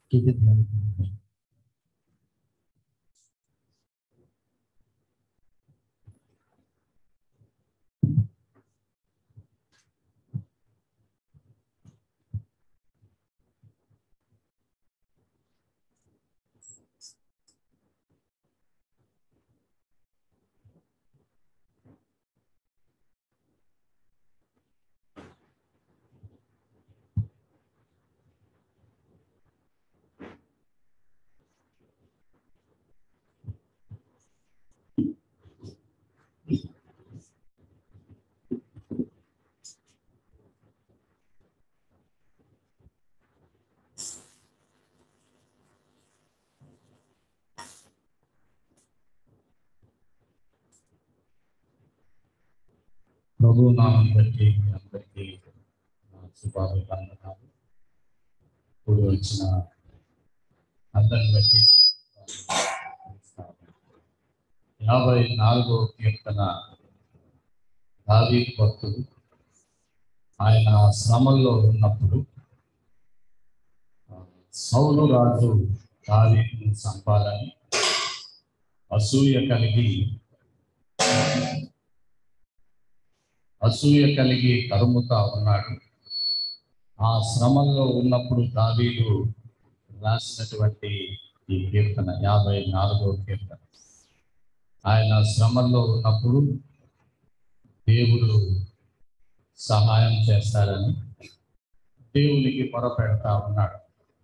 తుది ధ్యానం ప్రభు నామం బట్టి మీ అందరికీ నా శుభాభివందనాలు ఇప్పుడు వచ్చిన అందరిని బట్టి యాభై నాలుగో కీర్తన దావీ భక్తుడు ఆయన శ్రమల్లో ఉన్నప్పుడు ఆ, సౌలు రాజు దావీదును చంపాలని అసూయ కలిగి అసూయ కలిగి తరుముతా ఉన్నాడు ఆ శ్రమంలో ఉన్నప్పుడు దావీదు రాసినటువంటి ఈ కీర్తన యాభై నాలుగో కీర్తన ఆయన శ్రమంలో ఉన్నప్పుడు దేవుడు సహాయం చేస్తాడని దేవునికి పొరపెడతా ఉన్నాడు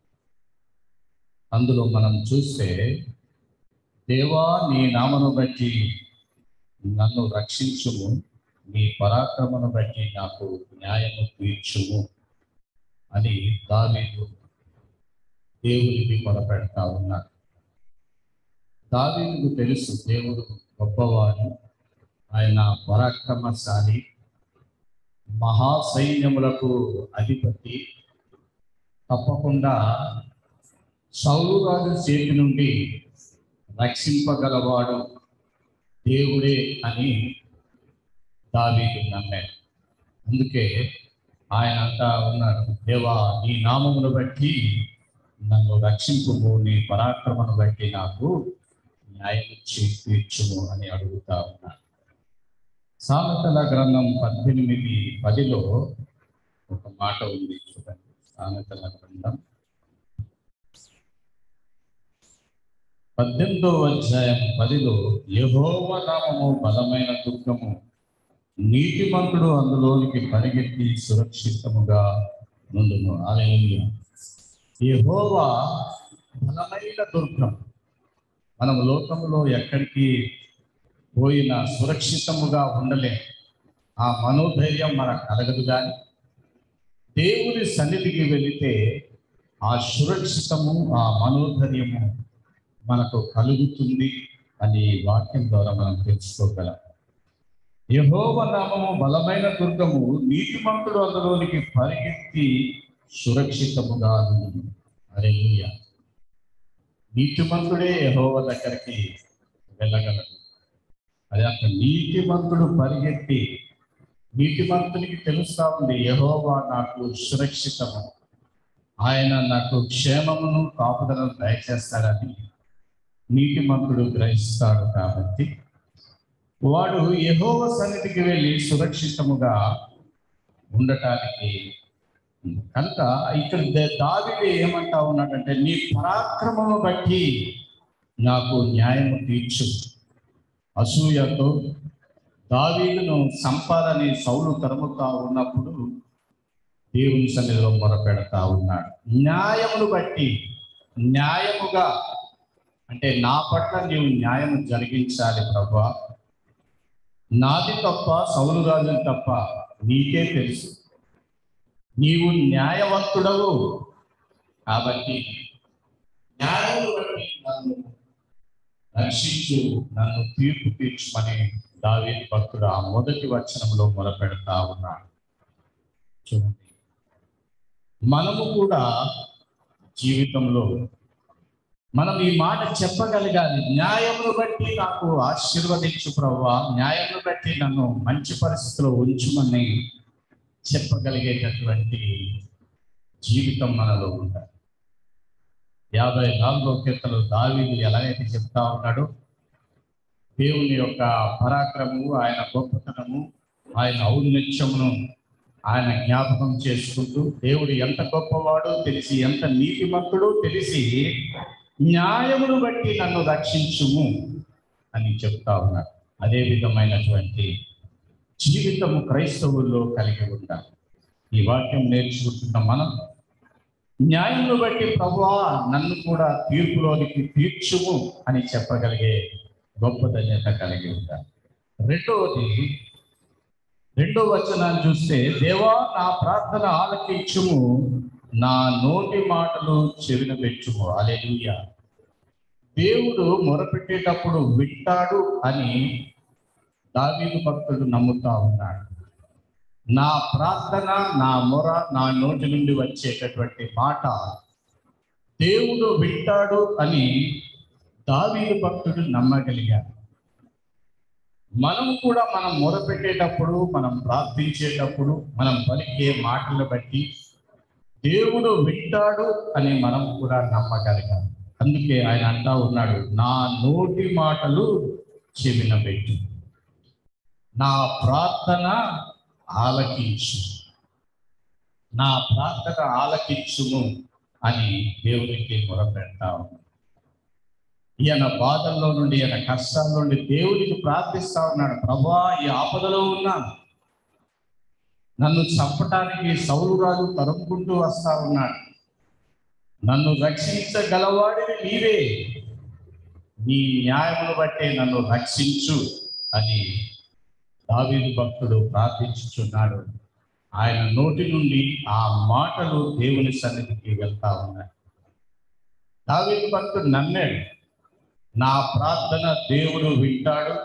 అందులో మనం చూస్తే దేవా నీ నామను బట్టి నన్ను రక్షించుము నీ పరాక్రమను బట్టి నాకు న్యాయము తీర్చుము అని దావీదు దేవునికి మొరపెడతా ఉన్నాడు దావీదుకు తెలుసు దేవుడు గొప్పవాడు ఆయన పరాక్రమశాలి మహాసైన్యములకు అధిపతి తప్పకుండా సౌలు రాజు చేతి నుండి రక్షింపగలవాడు దేవుడే అని దావీదు నమ్మాడు అందుకే ఆయన అంటా ఉన్నాడు దేవా నీ నామమును బట్టి నన్ను రక్షింపుము నీ పరాక్రమను బట్టి నాకు న్యాయం తీర్చుము అని అడుగుతా ఉన్నాడు సామెతల గ్రంథం పద్దెనిమిది పదిలో ఒక మాట ఉంది చూడండి సామెతల గ్రంథం పద్దెనిమిదో అధ్యాయం పదిలో యహోవ నామము బలమైన దుర్గము నీతిమంతుడు అందులోనికి పరిగెత్తి సురక్షితముగా నుండును ఆలయ యహోవా బలమైన దుర్గం మనం లోకంలో ఎక్కడికి పోయినా సురక్షితముగా ఉండలేం ఆ మనోధైర్యం మనకు కలగదు కానీ దేవుని సన్నిధికి వెళితే ఆ సురక్షితము ఆ మనోధైర్యము మనకు కలుగుతుంది అని వాక్యం ద్వారా మనం తెలుసుకోగలం యహోవ నామము బలమైన దుర్గము నీతిమంతుడు అందులోనికి పరిగెత్తి సురక్షితముగా అరేయ నీతిమంతుడే యహోవ దగ్గరికి వెళ్ళగలడు అది అంత నీతిమంతుడు పరిగెత్తి నీతిమంతునికి తెలుస్తా ఉంది యహోవా నాకు సురక్షితము ఆయన నాకు క్షేమమును కాపుదలను దయచేస్తాడని నీతిమంతుడు గ్రహిస్తాడు కాబట్టి వాడు యహోవ సన్నిధికి వెళ్ళి సురక్షితముగా ఉండటానికి కనుక ఇక్కడ దావిది ఏమంటా ఉన్నాడంటే నీ పరాక్రమము బట్టి నాకు న్యాయము తీర్చు అసూయతో దావీదును సంపాదని సౌలు తరుముతా ఉన్నప్పుడు దేవుని సన్నిధిలో మొరపెడతా ఉన్నాడు న్యాయమును బట్టి న్యాయముగా అంటే నా పట్ల నీవు న్యాయం జరిగించాలి ప్రభా నాది తప్ప సౌలు రాజు తప్ప నీకే తెలుసు నీవు న్యాయవంతుడవు కాబట్టి న్యాయము బట్టి నన్ను రక్షించు నన్ను తీర్పు తీర్చుమని దావీ భక్తుడు ఆ మొదటి వచనంలో మొదపెడతా ఉన్నాడు చూడండి మనము కూడా జీవితంలో మనం ఈ మాట చెప్పగలగాలి న్యాయమును బట్టి నాకు ఆశీర్వదించు ప్రవ్వా న్యాయమును బట్టి నన్ను మంచి పరిస్థితిలో ఉంచుమని చెప్పగలిగేటటువంటి జీవితం మనలో ఉండాలి యాభై నాలుగో కీర్తనలు దావీదు ఎలాగైతే చెప్తా ఉన్నాడో దేవుని యొక్క పరాక్రమము ఆయన గొప్పతనము ఆయన ఔన్నత్యమును ఆయన జ్ఞాపకం చేసుకుంటూ దేవుడు ఎంత గొప్పవాడో తెలిసి ఎంత నీతిమంతుడో తెలిసి న్యాయమును బట్టి నన్ను రక్షించుము అని చెప్తా ఉన్నాడు అదే విధమైనటువంటి జీవితము క్రైస్తవుల్లో కలిగి ఉండాలి ఈ వాక్యం నేర్చుకుంటున్న మనం న్యాయమును బట్టి ప్రభువా నన్ను కూడా తీర్పులోనికి తీర్చుము అని చెప్పగలిగే గొప్ప ధన్యత కలిగి ఉండాలి రెండవది రెండో వచనాన్ని చూస్తే దేవా నా ప్రార్థన ఆలకించుము నా నోటి మాటలు చెవిన పెట్టుము అలెలుయ దేవుడు మొరపెట్టేటప్పుడు వింటాడు అని దావీదు భక్తుడు నమ్ముతా ఉన్నాడు నా ప్రార్థన నా మొర నా నోటి నుండి వచ్చేటటువంటి మాట దేవుడు వింటాడు అని దావీదు భక్తుడు నమ్మగలిగాడు మనం కూడా మనం మొరపెట్టేటప్పుడు మనం ప్రార్థించేటప్పుడు మనం పలికే మాటలు బట్టి దేవుడు వింటాడు అని మనం కూడా నమ్మగలిగాం అందుకే ఆయన అంటా ఉన్నాడు నా నోటి మాటలు చెవిన పెట్టు నా ప్రార్థన ఆలకించు నా ప్రార్థన ఆలకించుము అని దేవునికి మొరపెడతా ఉన్నాడు ఈయన బాధల్లో నుండి ఈయన కష్టాల నుండి దేవునికి ప్రార్థిస్తా ఉన్నాడు ప్రభా ఈ ఆపదలో ఉన్నాను నన్ను చంపటానికి సౌలు రాజు తరుముకుంటూ వస్తా ఉన్నాడు నన్ను రక్షించగలవాడిని నీవే నీ న్యాయమును బట్టే నన్ను రక్షించు అని దావీదు భక్తుడు ప్రార్థించుచున్నాడు ఆయన నోటి నుండి ఆ మాటలు దేవుని సన్నిధికి వెళ్తా ఉన్నాయి దావీదు భక్తుడు నమ్మాడు నా ప్రార్థన దేవుడు వింటాడు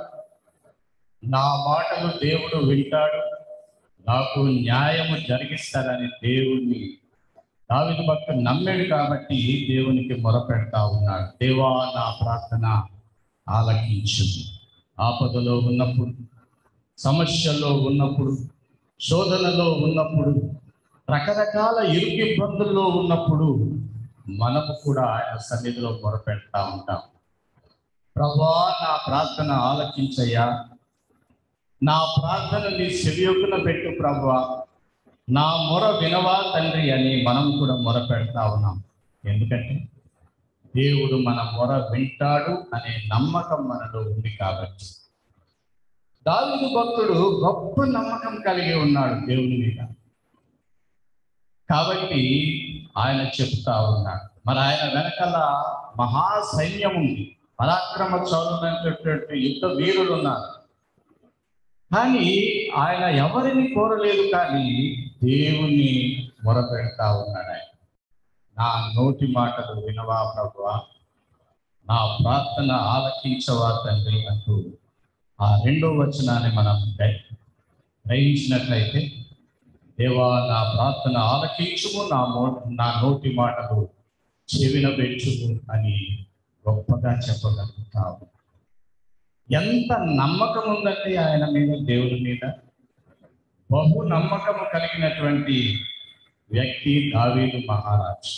నా మాటలు దేవుడు వింటాడు నాకు న్యాయము జరిగిస్తాడని దేవుణ్ణి దావిదు భక్తుడు నమ్మాడు కాబట్టి దేవునికి మొరపెడతా ఉన్నాడు దేవా నా ప్రార్థన ఆలకించు ఆపదలో ఉన్నప్పుడు సమస్యల్లో ఉన్నప్పుడు శోధనలో ఉన్నప్పుడు రకరకాల ఇరుకు ఇబ్బందుల్లో ఉన్నప్పుడు మనము కూడా ఆయన సన్నిధిలో మొరపెడతా ఉంటాం ప్రభా నా ప్రార్థన ఆలకించయ్యా నా ప్రార్థన నీ చెవియొక్కున పెట్టు ప్రభా నా మొర వినవా తండ్రి అని మనం కూడా మొర పెడతా ఉన్నాం ఎందుకంటే దేవుడు మన మొర వింటాడు అనే నమ్మకం మనలో ఉంది కాబట్టి దావిదు భక్తుడు గొప్ప నమ్మకం కలిగి ఉన్నాడు దేవుని మీద కాబట్టి ఆయన చెప్తా ఉన్నాడు మరి ఆయన వెనకాల మహా సైన్యం ఉంది పరాక్రమ చౌరులైనటువంటి యుద్ధ వీరులు ఉన్నారు కానీ ఆయన ఎవరిని కోరలేదు కానీ దేవుణ్ణి మొరపెడతా ఉన్నాడు ఆయన నా నోటి మాటలు వినవా ప్రభువా నా ప్రార్థన ఆలకించవా తండ్రి అంటూ ఆ రెండో వచనాన్ని మనం గ్రహి- గ్రహించినట్లయితే దేవా నా ప్రార్థన ఆలకించుము నా మో నా నోటి మాటలు చెవిన పెంచుము అని గొప్పగా చెప్పగలుగుతాము ఎంత నమ్మకం ఉందండి ఆయన మీద దేవుని మీద బహు నమ్మకము కలిగినటువంటి వ్యక్తి దావీదు మహారాజ్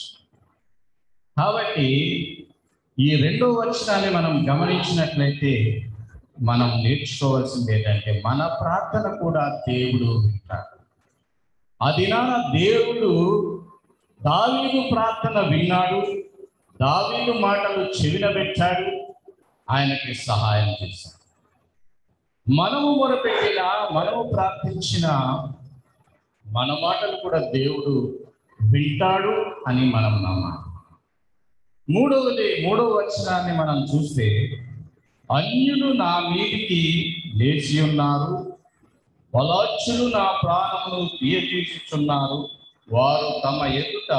కాబట్టి ఈ రెండో వచనాన్ని మనం గమనించినట్లయితే మనం నేర్చుకోవాల్సింది ఏంటంటే మన ప్రార్థన కూడా దేవుడు వింటాడు ఆ దినాన దేవుడు దావీదు ప్రార్థన విన్నాడు దావీదు మాటలు చెవిన పెట్టాడు ఆయనకి సహాయం చేశాడు మనము మొరపెట్టిన మనము ప్రార్థించిన మన మాటలు కూడా దేవుడు వింటాడు అని మనం నమ్మాలి మూడవది మూడవ వచనాన్ని మనం చూస్తే అన్యులు నా మీదికి లేచి ఉన్నారు బలాచ్యులు నా ప్రాణమును తీయతీసుచున్నారు వారు తమ ఎదుట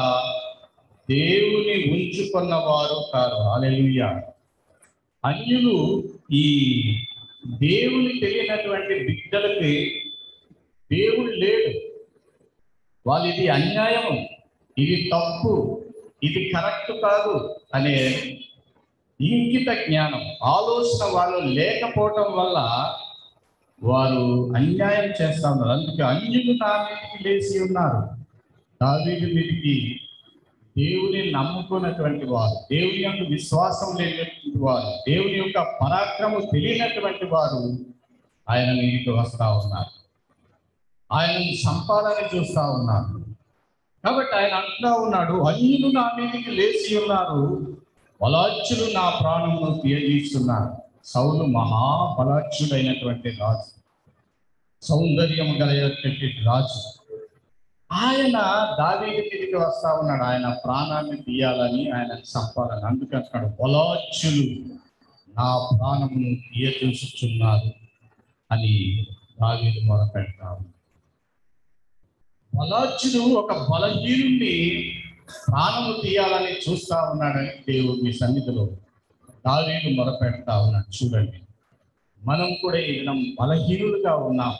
దేవుని ఉంచుకున్న వారు కారు అలెలుయ్య అన్యులు ఈ దేవుని తెలియనటువంటి బిడ్డలకి దేవుడు లేడు వాళ్ళు ఇది అన్యాయము ఇది తప్పు ఇది కరెక్ట్ కాదు అనే ఇంకిత జ్ఞానం ఆలోచన వాళ్ళు లేకపోవటం వల్ల వారు అన్యాయం చేస్తా ఉన్నారు అందుకే అన్యులు నా మీదకి లేచి ఉన్నారు దావీదు మీదకి దేవుని నమ్ముకున్నటువంటి వారు దేవుని యొక్క విశ్వాసం లేనటువంటి వారు దేవుని యొక్క పరాక్రమం తెలియనటువంటి వారు ఆయన మీదకి వస్తా ఉన్నారు ఆయనను సంపాదని చూస్తా ఉన్నారు కాబట్టి ఆయన అంటున్నా ఉన్నాడు అన్యులు నా మీదకి లేచి ఉన్నారు బలాచ్యులు నా ప్రాణమును తీయజీస్తున్నారు సౌలు మహాబలాచ్యుడైనటువంటి రాజు సౌందర్యం కలిగినటువంటి రాజు ఆయన దావీది మీదకి వస్తా ఉన్నాడు ఆయన ప్రాణాన్ని తీయాలని ఆయన చంపాలని అందుకంటున్నాడు బలాచ్యులు నా ప్రాణమును తీయచూసుచున్నారు అని దావీదు మొదలుపెడతాడు బలాచ్యుడు ఒక బలహీనుడిని ప్రాణము తీయాలని చూస్తా ఉన్నాడని దేవుడి సన్నిధిలో దావీదు మొదలుపెడతా ఉన్నాడు చూడండి మనం కూడా ఈ దినం బలహీనులుగా ఉన్నాం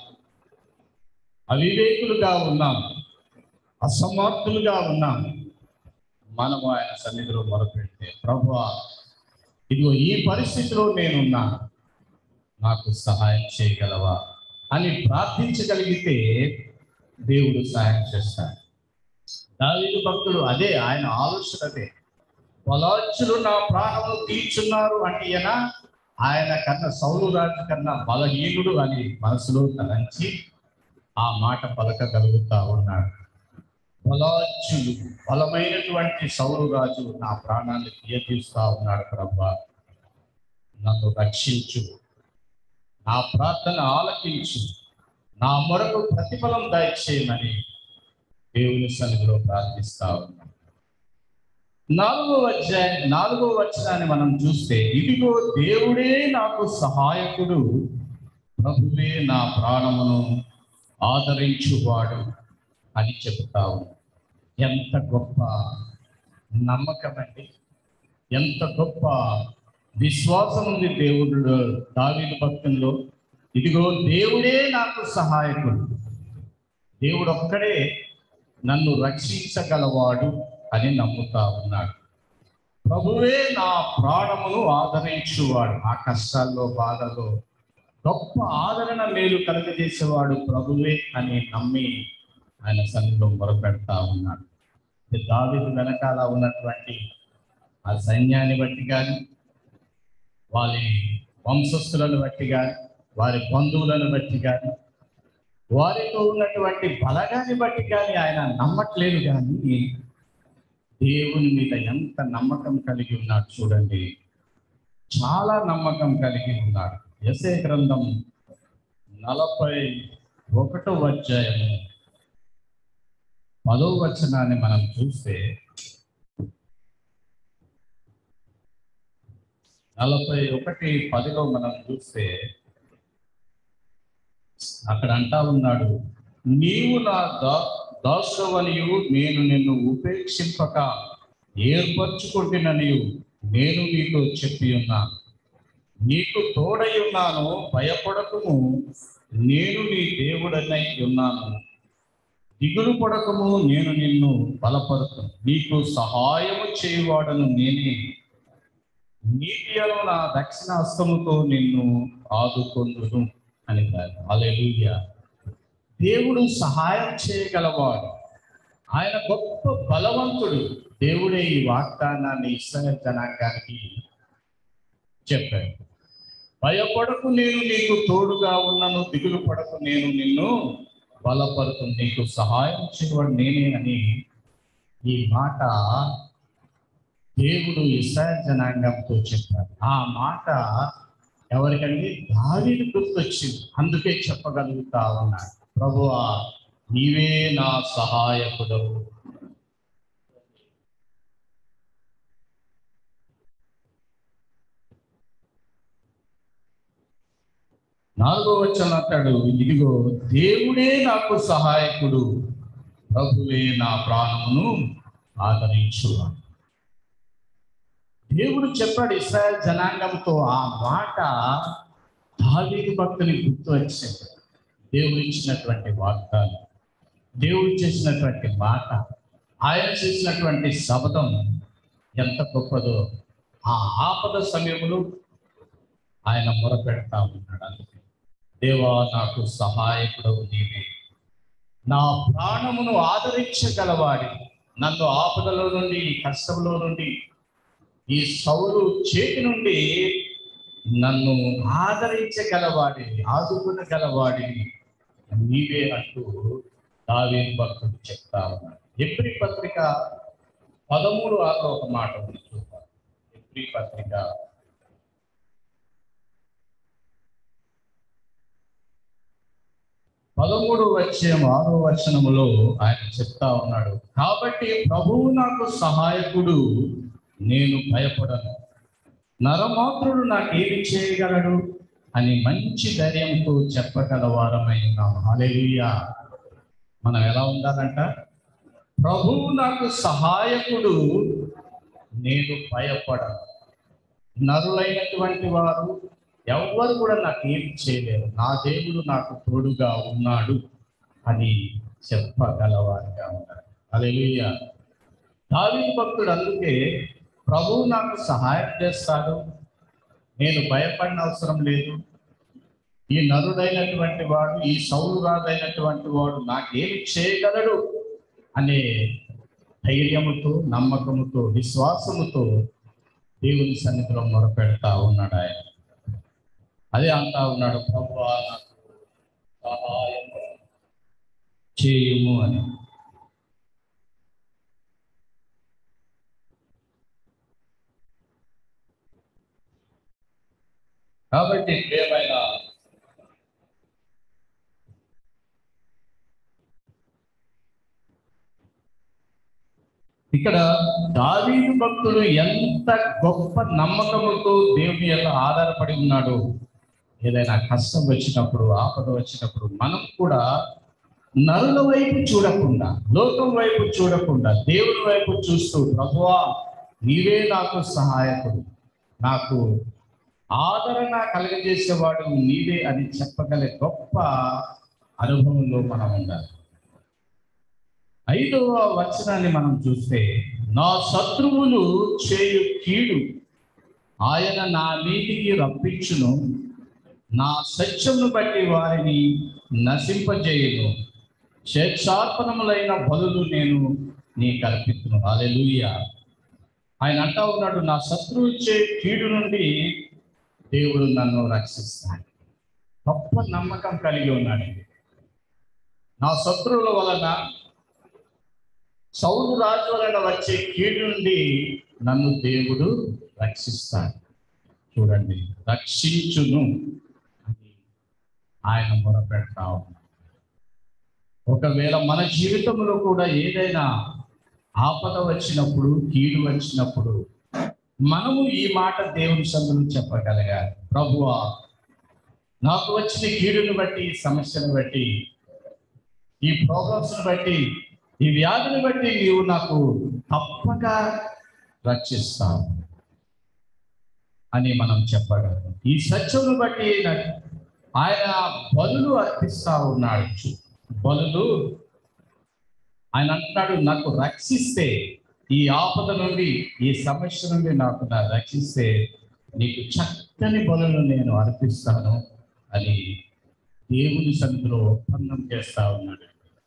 అవివేకులుగా ఉన్నాం అసమర్థులుగా ఉన్నాం మనము ఆయన సన్నిధిలో మొరపెడితే ప్రభు ఇదిగో ఈ పరిస్థితిలో నేనున్నా నాకు సహాయం చేయగలవా అని ప్రార్థించగలిగితే దేవుడు సహాయం చేస్తాడు దావీదు భక్తుడు అదే ఆయన ఆలోచన అదే బలాచులు నా ప్రాణములు తీర్చున్నారు అంటే ఈయన ఆయన కన్నా సౌలు రాజు కన్నా బలహీనుడు అని మనసులో తలంచి ఆ మాట పలకగలుగుతా ఉన్నాడు బలాచులు బలమైనటువంటి సౌలు రాజు నా ప్రాణాన్ని తీయతీస్తా ఉన్నాడు ప్రభా నన్ను రక్షించు నా ప్రార్థన ఆలకించు నా మొరకు ప్రతిఫలం దయచేయమని దేవుని సన్నిధిలో ప్రార్థిస్తా ఉన్నాను నాలుగో అధ్యాయ నాలుగో వచనాన్ని మనం చూస్తే ఇదిగో దేవుడే నాకు సహాయకుడు ప్రభువే నా ప్రాణమును ఆదరించువాడు అని చెబుతావు ఎంత గొప్ప నమ్మకం అండి ఎంత గొప్ప విశ్వాసం ఉంది దేవుడు దావీదు భక్తుల్లో ఇదిగో దేవుడే నాకు సహాయకుడు దేవుడు ఒక్కడే నన్ను రక్షించగలవాడు అని నమ్ముతా ఉన్నాడు ప్రభువే నా ప్రాణమును ఆదరించువాడు ఆ కష్టాల్లో బాధలో గొప్ప ఆదరణ మేలు కలుగజేసేవాడు ప్రభువే అని నమ్మి ఆయన సన్నిధిలో మొరపెడతా ఉన్నాడు దావిదు వెనకాల ఉన్నటువంటి ఆ సైన్యాన్ని బట్టి కానీ వారి వంశస్థులను బట్టి కానీ వారి బంధువులను బట్టి కానీ వారితో ఉన్నటువంటి బలగాన్ని బట్టి కానీ ఆయన నమ్మట్లేదు కానీ దేవుని మీద ఎంత నమ్మకం కలిగి ఉన్నాడు చూడండి చాలా నమ్మకం కలిగి ఉన్నాడు ఎసే గ్రంథం నలభై ఒకటో అధ్యాయము పదో వచనాన్ని మనం చూస్తే నలభై ఒకటి పదిలో మనం చూస్తే అక్కడ అంటా ఉన్నాడు నీవు నా దా దాసవనియు నేను నిన్ను ఉపేక్షింపక ఏర్పరచుకుంటున్ననియు నేను నీకు చెప్పి ఉన్నాను నీకు తోడై ఉన్నాను భయపడకము నేను నీ దేవుడనై ఉన్నాను దిగులు పడకము నేను నిన్ను బలపరుతు నీకు సహాయము చేయువాడను నేనే నీతియను నా దక్షిణ హస్తముతో నిన్ను ఆదుకొందును అని అలెలుయ్య దేవుడు సహాయం చేయగలవాడు ఆయన గొప్ప బలవంతుడు దేవుడే ఈ వాగ్దానాన్ని ఇస్రాయల్ జనాంగానికి చెప్పాడు భయపడకు నేను నీకు తోడుగా ఉన్నను దిగులు పడకు నేను నిన్ను బలపరుతు నీకు సహాయం చేయవాడు నేనే అని ఈ మాట దేవుడు ఇస్రాయల్ జనాంగంతో చెప్పాడు ఆ మాట ఎవరికండి దావీదు గుర్తొచ్చింది అందుకే చెప్పగలుగుతా ఉన్నాడు ప్రభువా నీవే నా సహాయకుడవు నాలుగో వచ్చన అంటాడు ఇదిగో దేవుడే నాకు సహాయకుడు ప్రభువే నా ప్రాణమును ఆదరించు దేవుడు చెప్పాడు ఇస్రాయల్ జనాంగంతో ఆ మాట దావీదు భక్తుని గుర్తు వచ్చింది దేవుడు ఇచ్చినటువంటి వాగ్దానం దేవుడు చేసినటువంటి మాట ఆయన చేసినటువంటి శబ్దం ఎంత గొప్పదో ఆ ఆపద సమయంలో ఆయన మొరపెడతా ఉన్నాడు అందుకే దేవా నాకు సహాయకుడు నీవే నా ప్రాణమును ఆదరించగలవాడి నన్ను ఆపదలో నుండి ఈ కష్టంలో నుండి ఈ సౌలు చేతి నుండి నన్ను ఆదరించగలవాడిని ఆదుకునగలవాడిని నీవే అంటూ దావేది భక్తుడు చెప్తా ఉన్నాడు ఎప్రి పత్రిక పదమూడు ఆరు ఒక మాట ఉంది చూద్దాం ఎప్రి పత్రిక పదమూడు వచ్చేమో ఆరో వచనములో ఆయన చెప్తా ఉన్నాడు కాబట్టి ప్రభువు నాకు సహాయకుడు నేను భయపడను నరమాత్రుడు నాకేమి చేయగలడు అని మంచి ధైర్యంతో చెప్పగల వారమై ఉన్నాం హల్లెలూయా మనం ఎలా ఉండాలంట ప్రభువు నాకు సహాయకుడు నేను భయపడను నరులైనటువంటి వారు ఎవ్వరు కూడా నాకు ఏం చేయలేరు నా దేవుడు నాకు తోడుగా ఉన్నాడు అని చెప్పగలవారిగా ఉన్నారు అలెలుయ్య దావీదు భక్తుడు అందుకే ప్రభువు నాకు సహాయం చేస్తాడు నేను భయపడిన అవసరం లేదు ఈ నరుడైనటువంటి వాడు ఈ సౌరురాదైనటువంటి వాడు నాకేమి చేయగలడు అనే ధైర్యముతో నమ్మకముతో విశ్వాసముతో దేవుని సన్నిధిలో మొరపెడతా ఉన్నాడు ఆయన అదే అంటా ఉన్నాడు ప్రభు నాకు సహాయం చేయుము అని కాబట్టి ప్రియమైన ఇక్కడ దావీదు భక్తుడు ఎంత గొప్ప నమ్మకముతో దేవుని యొక్క ఆధారపడి ఉన్నాడు ఏదైనా కష్టం వచ్చినప్పుడు ఆపద వచ్చినప్పుడు మనం కూడా నరుల వైపు చూడకుండా లోకం వైపు చూడకుండా దేవుని వైపు చూస్తూ ప్రభువా నీవే నాకు సహాయకుడు నాకు ఆదరణ కలుగజేసేవాడు నీవే అని చెప్పగల గొప్ప అనుభవంలో మనం ఉండాలి ఐదవ వచనాన్ని మనం చూస్తే నా శత్రువులు చేయు కీడు ఆయన నా మీదికి రప్పించును నా సత్యమును బట్టి వారిని నశింపజేయును శేక్షార్పణములైన బలులు నేను నీకు అర్పిస్తును అలెలుయ ఆయన అంటా ఉన్నాడు నా శత్రువు ఇచ్చే కీడు నుండి దేవుడు నన్ను రక్షిస్తాడు గొప్ప నమ్మకం కలిగి ఉన్నాడు నా శత్రువుల వలన సౌలు రాజు వలన వచ్చే కీడు నుండి నన్ను దేవుడు రక్షిస్తాడు చూడండి రక్షించును అని ఆయన మొరపెడతా ఉన్నాడు ఒకవేళ మన జీవితంలో కూడా ఏదైనా ఆపద వచ్చినప్పుడు కీడు వచ్చినప్పుడు మనము ఈ మాట దేవుని సందులు చెప్పగలగాలి ప్రభువా నాకు వచ్చిన కీడును బట్టి ఈ సమస్యను బట్టి ఈ ప్రాబ్లమ్స్ బట్టి ఈ వ్యాధిని బట్టి నీవు నాకు తప్పక రక్షిస్తావు అని మనం చెప్పగలం ఈ సత్యమును బట్టి నాకు ఆయన బలులు అర్పిస్తా ఉన్నాడు బలులు ఆయన అంటున్నాడు నాకు రక్షిస్తే ఈ ఆపద నుండి ఈ సమస్య నుండి నాకు నా రక్షిస్తే నీకు చక్కని బలులు నేను అర్పిస్తాను అని దేవుని సన్నిధిలో ఒప్పందం చేస్తా ఉన్నాడు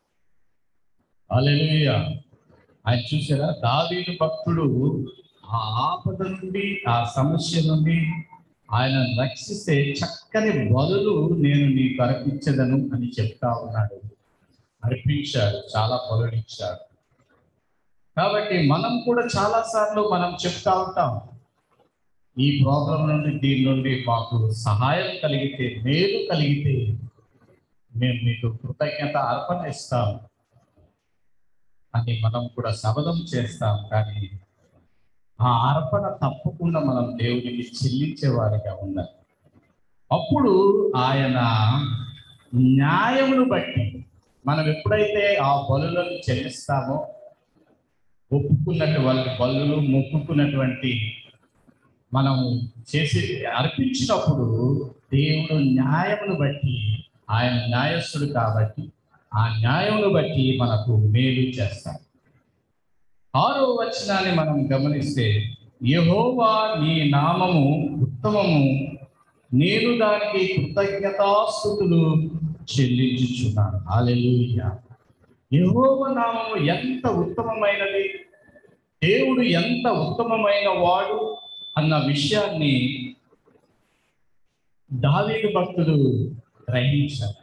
అలెలుయ ఆయన చూసారా దావీదు భక్తుడు ఆ ఆపద నుండి ఆ సమస్య నుండి ఆయన రక్షిస్తే చక్కని బదులు నేను నీకు అర్పించదను అని చెప్తా ఉన్నాడు అర్పించాడు చాలా బలులు ఇచ్చాడు కాబట్టి మనం కూడా చాలా సార్లు మనం చెప్తా ఉంటాం ఈ ప్రాబ్లం నుండి దీని నుండి మాకు సహాయం కలిగితే మేలు కలిగితే మేము మీకు కృతజ్ఞత అర్పణ ఇస్తాం అని మనం కూడా శబదం చేస్తాం కానీ ఆ అర్పణ తప్పకుండా మనం దేవునికి చెల్లించే వారిగా ఉండాలి అప్పుడు ఆయన న్యాయమును బట్టి మనం ఎప్పుడైతే ఆ బలులను చెల్లిస్తామో ఒప్పుకున్నటువంటి బలులు మొక్కుకున్నటువంటి మనం చేసి అర్పించినప్పుడు దేవుడు న్యాయమును బట్టి ఆయన న్యాయస్తుడు కాబట్టి ఆ న్యాయమును బట్టి మనకు మేలు చేస్తాడు ఆరో వచనాన్ని మనం గమనిస్తే యహోవా నీ నామము ఉత్తమము నేను దానికి కృతజ్ఞతాస్థుతులు చెల్లించుచున్నాను హాలెలూయ యెహోవ నామము ఎంత ఉత్తమమైనది దేవుడు ఎంత ఉత్తమమైన వాడు అన్న విషయాన్ని దావీదు భక్తుడు గ్రహించారు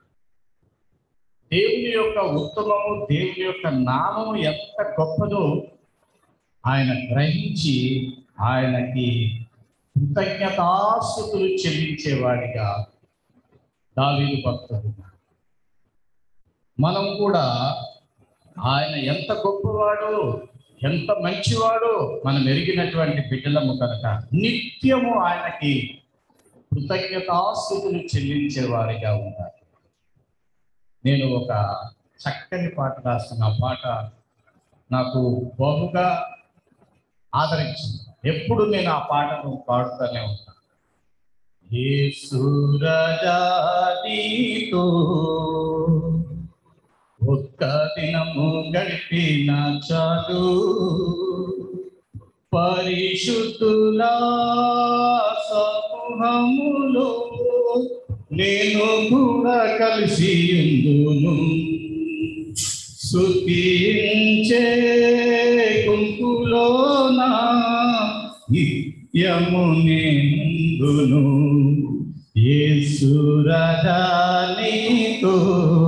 దేవుని యొక్క ఉత్తమము దేవుని యొక్క నామము ఎంత గొప్పదో ఆయన గ్రహించి ఆయనకి కృతజ్ఞతాస్థుతులు చెల్లించేవాడిగా దావీదు భక్తుడు మనం కూడా ఆయన ఎంత గొప్పవాడో ఎంత మంచివాడో మనం ఎరిగినటువంటి బిడ్డలము కనుక నిత్యము ఆయనకి కృతజ్ఞతాస్థుతులు చెల్లించే వారిగా ఉండాలి నేను ఒక చక్కని పాట రాస్తున్న ఆ పాట నాకు బహుగా ఆదరించింది ఎప్పుడు నేను ఆ పాటను పాడుతూనే ఉంటాను యేసురజాదీతో ఒక్క దినము గడిపిన చాలు పరిశుద్ధుల సమూహములో నేను కూడా కలిసి ఉందును సుఖించే గుంపులోనా నిత్యము నేనుందును యేసురజానీతో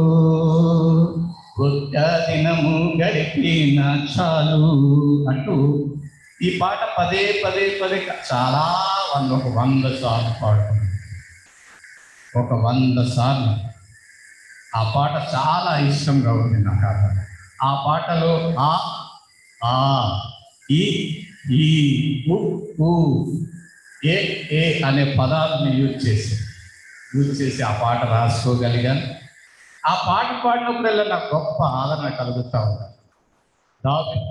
ఒక్క దినము గడిపిన చాలు అంటూ ఈ పాట పదే పదే పదే చాలా వంద ఒక వంద సార్లు పాడుతున్నాను ఒక వంద సార్లు ఆ పాట చాలా ఇష్టంగా ఉంది నాకు ఆ పాట. ఆ పాటలో ఆ ఆ ఈ ఈ ఉ ఊ ఏ ఏ అనే పదాలను యూజ్ చేసి యూజ్ చేసి ఆ పాట రాసుకోగలిగాను ఆ పాట పాడినప్పుడల్లా నాకు గొప్ప ఆదరణ కలుగుతూ ఉంది దావీదు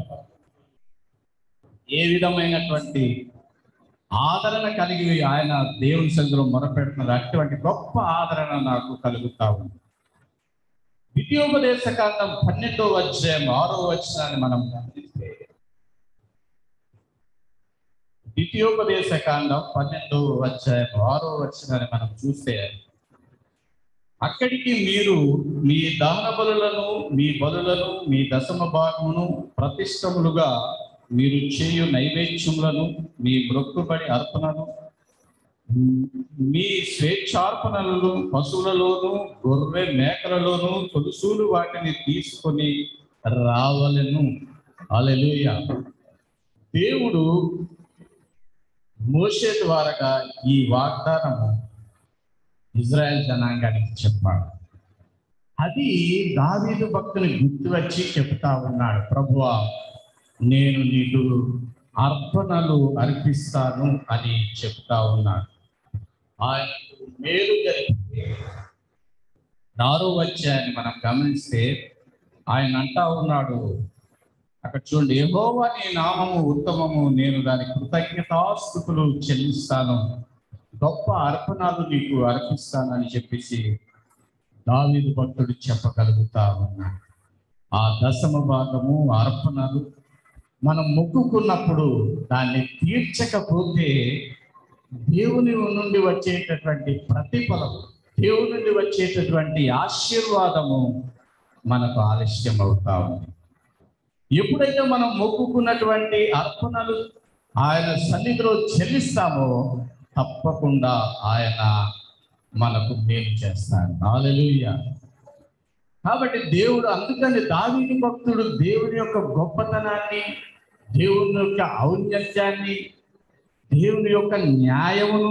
ఏ విధమైనటువంటి ఆదరణ కలిగి ఆయన దేవుని సందులో మొరపెడుతున్నారు అటువంటి గొప్ప ఆదరణ నాకు కలుగుతా ఉంది ద్వితీయోపదేశ కాండం పన్నెండో అధ్యాయం ఆరో వచనాన్ని మనం గమనిస్తే ద్వితీయోపదేశ కాండం పన్నెండో అధ్యాయం ఆరో వచనాన్ని మనం చూస్తే అక్కడికి మీరు మీ దహన బలులను మీ బలులను మీ దశమ భాగమును ప్రతిష్టములుగా మీరు చేయు నైవేద్యములను మీ మొక్కుబడి అర్పణను మీ స్వేచ్ఛార్పణలను పశువులలోను గొర్రె మేకలలోను తొలుసూలు వాటిని తీసుకొని రావలను అలెలుయ దేవుడు మోషే ద్వారాగా ఈ వాగ్దానము ఇజ్రాయెల్ జనాంగానికి చెప్పాడు అది దావీదు భక్తుని గుర్తు వచ్చి చెప్తా ఉన్నాడు ప్రభువా నేను నీకు అర్పణలు అర్పిస్తాను అని చెప్తా ఉన్నాడు ఆయనకు మేలు జరిగితే నారో వచ్చాయని మనం గమనిస్తే ఆయన అంటా ఉన్నాడు అక్కడ చూడండి యెహోవా నీ నామము ఉత్తమము నేను దాని కృతజ్ఞతాస్థుతులు చెల్లిస్తాను గొప్ప అర్పణాలు నీకు అర్పిస్తానని చెప్పేసి దావీదు భక్తుడు చెప్పగలుగుతా ఉన్నాడు ఆ దశమ భాగము అర్పణలు మనం మొక్కుకున్నప్పుడు దాన్ని తీర్చకపోతే దేవుని నుండి వచ్చేటటువంటి ప్రతిఫలం దేవుని నుండి వచ్చేటటువంటి ఆశీర్వాదము మనకు ఆలస్యం అవుతా ఉంది ఎప్పుడైతే మనం మొక్కుకున్నటువంటి అర్పణలు ఆయన సన్నిధిలో చెల్లిస్తామో తప్పకుండా ఆయన మనకు మేలు చేస్తాడు హల్లెలూయా కాబట్టి దేవుడు అందుకని దావీదు భక్తుడు దేవుని యొక్క గొప్పతనాన్ని దేవుని యొక్క ఔన్నత్యాన్ని దేవుని యొక్క న్యాయమును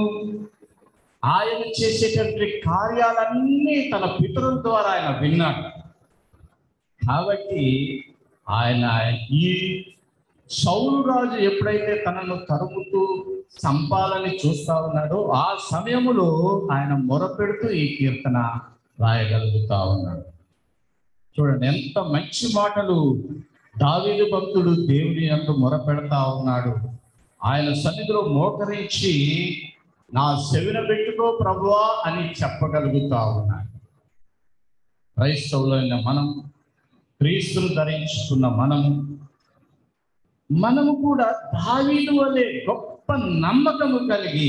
ఆయన చేసేటటువంటి కార్యాలన్నీ తన పితరుల ద్వారా ఆయన విన్నాడు కాబట్టి ఆయన ఈ సౌలు రాజు ఎప్పుడైతే తనను తరుముతూ చంపాలని చూస్తా ఉన్నాడో ఆ సమయములో ఆయన మొరపెడుతూ ఈ కీర్తన రాయగలుగుతా ఉన్నాడు చూడండి ఎంత మంచి మాటలు దావీదు భక్తుడు దేవుని అందు మొరపెడతా ఉన్నాడు ఆయన సన్నిధిలో మోకరించి నా సెవిన పెట్టుకో ప్రభువా అని చెప్పగలుగుతా ఉన్నాడు క్రైస్తవులైన మనం క్రీస్తును ధరించుకున్న మనము మనము కూడా దావీదు వలె గొప్ప నమ్మకము కలిగి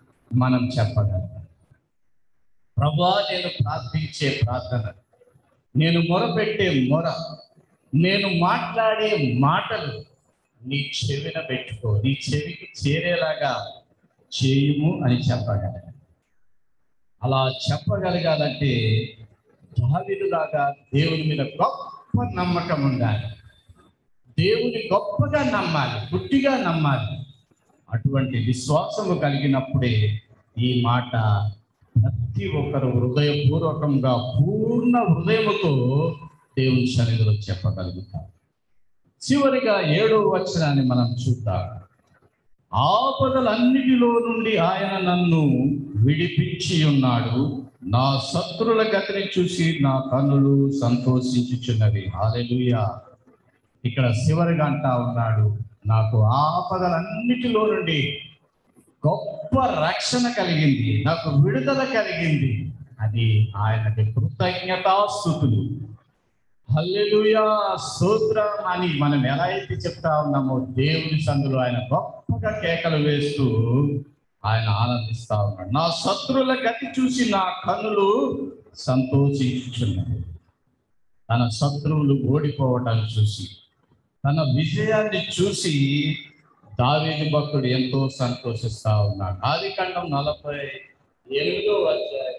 మనం చెప్పగలం ప్రభా నేను ప్రార్థించే ప్రార్థన నేను మొరపెట్టే మొర నేను మాట్లాడే మాటలు నీ చెవిన పెట్టుకో నీ చెవికి చేరేలాగా చేయుము అని చెప్పగలగాలి అలా చెప్పగలగాలంటే దావిదులాగా దేవుని మీద గొప్ప నమ్మకం ఉండాలి దేవుని గొప్పగా నమ్మాలి గుడ్డిగా నమ్మాలి అటువంటి విశ్వాసము కలిగినప్పుడే ఈ మాట ప్రతి ఒక్కరు హృదయపూర్వకంగా పూర్ణ హృదయముతో దేవుని సన్నిధిలో చెప్పగలుగుతారు చివరిగా ఏడో వచనాన్ని మనం చూద్దాం ఆపదలన్నిటిలో నుండి ఆయన నన్ను విడిపించి ఉన్నాడు నా శత్రుల గతిని చూసి నా కన్నులు సంతోషించుచున్నవి హాలెలూయా ఇక్కడ చివరిగా అంటా ఉన్నాడు నాకు ఆపదలన్నిటిలో నుండి గొప్ప రక్షణ కలిగింది నాకు విడుదల కలిగింది అది ఆయనకి కృతజ్ఞతాస్థుతులు హల్లెలూయా స్తోత్రం అని మనం ఎలా అయితే చెప్తా ఉన్నామో దేవుని సందులో ఆయన గొప్పగా కేకలు వేస్తూ ఆయన ఆనందిస్తా ఉన్నాడు నా శత్రుల గతి చూసి నా కన్నులు సంతోషించుచున్నది తన శత్రువులు ఓడిపోవటాన్ని చూసి తన విజయాన్ని చూసి దావేది భక్తుడు ఎంతో సంతోషిస్తా ఉన్నాడు ఆది ఖండం నలభై ఎనిమిదో అధ్యాయం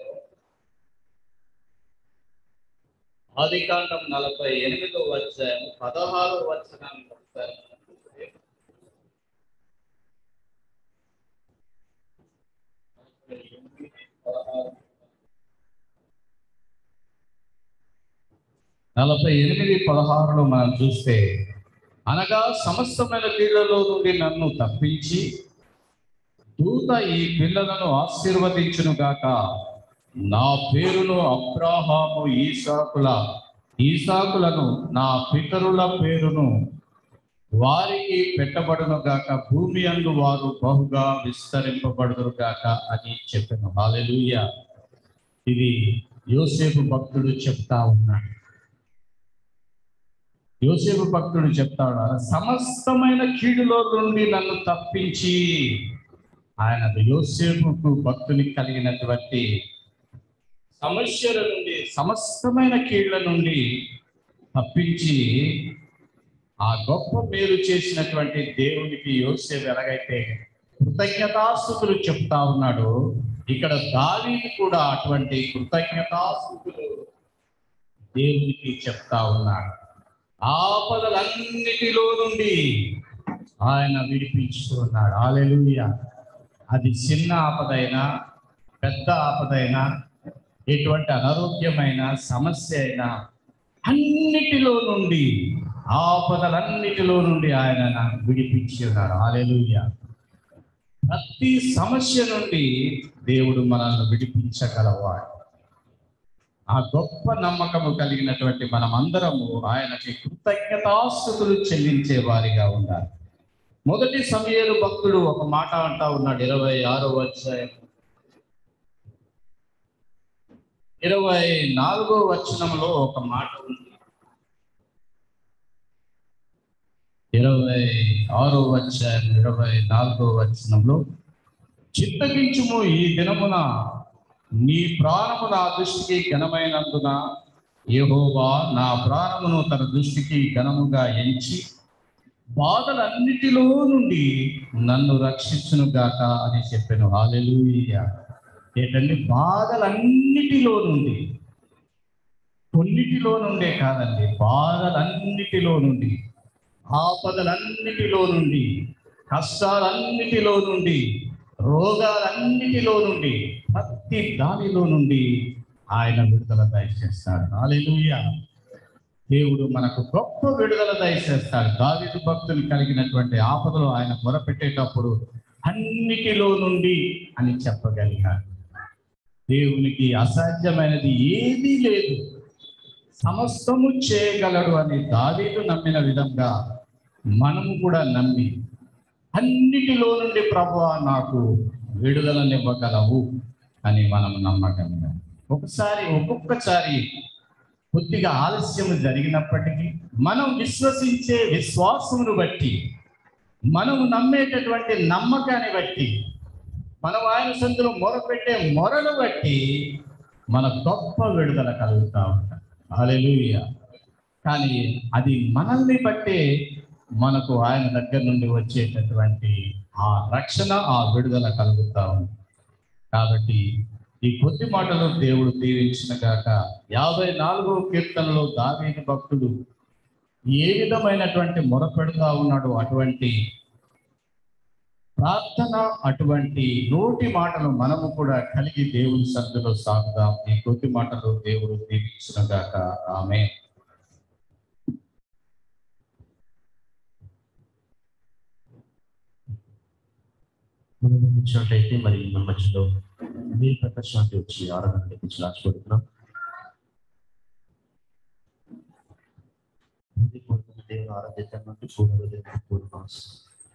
ఆది కాండం నలభై ఎనిమిదో అధ్యాయం పదహారో వచనాన్ని ఒకసారి మనం చూస్తే, నలభై ఎనిమిది, పదహారు. నలభై ఎనిమిది పదహారులో మనం చూస్తే అనగా సమస్తమైన కీళ్లలో నుండి నన్ను తప్పించి దూత ఈ పిల్లలను ఆశీర్వదించును గాక నా పేరును అబ్రాహాము ఈసాకుల ఈసాకులను నా పితరుల పేరును వారికి పెట్టబడును గాక భూమి అందు వారు బహుగా విస్తరింపబడును గాక అని చెప్పాను హాలెలూయా ఇది యోసేపు భక్తుడు చెప్తా ఉన్నాడు యోసేపు భక్తుడు చెప్తాడు సమస్తమైన కీడులో నుండి నన్ను తప్పించి ఆయన యోసేపుకు భక్తునికి కలిగినటువంటి సమస్యల నుండి సమస్తమైన కీళ్ల నుండి తప్పించి ఆ గొప్ప మేలు చేసినటువంటి దేవునికి యోసేపు ఎలాగైతే కృతజ్ఞతాస్థుతులు చెప్తా ఉన్నాడు ఇక్కడ దావీదు కూడా అటువంటి కృతజ్ఞతాస్థుతులు దేవునికి చెప్తా ఉన్నాడు ఆపదలన్నిటిలో నుండి ఆయన విడిపించుకున్నాడు ఆలెలుయ అది చిన్న ఆపదైనా పెద్ద ఆపదైనా ఎటువంటి అనారోగ్యమైన సమస్య అయినా అన్నిటిలో నుండి ఆపదలన్నిటిలో నుండి ఆయన నాకు విడిపించి ఉన్నాడు ఆలెలుయ ప్రతి సమస్య నుండి దేవుడు మనల్ని విడిపించగలవాడు ఆ గొప్ప నమ్మకము కలిగినటువంటి మనమందరము ఆయనకి కృతజ్ఞతాస్థుతులు చెల్లించే వారిగా ఉండాలి మొదటి సమయాలు భక్తుడు ఒక మాట అంటా ఉన్నాడు ఇరవై ఆరో అధ్యాయం ఇరవై నాలుగో వచనంలో ఒక మాట ఉంది ఇరవై ఆరో అధ్యాయం ఇరవై నాలుగో వచనంలో చిత్తగించుము ఈ దినమున నీ ప్రాణము నా దృష్టికి ఘనమైనందున యెహోవా నా ప్రాణమును తన దృష్టికి ఘనముగా ఎంచి బాధలన్నిటిలో నుండి నన్ను రక్షించును గాక అని చెప్పాను హాలెలూయ ఏంటంటే బాధలన్నిటిలో నుండి కొన్నిటిలో నుండే కాదండి బాధలన్నిటిలో నుండి ఆపదలన్నిటిలో నుండి కష్టాలన్నిటిలో నుండి రోగాలన్నిటిలో నుండి ప్రతి దానిలో నుండి ఆయన విడుదల దయచేస్తాడు హాలెలూయా దేవుడు మనకు గొప్ప విడుదల దయచేస్తాడు దావిదు భక్తులు కలిగినటువంటి ఆపదలు ఆయన మొరపెట్టేటప్పుడు అన్నిటిలో నుండి అని చెప్పగలిగాడు దేవునికి అసాధ్యమైనది ఏదీ లేదు సమస్తము చేయగలడు అని దావీదు నమ్మిన విధంగా మనము కూడా నమ్మి అన్నిటిలో నుండి ప్రభు నాకు విడుదలనివ్వగలవు అని మనం నమ్మగలిగాం ఒకసారి ఒక్కొక్కసారి కొద్దిగా ఆలస్యం జరిగినప్పటికీ మనం విశ్వసించే విశ్వాసమును బట్టి మనం నమ్మేటటువంటి నమ్మకాన్ని బట్టి మనం ఆయన సందులో మొరపెట్టే మొరను బట్టి మన గొప్ప విడుదల కలుగుతా ఉంటాం హల్లెలూయా కానీ అది మనల్ని బట్టే మనకు ఆయన దగ్గర నుండి వచ్చేటటువంటి ఆ రక్షణ ఆ విడుదల కలుగుతా ఉంది కాబట్టి ఈ కొద్ది మాటలు దేవుడు దీవించిన గాక యాభై నాలుగో కీర్తనలో దావీదు భక్తుడు ఏ విధమైనటువంటి మొరపెడుతా ఉన్నాడు అటువంటి ప్రార్థన అటువంటి నోటి మాటలు మనము కూడా కలిగి దేవుని సన్నిధిలో సాగుదాం ఈ కొద్ది మాటలు దేవుడు దీవించిన గాక ఆమె మనం గమనించినట్లయితే మరి మన మధ్యలో నీల్ ప్రకాష్ శాంతి వచ్చి ఆరాధన నడిపించి ఆశపడుతున్నాం హృదయపూర్వక దేవుని ఆరాధించడానికి పూర్ణ హృదయం పూర్ణ మనసు.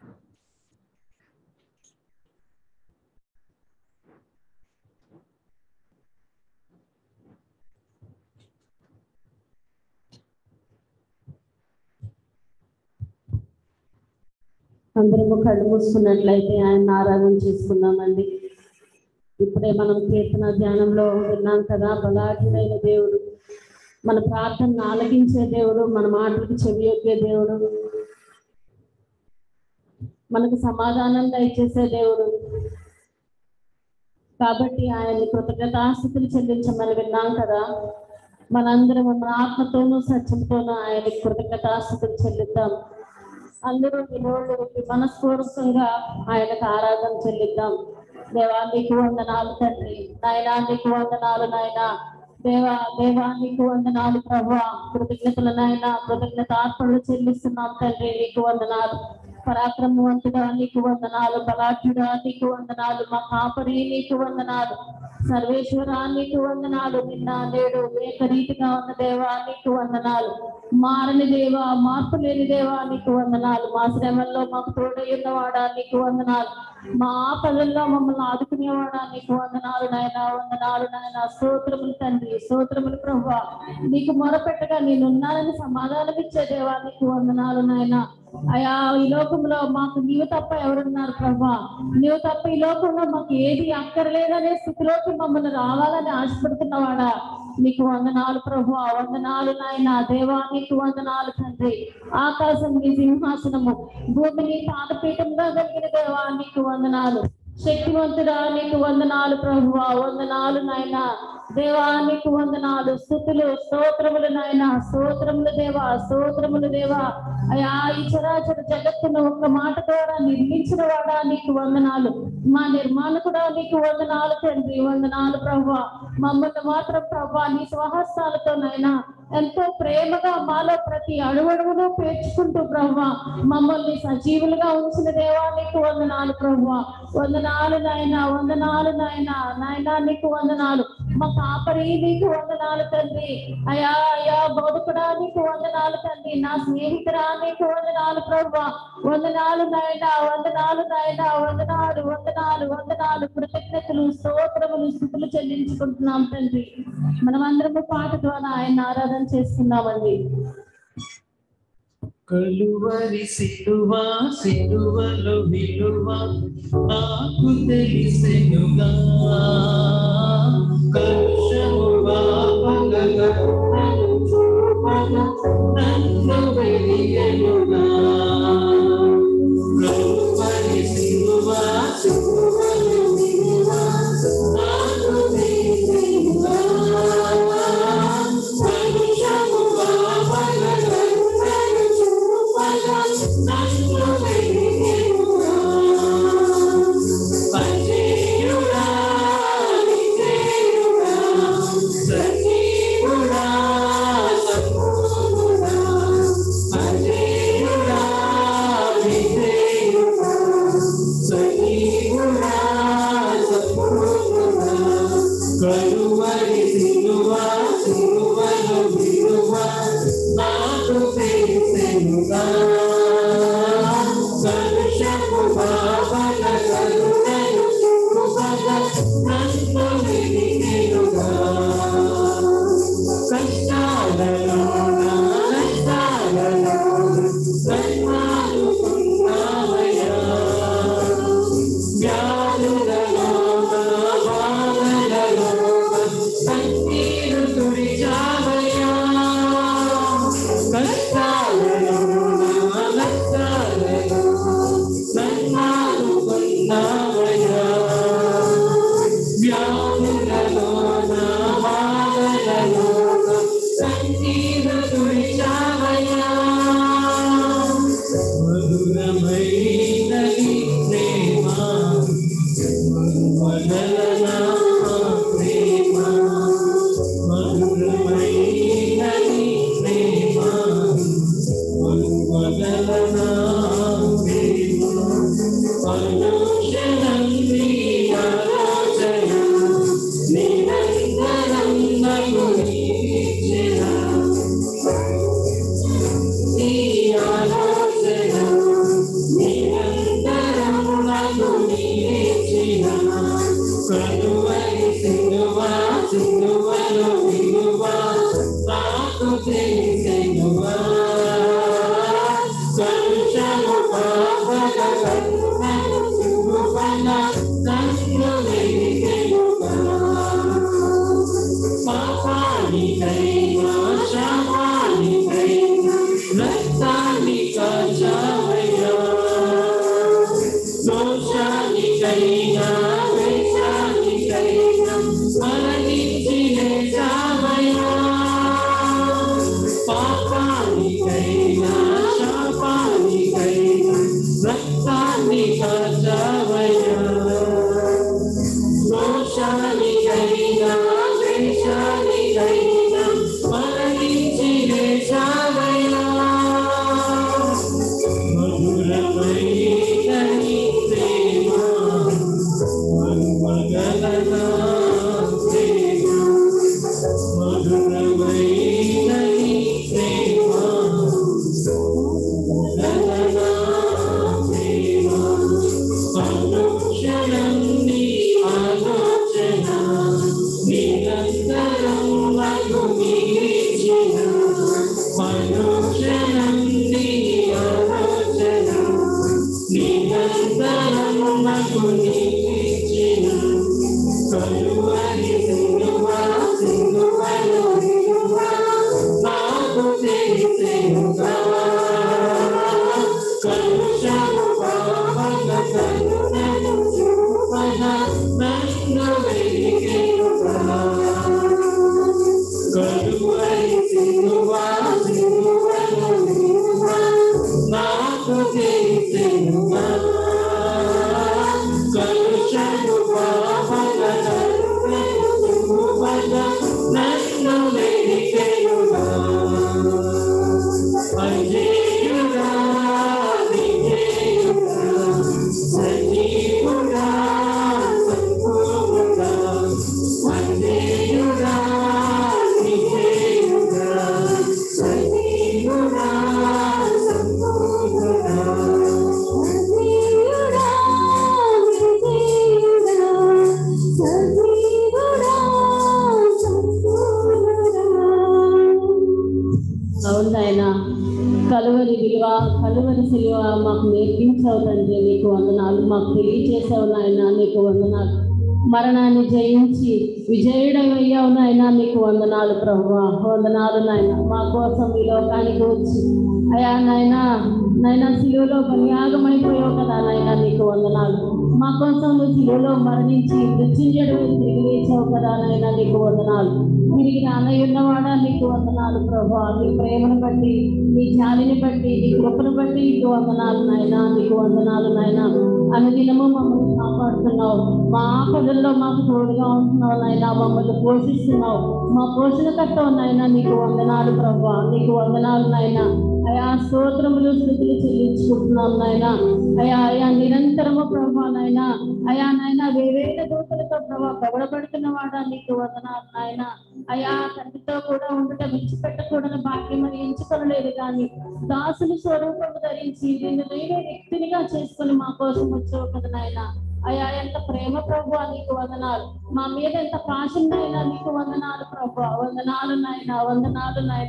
అందరము కళ్ళు మూసుకున్నట్లయితే ఆయన ఆరాధన చేసుకుందామండి ఇప్పుడే మనం కీర్తన ధ్యానంలో విన్నాం కదా బలాఢ్యుడైన దేవుడు మన ప్రార్థన ఆలకించే దేవుడు మన మాటలకు చెవియొక్కే దేవుడు మనకు సమాధానం దయచేసే దేవుడు కాబట్టి ఆయన్ని కృతజ్ఞతాస్థితులు చెల్లించమని విన్నాం కదా మనందరం మన ఆత్మతోనూ సత్యంతోనూ ఆయనకి కృతజ్ఞతాస్థితులు చెల్లిద్దాం అందరూ వినోళ్ళు మనస్పూర్వకంగా ఆయనకు ఆరాధన చెల్లిద్దాం దేవా నీకు వందనాలు తండ్రి నాయనా నీకు వందనాలు నాయన దేవా దేవా నీకు వందనాలు ప్రభా కృతజ్ఞతలు నాయన కృతజ్ఞత ఆత్మలు చెల్లిస్తున్నాం తండ్రి నీకు వందనాలు పరాక్రమవంతుడా నీకు వందనాలు బలాఢ్యుడా నీకు వందనాలు మా కాపరి నీకు వందనాలు సర్వేశ్వరా నీకు వందనాలు నిన్న నేడు ఏకరీతిగా ఉన్న దేవా నీకు వందనాలు మారని దేవా మార్పు లేని దేవా నీకు వందనాలు మా శ్రమల్లో మాకు తోడై ఉన్నవాడా నీకు వందనాలు మా ఆపదల్లో మమ్మల్ని ఆదుకునేవాడా నీకు వందనాలు నాయన వందనాలు నాయన స్తోత్రములు తండ్రి స్తోత్రములు ప్రభా నీకు మొరపెట్టగా నేనున్నానని సమాధానం ఇచ్చే దేవా నీకు వందనాలు నాయన అయా ఈ లోకంలో మాకు నీవు తప్ప ఎవరున్నారు ప్రభా నీవు తప్ప ఈ లోకంలో మాకు ఏది అక్కర్లేదనే స్థితిలోకి మమ్మల్ని రావాలని ఆశపడుతున్నవాడా నీకు వందనాలు ప్రభు వందనాలు నాయన దేవా నీకు వందనాలు తండ్రి ఆకాశం నీ సింహాసనము భూమిని పాదపీఠంగా కలిగిన దేవా నీకు వందనాలు శక్తివంతుడా నీకు వందనాలు ప్రభు వందనాలు నాయన దేవా నీకు వందనాలు స్థుతులు స్తోత్రములు నాయన స్తోత్రములు దేవా స్తోత్రములు దేవా అయా ఈ చరాచర జగత్తును ఒక్క మాట ద్వారా నిర్మించిన వాడా నీకు వందనాలు మా నిర్మాణకుడా నీకు వందనాలు తండ్రి వందనాలు ప్రభు మమ్మల్ని మాత్రం ప్రభు నీ స్వహస్తాలతో నాయన ఎంతో ప్రేమగా మాలో ప్రతి అడుగడుగును పేర్చుకుంటూ ప్రభు మమ్మల్ని సజీవులుగా ఉంచిన దేవా నీకు వందనాలు ప్రభు వందనాలు నాయన వందనాలు నాయన నాయన నీకు వందనాలు మా కాపరి నీకు వందనాలు తండ్రి అయా అయా బోధకుడా నీకు వందనాలు తండ్రి నా స్నేహితురా నీకు వందనాలు ప్రభు వందనాలు నాయన వందనాలు నాయన వందనాలు వందనాలు వందనాలు కృతజ్ఞతలు స్తోత్రములు స్థుతులు చెల్లించుకుంటున్నాం తండ్రి మనమందరము పాట ద్వారా ఆయన ఆరాధన చేస్తున్నామండి కలువరి సిలువ సిలువలో విలువ నాకు తెలిసెనుగా కలుషము పాపగగా నన్ను చూపగా నన్ను వెలియనుగా కలువరి సిలువ సిలువలో విలువ నాకు తెలిసెనుగా కలుషము పాపగగా నన్ను చూపగా నన్ను వెలియనుగా పరిచయుడా విజయుడా సజీవుడా సంపూర్ణుడా పరిచయుడా విజయుడా సజీవుడా సంపూర్ణుడా కలువరి సిలువ సిలువలో విలువ నాకు తెలిసెనుగా కలుషము పాపల కరుణను చూపగా నన్ను వెలిగెనుగా కష్టాలలోన నష్టాలలోన సన్మాను ఉన్నావయ్యా వ్యాధులలోన బాధలలోన కన్నీరు తుడిచావయ్యా ఉన్నావయ్యా వ్యాధులలోన బాధలలోన కన్నీరు తుడిచావయ్యా మధురమైన నీ ప్రేమ వదలనా ప్రేమ మధురమైన నీ ప్రేమ వదలనా ప్రేమ అనుక్షణం నీ ఆలోచన నిరంతరం నన్ను నిరీక్షణ నీ ఆలోచన నిరంతరం నన్ను నిరీక్షణ కనువరి సినువా సినువలో వినువా నాకు తెలిసెనువా కలుషము పాపగ కరుణను చూపన నన్ను వెలిగెనుగా పాపానికైనా శాపానికైనా రక్తాన్ని కాచావయ్యా దోషానికైనా వేషానికైనా మరణించి లేచావయ్యా పాపానికైనా శాపానికైనా రక్తాన్ని కాచావయ్యా దోషానికైనా ద్వేషానికైనా మరణించి లేచావయ్యా మధురమైన నీ ప్రేమ మరుమగలనా ప్రేమ మధురమైన నీ ప్రేమ మగలనా ప్రేమ అనుక్షణం నీ ఆలోచన నిరంతరం నాకు నిరీక్షణ అనుక్షణం నీ ఆలోచన నిరంతరం నాకు నిరీక్షణ కలువరి సినువా సినువలో వినువా నాకు తెలిసేనుగా కలుషము పాపగ కరుణను చూపన నన్ను వెలిగెనుగా కలువరి సినువా సినువలో వినువా నాకు తెలిసేనుగా కలుషము పాపగ కరుణను చూపన నన్ను వెలిగెనుగా అజేయుడా విజేయుడా సజీవుడా సంపూర్ణుడా అజేయుడా విజేయుడా సజీవుడా సంపూర్ణుడా అవును నాయన కలువరి విలువ కలువరి సిలువ మాకు నేర్పించావు తండ్రి నీకు వందనాలు మాకు తెలియచేసావు నాయన నీకు వందనాలు మరణాన్ని జయించి విజయుడమయ్యావు నాయన నీకు వందనాలు ప్రభు వందనాలు నాయన మా కోసం ఈ లోకానికి వచ్చి అయా నాయన నాయన సిలువలో బలియాగమైపోయావు కదా నాయన నీకు వందనాలు మా కోసం నువ్వు సిలువలో మరణించి మృత్యుంజడు తిరిగి లేచావు కదా నాయన నీకు వందనాలు తిరిగి నాన్నయ్య ఉన్నవాడా నీకు వందనాలు ప్రభా నీ ప్రేమను బట్టి నీ జాలిని బట్టి నీ కృపను బట్టి నీకు వందనాలు నాయన నీకు వందనాలు నాయన అనుదినము మమ్మల్ని కాపాడుతున్నావు మా ఆపదల్లో మాకు తోడుగా ఉంటున్నావు నాయన మమ్మల్ని పోషిస్తున్నావు మా పోషణకర్త నాయన నీకు వందనాలు ప్రభా నీకు వందనాలు నాయన అయా స్తోత్రములు స్థుతులు చెల్లించుకుంటున్నాం నాయన అయా అయా నిరంతరము ప్రభా నాయన అయా నాయన వేవేల దూతలతో ప్రభా పొగడబడుతున్న వాడా నీకు వందనాలు నాయన అయా తండ్రితో కూడా ఉండట విడిచిపెట్టకూడని భాగ్యం అని ఎంచుకొనలేదు కానీ దాసుని స్వరూపము ధరించి నిన్ను నేనే వ్యక్తినిగా చేసుకుని మా కోసం వచ్చావు కదా నాయన అయా ఎంత ప్రేమ ప్రభు నీకు వందనాలు మా మీద ఎంత పాషన్నైనా నీకు వందనాలు ప్రభు వందనాలు నాయన వందనాలు నాయన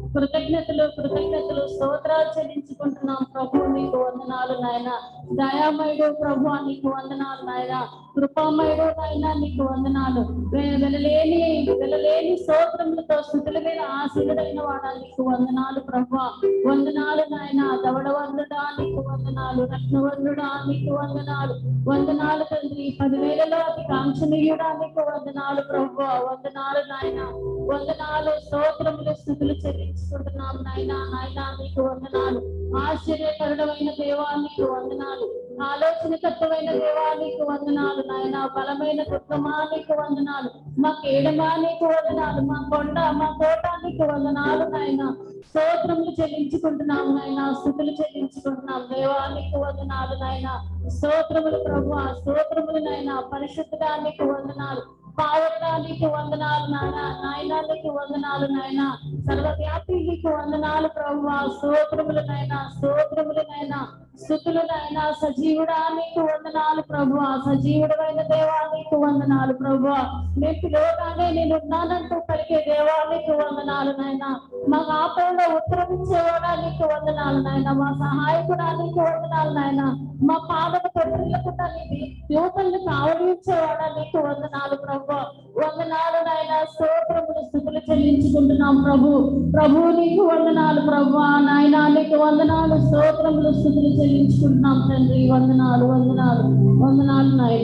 కృతజ్ఞతలు కృతజ్ఞతలు స్తోత్రాలు చెల్లించుకుంటున్నాం ప్రభు నీకు వందనాలు నాయన దయామయుడు ప్రభు నీకు వందనాలు నాయన కృపామయుడు నాయన నీకు వందనాలు వె- వెలలేని వెలలేని స్తోత్రములతో స్థుతుల మీద ఆశీనుడైన వాడా నీకు వందనాలు ప్రభు వందనాలు నాయన దవడవందుడా నీకు వందనాలు రత్నవందుడా నీకు వందనాలు వందనాలు తండ్రి పదివేలలో అతి కాంక్షణీయుడా నీకు వందనాలు ప్రభు వందనాలు నాయన వందనాలు స్తోత్రములు స్థుతులు చెల్లించుకుంటున్నాం నాయన నాయన నీకు వందనాలు ఆశ్చర్యకరుడమైన దేవా నీకు వందనాలు ఆలోచనకర్తమైన దేవా నీకు వందనాలు నాయన బలమైన దుర్గమా నీకు వందనాలు మా కేడమా నీకు వందనాలు మా కొండ మా కోట నీకు వందనాలు నాయన స్తోత్రములు చెల్లించుకుంటున్నాం నాయన స్థుతులు చెల్లించుకుంటున్నాం దేవా నీకు వందనాలు నాయన స్తోత్రములు ప్రభు స్తోత్రములు నాయన పరిశుద్ధగా నీకు వందనాలు పావడా నీకు వందనాలు నాయన నాయన నీకు వందనాలు నాయన సర్వవ్యాపి నీకు వందనాలు ప్రభు స్తోత్రములు నాయన స్తోత్రములు నాయన స్థుతులు నాయన సజీవుడా నీకు వందనాలు ప్రభు సజీవుడమైన దేవా నీకు వందనాలు ప్రభు నేను పిలవగానే నేను ఉన్నానంటూ పలికే దేవా నీకు వందనాలు నాయన మా ఆపంలో ఉత్తరం ఇచ్చేవాడా నీకు వందనాలు నాయన మా సహాయకుడా నీకు వందనాలు నాయన మా పాదకు తొట్టిల్లకుండా నీది యువతల్ని కావడించేవాడా నీకు వందనాలు ప్రభు వందనాలు నాయన స్తోత్రములు స్థుతులు చెల్లించుకుంటున్నాం ప్రభు ప్రభు నీకు వందనాలు ప్రభు నాయన నీకు వందనాలు స్తోత్రములు స్థుతులు చెల్లించుకుంటున్నాం తండ్రి వందనాలు వందనాలు వందనాలు నాయన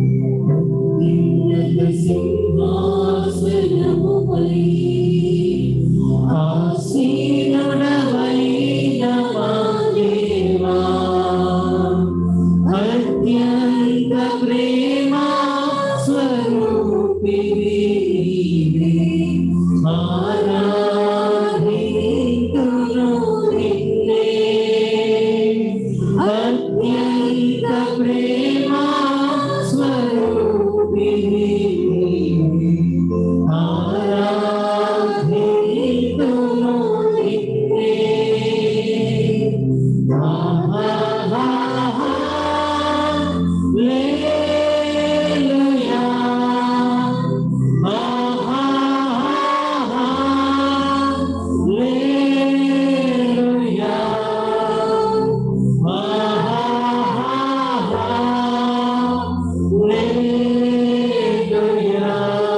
సింహాసనముపై ఆసీనుడవైన మా దేవా, అత్యంత ప్రేమా స్వరూపివి నీవే. ఆరాధింతును నిన్నే. అత్యంత ప్రేమా స్వరూపివి నీవే. ఆరాధింతును నిన్నే. ఆహాహా, లేలుయా. ఆహాహా, లేలుయా. ఆహాహా, లేలుయా.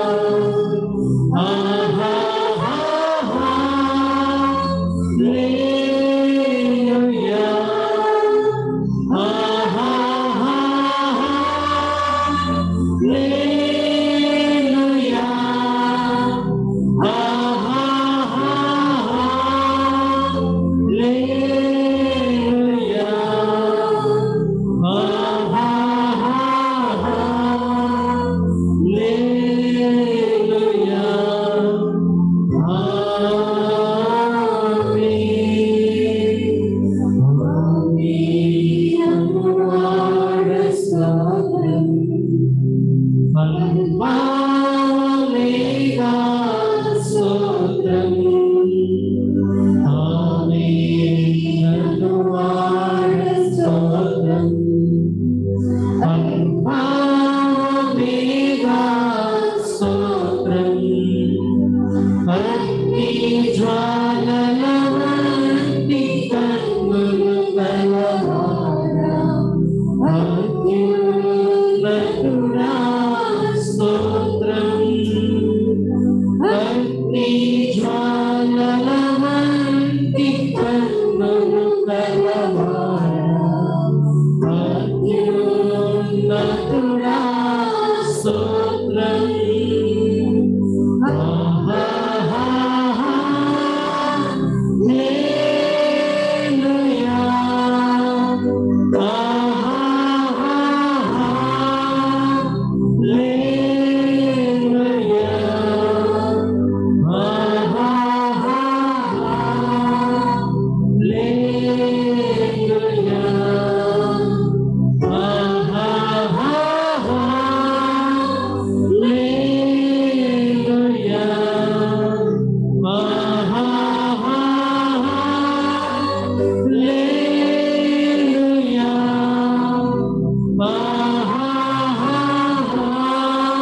జ్వాలలవంటి కన్నులు కలవారా అత్యున్నతుడా స్తోత్రం అగ్ని జ్వాలలవంటి కన్నులు కలవారా అత్యున్నతుడా స్తోత్రం ఆహాహా హల్లెలూయా ఆహాహా హల్లెలూయా ఆహాహా హల్లెలూయా ఆహాహా హల్లెలూయా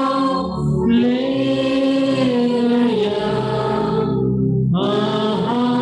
ఆహా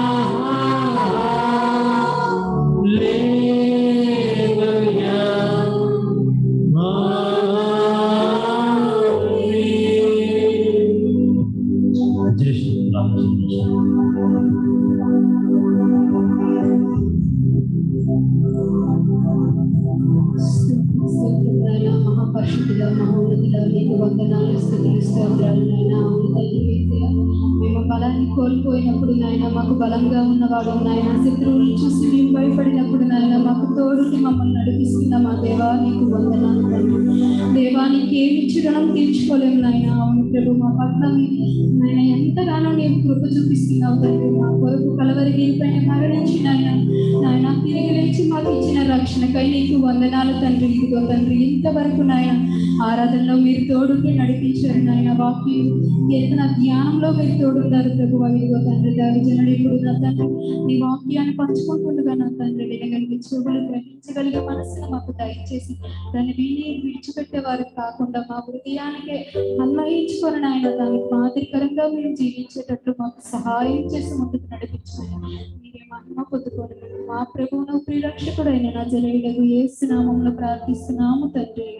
నాయన మహాపరిశుద్ధుల మహోన్నతుల మీకు వందనాలు స్థుతులు స్తోత్రాలు నాయన అవును తండ్రి యేసయ్య. మేము బలాన్ని కోల్పోయినప్పుడు నాయన మాకు బలంగా ఉన్నవాడు నాయన శత్రువులు చూసి మేము భయపడినప్పుడు నాయన మాకు తోడుని మమ్మల్ని నడిపిస్తున్న మా దేవా నీకు వందనాలు తండ్రి దేవానికి ఏమి రుణం తీర్చుకోలేము నాయన అవును ప్రభు మా పట్ల మీరు నాయన ఎంతగానో నీవు కృప చూపిస్తున్నావు తండ్రి మా కొరకు కలవరి దీనిపైన మరణించి నాయన నాయన తిరిగి లేచి మాకు ఇచ్చిన రక్షణకై నీకు వందనాలు తండ్రి ఇదిగో తండ్రి ఇంతవరకు నాయన ఆరాధనలో మీరు తోడుకి నడిపించారు నాయన వాక్యం కీర్తన ధ్యానంలో మీరు తోడున్నారు ప్రభు ఇదిగో తండ్రి దైవజనుడు ఇప్పుడు నా తండ్రి నీ వాక్యాన్ని పంచుకుంటుండగా నా తండ్రి వినగలిగే చెవులు గ్రహించగలిగే మనసును మాకు దయచేసి దాన్ని విని విడిచిపెట్టే వారు కాకుండా మా హృదయానికి అన్వయించుకొని నాయన దానికి మాదిరికరంగా మేము జీవించేటట్లు మాకు సహాయం చేసి ముందుకు నడిపించాలి మీరే మహిమ పొందుకోండి మా ప్రభువును ప్రిరక్షకుడైన నా జరగలకు ఏసునామంలో ప్రార్థిస్తున్నాము తండ్రి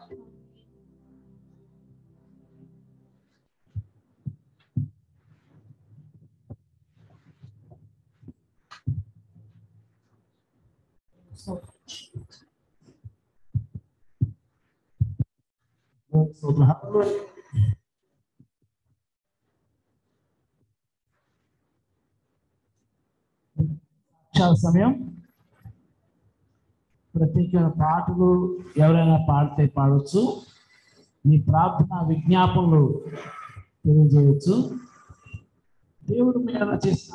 చాలా సమయం ప్రత్యేకమైన పాటలు ఎవరైనా పాడితే పాడవచ్చు మీ ప్రార్థన విజ్ఞాపనలు తెలియజేయవచ్చు దేవుడు మీద చేసిన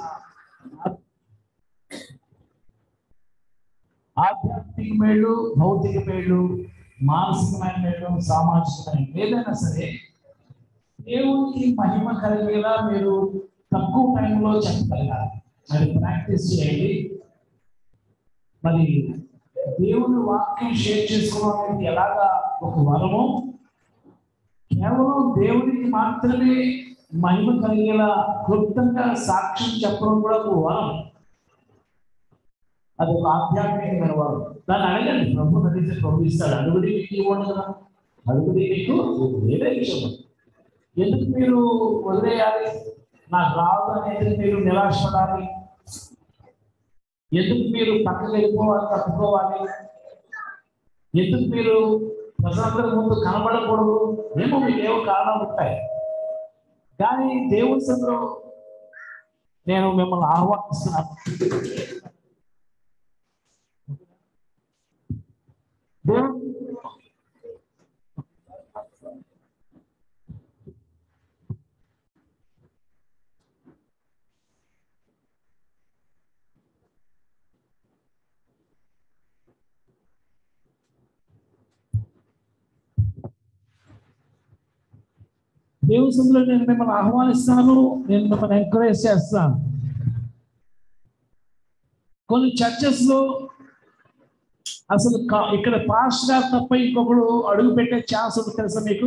ఆధ్యాత్మిక మేలు భౌతిక మేలు మానసికమైన మేలు సామాజికమైన ఏదైనా సరే దేవునికి మహిమ కలిగేలా మీరు తక్కువ టైంలో చెప్పగలగాలి మరి ప్రాక్టీస్ చేయండి మరి దేవుని వాక్యం షేర్ చేసుకోవడం అనేది ఎలాగా ఒక వరము కేవలం దేవునికి మాత్రమే మహిమ కలిగేలా క్లుప్తంగా సాక్ష్యం చెప్పడం కూడా ఒక వరం అది ఒక ఆధ్యాత్మికమైన వరం దాన్ని అడగండి ప్రభు అడిగితే ప్రభు ఇస్తాడు అడుగుడి మీకు ఇవ్వండి కదా అడుగుడి మీకు వేరే విషయం ఎందుకు మీరు వదిలేయాలి నాకు రాదు అనేది మీరు నిరాశపడాలి ఎందుకు మీరు పక్కకు వెళ్ళిపోవాలి తప్పుకోవాలి ఎందుకు మీరు ప్రజలందరి ముందు కనబడకూడదు ఏమో మీకు ఏవో కారణాలు ఉంటాయి కానీ దేవుని సందులో నేను మిమ్మల్ని ఆహ్వానిస్తున్నాను దేవుడు దేవుని సందులో నేను మిమ్మల్ని ఆహ్వానిస్తాను నేను మిమ్మల్ని ఎంకరేజ్ చేస్తాను కొన్ని చర్చెస్ లో అసలు కా- ఇక్కడ పాస్ గారు తప్ప ఇంకొకడు అడుగు పెట్టే ఛాన్స్ ఉంది తెలుసా మీకు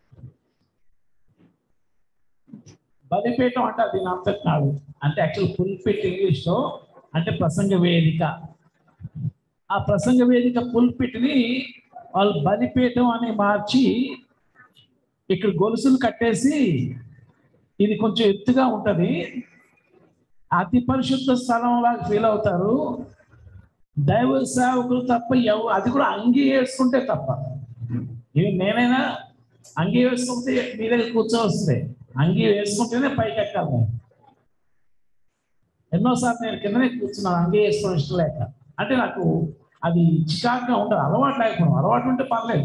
బలిపీఠం అంటే అది అంత కాదు అంటే యాక్చువల్ ఫుల్ ఫిట్ ఇంగ్లీష్ లో అంటే ప్రసంగ వేదిక ఆ ప్రసంగ వేదిక ఫుల్ ని వాళ్ళు బలిపీఠం అని మార్చి ఇక్కడ గొలుసులు కట్టేసి ఇది కొంచెం ఎత్తుగా ఉంటది అతి పరిశుద్ధ స్థలం లాగా ఫీల్ అవుతారు దైవ సేవకులు తప్ప ఎవ అది కూడా అంగీ వేసుకుంటే తప్ప ఇవి నేనైనా అంగీ వేసుకుంటే మీ దగ్గర కూర్చోవస్తుంది అంగీ వేసుకుంటేనే పైకి ఎక్కాలి నేను. ఎన్నోసార్లు నేను కిందనే కూర్చున్నాను అంగీ వేసుకోవడం ఇష్టం లేక అంటే నాకు అది చికాకుగా ఉంటుంది అలవాటు లేకపోవడం అలవాటు ఉంటే పర్లేదు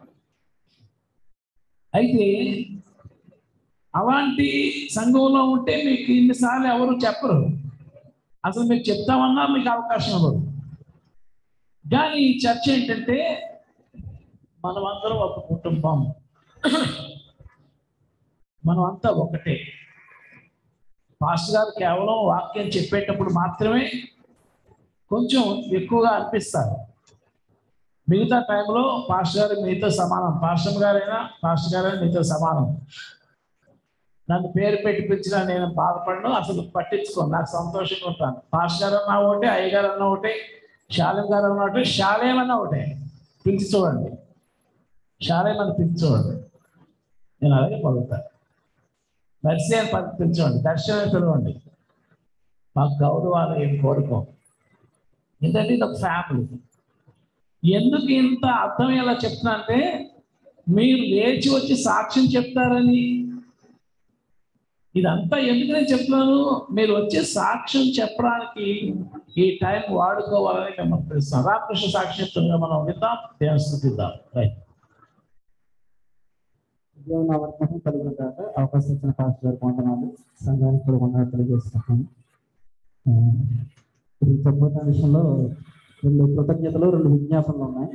అయితే అలాంటి సంఘంలో ఉంటే మీకు ఇన్నిసార్లు ఎవరు చెప్పరు అసలు మీకు చెప్తామన్నా మీకు అవకాశం ఇవ్వరు కానీ ఈ చర్చ ఏంటంటే మనమందరం ఒక కుటుంబం మనమంతా ఒకటే పాస్టర్ గారు కేవలం వాక్యం చెప్పేటప్పుడు మాత్రమే కొంచెం ఎక్కువగా అనిపిస్తారు మిగతా టైంలో పాస్టర్ గారు మీతో సమానం పాస్టర్ గారైనా పాస్టర్ గారైనా మీతో సమానం నన్ను పేరు పెట్టి పిలిచినా నేను బాధపడను అసలు పట్టించుకోను నాకు సంతోషంగా ఉంటాను పాస్టర్ గారు అన్నా ఒకటే అయ్యగారు అన్నా ఒకటే శాలేం గారు అన్నా ఒకటే శాలేం అన్నా ఒకటే పిలిచి చూడండి శాలేం అని పిలిచి చూడండి నేను అలాగే పలుకుతాను దర్శి అని పలి- పిలిచండి దర్శనం అని పిలవండి మాకు గౌరవాలు ఏం కోరుకోం ఎందుకంటే ఇది ఒక ఫ్యామిలీ ఎందుకు ఇంత అర్థమయ్యేలా చెప్తున్నా అంటే మీరు లేచి వచ్చి సాక్ష్యం చెప్తారని ఇదంతా ఎందుకు నేను చెప్తున్నాను మీరు వచ్చే సాక్ష్యం చెప్పడానికి ఈ టైం వాడుకోవాలని మిమ్మల్ని తెలుస్తాను రామకృష్ణ సాక్షిత్వంగా మనం విద్దాం దేవుని స్థుతిద్దాం రైట్ దేవుని అవకాశం కలిగిన కాక అవకాశం ఇచ్చిన పాస్టర్ గారికి వందనాలు సంఘానికి కూడా వందనాలు తెలియజేస్తున్నాను ఆ, ఇప్పుడు చెప్పబోతున్న విషయంలో రెండు కృతజ్ఞతలు రెండు విజ్ఞాపనలు ఉన్నాయి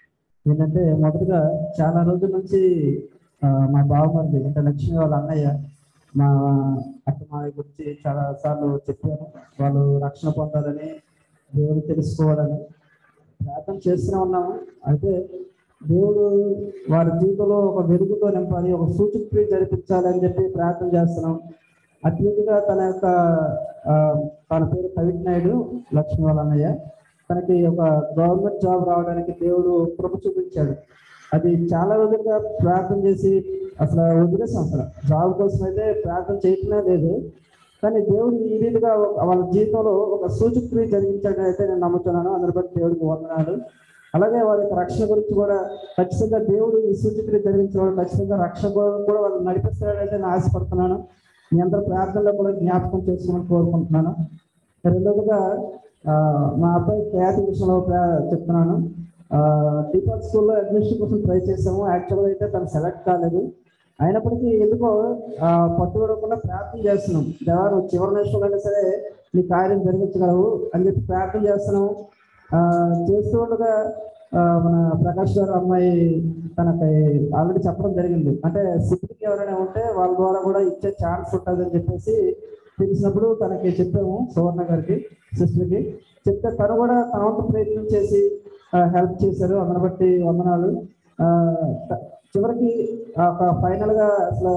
ఏంటంటే మొదటగా చాలా రోజుల నుంచి ఆ, మా బావమరిది అంటే లక్ష్మి వాళ్ళ అన్నయ్య మా అక్క మా గురించి చాలా సార్లు చెప్పారు వాళ్ళు రక్షణ పొందాలని దేవుడు తెలుసుకోవాలని ప్రార్థన చేస్తూనే ఉన్నాము అయితే దేవుడు వారి జీవితంలో ఒక వెలుగుతో నింపాలి ఒక సూచన క్రియ జరిపించాలి అని చెప్పి ప్రార్థన చేస్తున్నాం అత్యంతగా తన యొక్క ఆ, తన పేరు కవిట్ నాయుడు లక్ష్మీ వాళ్ళ అన్నయ్య తనకి ఒక గవర్నమెంట్ జాబ్ రావడానికి దేవుడు కృప చూపించాడు అది చాలా రోజులుగా ప్రార్థన చేసి అసలు వదిలేసాం అసలు జాబ్ కోసం అయితే ప్రార్థన చేయటమే లేదు కానీ దేవుడు ఈ రీతిగా ఒక- వాళ్ళ జీవితంలో ఒక సూచన క్రియ జరిగించాడని అయితే నేను నమ్ముతున్నాను అందరి బట్టి దేవుడికి వందనాలు అలాగే వాళ్ళ యొక్క రక్షణ గురించి కూడా ఖచ్చితంగా దేవుడు ఈ సూచక్రియ జరిగించిన వాళ్ళు ఖచ్చితంగా రక్షణ కూడా కూడా వాళ్ళు నడిపిస్తాడైతే నేను ఆశపడుతున్నాను మీ అందరి ప్రార్థనలో కూడా జ్ఞాపకం చేసుకోమని కోరుకుంటున్నాను రెండవదిగా ఆ, మా అబ్బాయి ఖ్యాతి విషయంలో ప్రా- చెప్తున్నాను డిపార్ట్ స్కూల్లో అడ్మిషన్ కోసం ట్రై చేసాము యాక్చువల్గా అయితే తను సెలెక్ట్ కాలేదు అయినప్పటికీ ఎందుకో ఆ, పట్టుబడకుండా ప్రార్థన చేస్తున్నాం దేవా నువ్వు చివరి నిమిషంలో అయినా సరే నీ కార్యం జరిగించగలవు అని చెప్పి ప్రార్థన చేస్తున్నాము ఆ, చేస్తూ ఉండగా ఆ, మన ప్రకాష్ గారు అమ్మాయి తనకి ఆల్రెడీ చెప్పడం జరిగింది అంటే సిబ్లింగ్ ఎవరైనా ఉంటే వాళ్ళ ద్వారా కూడా ఇచ్చే ఛాన్స్ ఉంటుంది అని చెప్పేసి తెలిసినప్పుడు తనకి చెప్పాము సువర్ణ గారికి సిస్టర్కి చెప్తే తను కూడా తన వంతు ప్రయత్నం చేసి హెల్ప్ చేశారు అందుని బట్టి వందనాలు ఆ, త- చివరికి ఆ ఒక ఫైనల్ గా అసలు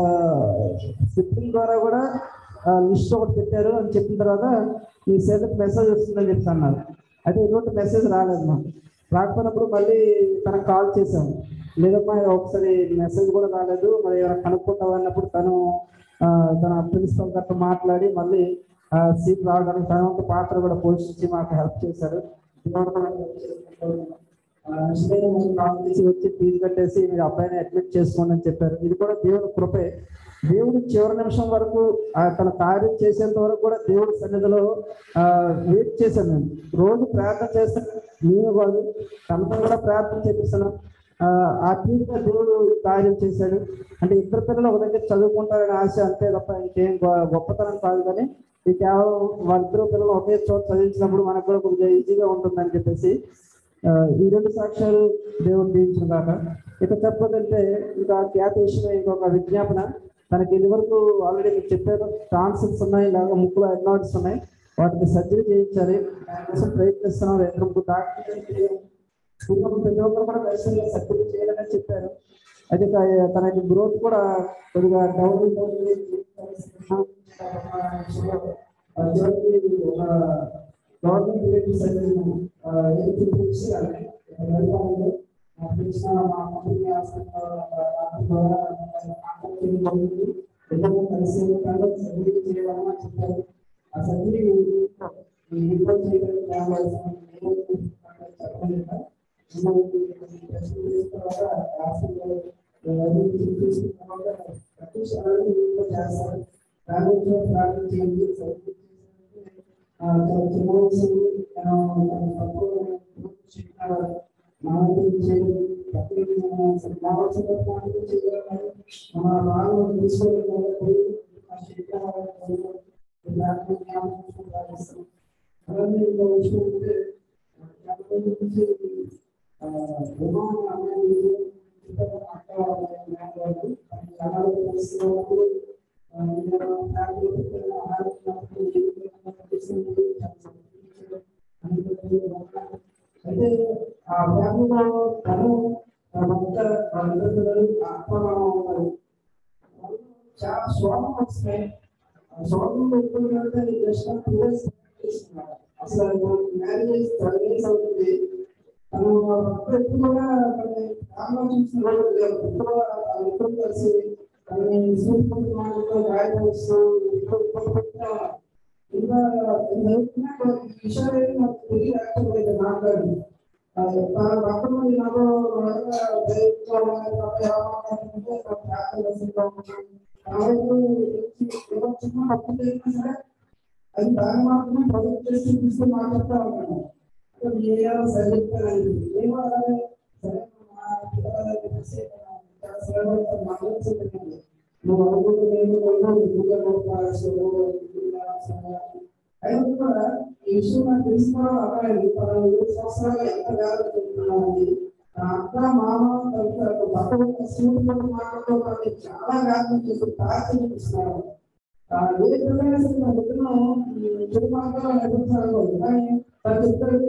సిబ్లింగ్ ద్వారా కూడా లిస్ట్ ఒకటి పెట్టారు అని చెప్పిన తర్వాత ఈ సేవకి మెసేజ్ వస్తుందని చెప్పి అన్నారు అయితే ఎటువంటి మెసేజ్ రాలేదు మాకు రాకపోయినప్పుడు మళ్ళీ తనకు కాల్ చేసాము లేదమ్మా ఒకసారి మెసేజ్ కూడా రాలేదు మరి ఏమైనా కనుక్కుంటావు అన్నప్పుడు తను ఆ, తన ప్రిన్సిపల్ గారితో మాట్లాడి మళ్ళీ సీట్ రావడానికి తన వంతు పాత్ర కూడా పోషించి మాకు హెల్ప్ చేశారు దేవుడు కూడా ఆ, నిజంగానే మాకు కాల్ చేసి వచ్చి ఫీజు కట్టేసి మీరు అబ్బాయిని అడ్మిట్ చేసుకోండి అని చెప్పారు ఇది కూడా దేవుని కృపే దేవుడు చివరి నిమిషం వరకు ఆ, తన కార్యం చేసేంత వరకు కూడా దేవుడి సన్నిధిలో ఆ, వెయిట్ చేశాను నేను రోజు ప్రార్థన చేస్తాను నేను వాళ్ళు తనతో కూడా ప్రార్థన చేపిస్తున్నాను ఆ, ఆత్మీయంగా దేవుడు ఈ కార్యం చేశాడు అంటే ఇద్దరు పిల్లలు ఒక దగ్గర చదువుకుంటారని ఆశ అంతే తప్ప ఇంకేం గొ- గొప్పతనం కాదు కానీ ఇది కేవలం వాళ్ళిద్దరు పిల్లలు ఒకే చోట చదివించినప్పుడు మనకు కూడా కొంచెం ఈజీగా ఉంటుందని చెప్పేసి ఆ, ఈ రెండు సాక్ష్యాలు దేవుడు దీవించిన కాక ఇక చెప్పదంటే ఇంకా ఖ్యాతి విషయమే ఇంకొక విజ్ఞాపన తనకి ఇది వరకు ఆల్రెడీ మీకు చెప్పారు టాన్సిల్స్ ఉన్నాయి లేదా ముక్కులో ఎడ్నాయిడ్స్ ఉన్నాయి వాటికి సర్జరీ చేయించాలి దానికోసం ప్రయత్నిస్తున్నాం రెండు ముగ్గురు డాక్టర్ పూర్వం ప్రతి ఒక్కరు కూడా ఖచ్చితంగా సర్జరీ చేయాలని చెప్పారు అయితే త- తనకి గ్రోత్ కూడా కొద్దిగా డౌన్ గవర్నమెంట్ రిలేటెడ్ సర్జరీ ఏం చూపించి అది వెళ్ళాలి తెలిసిన మా కంపెనీ హాస్పిటల్ ద్వారా కాంటాక్ట్ చేయడం జరిగింది ఇద్దరు కలిసి సర్జరీ చేయాలని చెప్పారు ఆ సర్జరీ ఇబ్బంది చేయడానికి కావాల్సిన చెప్పలేదు అలాగే ఇంకో విషయం అంటే అయితే ఆ ఫ్యామిలీలో తను భర్త వాళ్ళిద్దరు అప్పమామ ఉన్నారు చాలా శోభం వస్తున్నాయి శోభం ఎక్కువ జస్ట్ టూ డేస్ అసలు మ్యారేజ్ ట్వెల్వ్ ఇయర్స్ అవుతుంది తను భర్త ఎప్పుడు కూడా తనని ప్రాణంలో చూసిన రోజు లేవు ఎప్పుడు కూడా తను ఎప్పుడు కలిసి తనని సూర్యుడు మాటలతో గాయపరుస్తూ ఇప్పుడు పెట్టిన ఇంకా జరుగుతున్న విషయాలు ఏమి నాకు తెలియదు యాక్చువల్గా అయితే మాట్లాడి తన భక్తులు నాకు దయచేయాలని ప్రార్థన చేస్తూ ఉన్నాను. కాబట్టి ఏదో చిన్న తప్పు చేసినా సరే అది దాన్ని మాత్రమే ప్రొజెక్ట్ చేసి తీసుకుని మాట్లాడుతూ ఉంటాను అంటే మీరు సరిగ్గానండి మేము అలాగే సరే మా పిల్లలు చెప్పేసి చాలా సేవలు మాట్లాడుతున్నాను నువ్వు అనుకుంటే నేను ఉన్నాను అయినా కూడా ఈ విషయం నాకు తెలుసుకోవడం అవ్వాలి పదహారు ఏడు సంవత్సరాలు ఎంత వేల చెప్తున్నాను అక్క మామ భర్త శివుడు పట్ల మాట్లాడుతూ చాలా వ్యాధులు చేసి తాకి చూపిస్తున్నారు ఆ, ఏ విధమైన సరే నా బిడ్డను ఈ చెడు మార్గంలో నడిపించాలి కానీ ప్రతి ఒక్కరు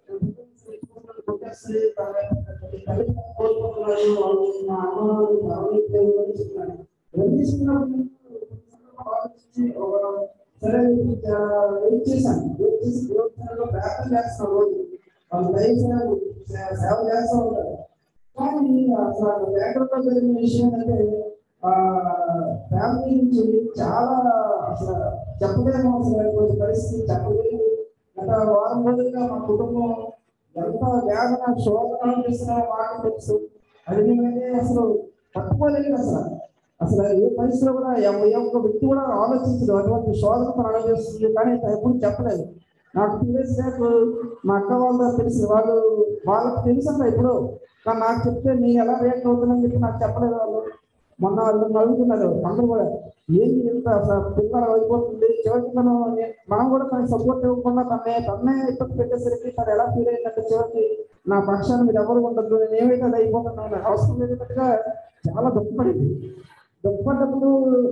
కొట్టేసి తల్లి కోల్పోతున్నారు వాళ్ళు మా అమ్మ వాళ్ళు భావన చెప్తున్నారు ఇవన్నీ చిన్నప్పుడు ఆలోచించి ఒక సరే వెయిట్ చేశాను వెయిట్ చేసి దేవస్థానంలో ప్రార్థన చేస్తాను రోజు వాళ్ళు దయచేసి సేవ చేస్తూ ఉంటారు కానీ అసలు లేఖలతో జరిగిన విషయం అంటే ఆ ఫ్యామిలీ నుంచి చాలా అసలు చెప్పలేము అసలు కొంచెం పరిస్థితి చెప్పలేదు గత వారం రోజులుగా మా కుటుంబం ఎంత వేదన శోధన అనిపిస్తున్నారో మాకు తెలుసు అది మేమైతే అసలు పట్టుకోలేదు అసలు అసలు ఏ పరిస్థితిలో కూడా ఎవ- ఏ ఒక్క వ్యక్తి కూడా ఆలోచించదు అటువంటి శోధన తను అనుభవిస్తుంది కానీ తను ఎప్పుడు చెప్పలేదు నాకు టూ డేస్ బ్యాక్ మా అక్క వాళ్ళు తెలిసి వాళ్ళు వాళ్ళకి తెలుసు అసలు ఇప్పుడు కానీ నాకు చెప్తే నేను ఎలా రియాక్ట్ అవుతుందని చెప్పి నాకు చెప్పలేదు వాళ్ళు మొన్న వాళ్ళు నవ్వుతున్నారు అందరూ కూడా ఏంటి ఎంత అసలు పిల్లలు అయిపోతుంది చివరికి మనం నే- మనం కూడా తనకి సపోర్ట్ ఇవ్వకుండా తన్నే తన్నే ఇబ్బంది పెట్టేసరికి తను ఎలా ఫీల్ అయిందంటే చివరికి నా పక్షాన్ని మీరు ఎవరు ఉండదు నేను ఏమైతే అది అయిపోతున్నాను అవసరం లేనట్టుగా చాలా దుఃఖపడింది దుఃఖపడ్డప్పుడు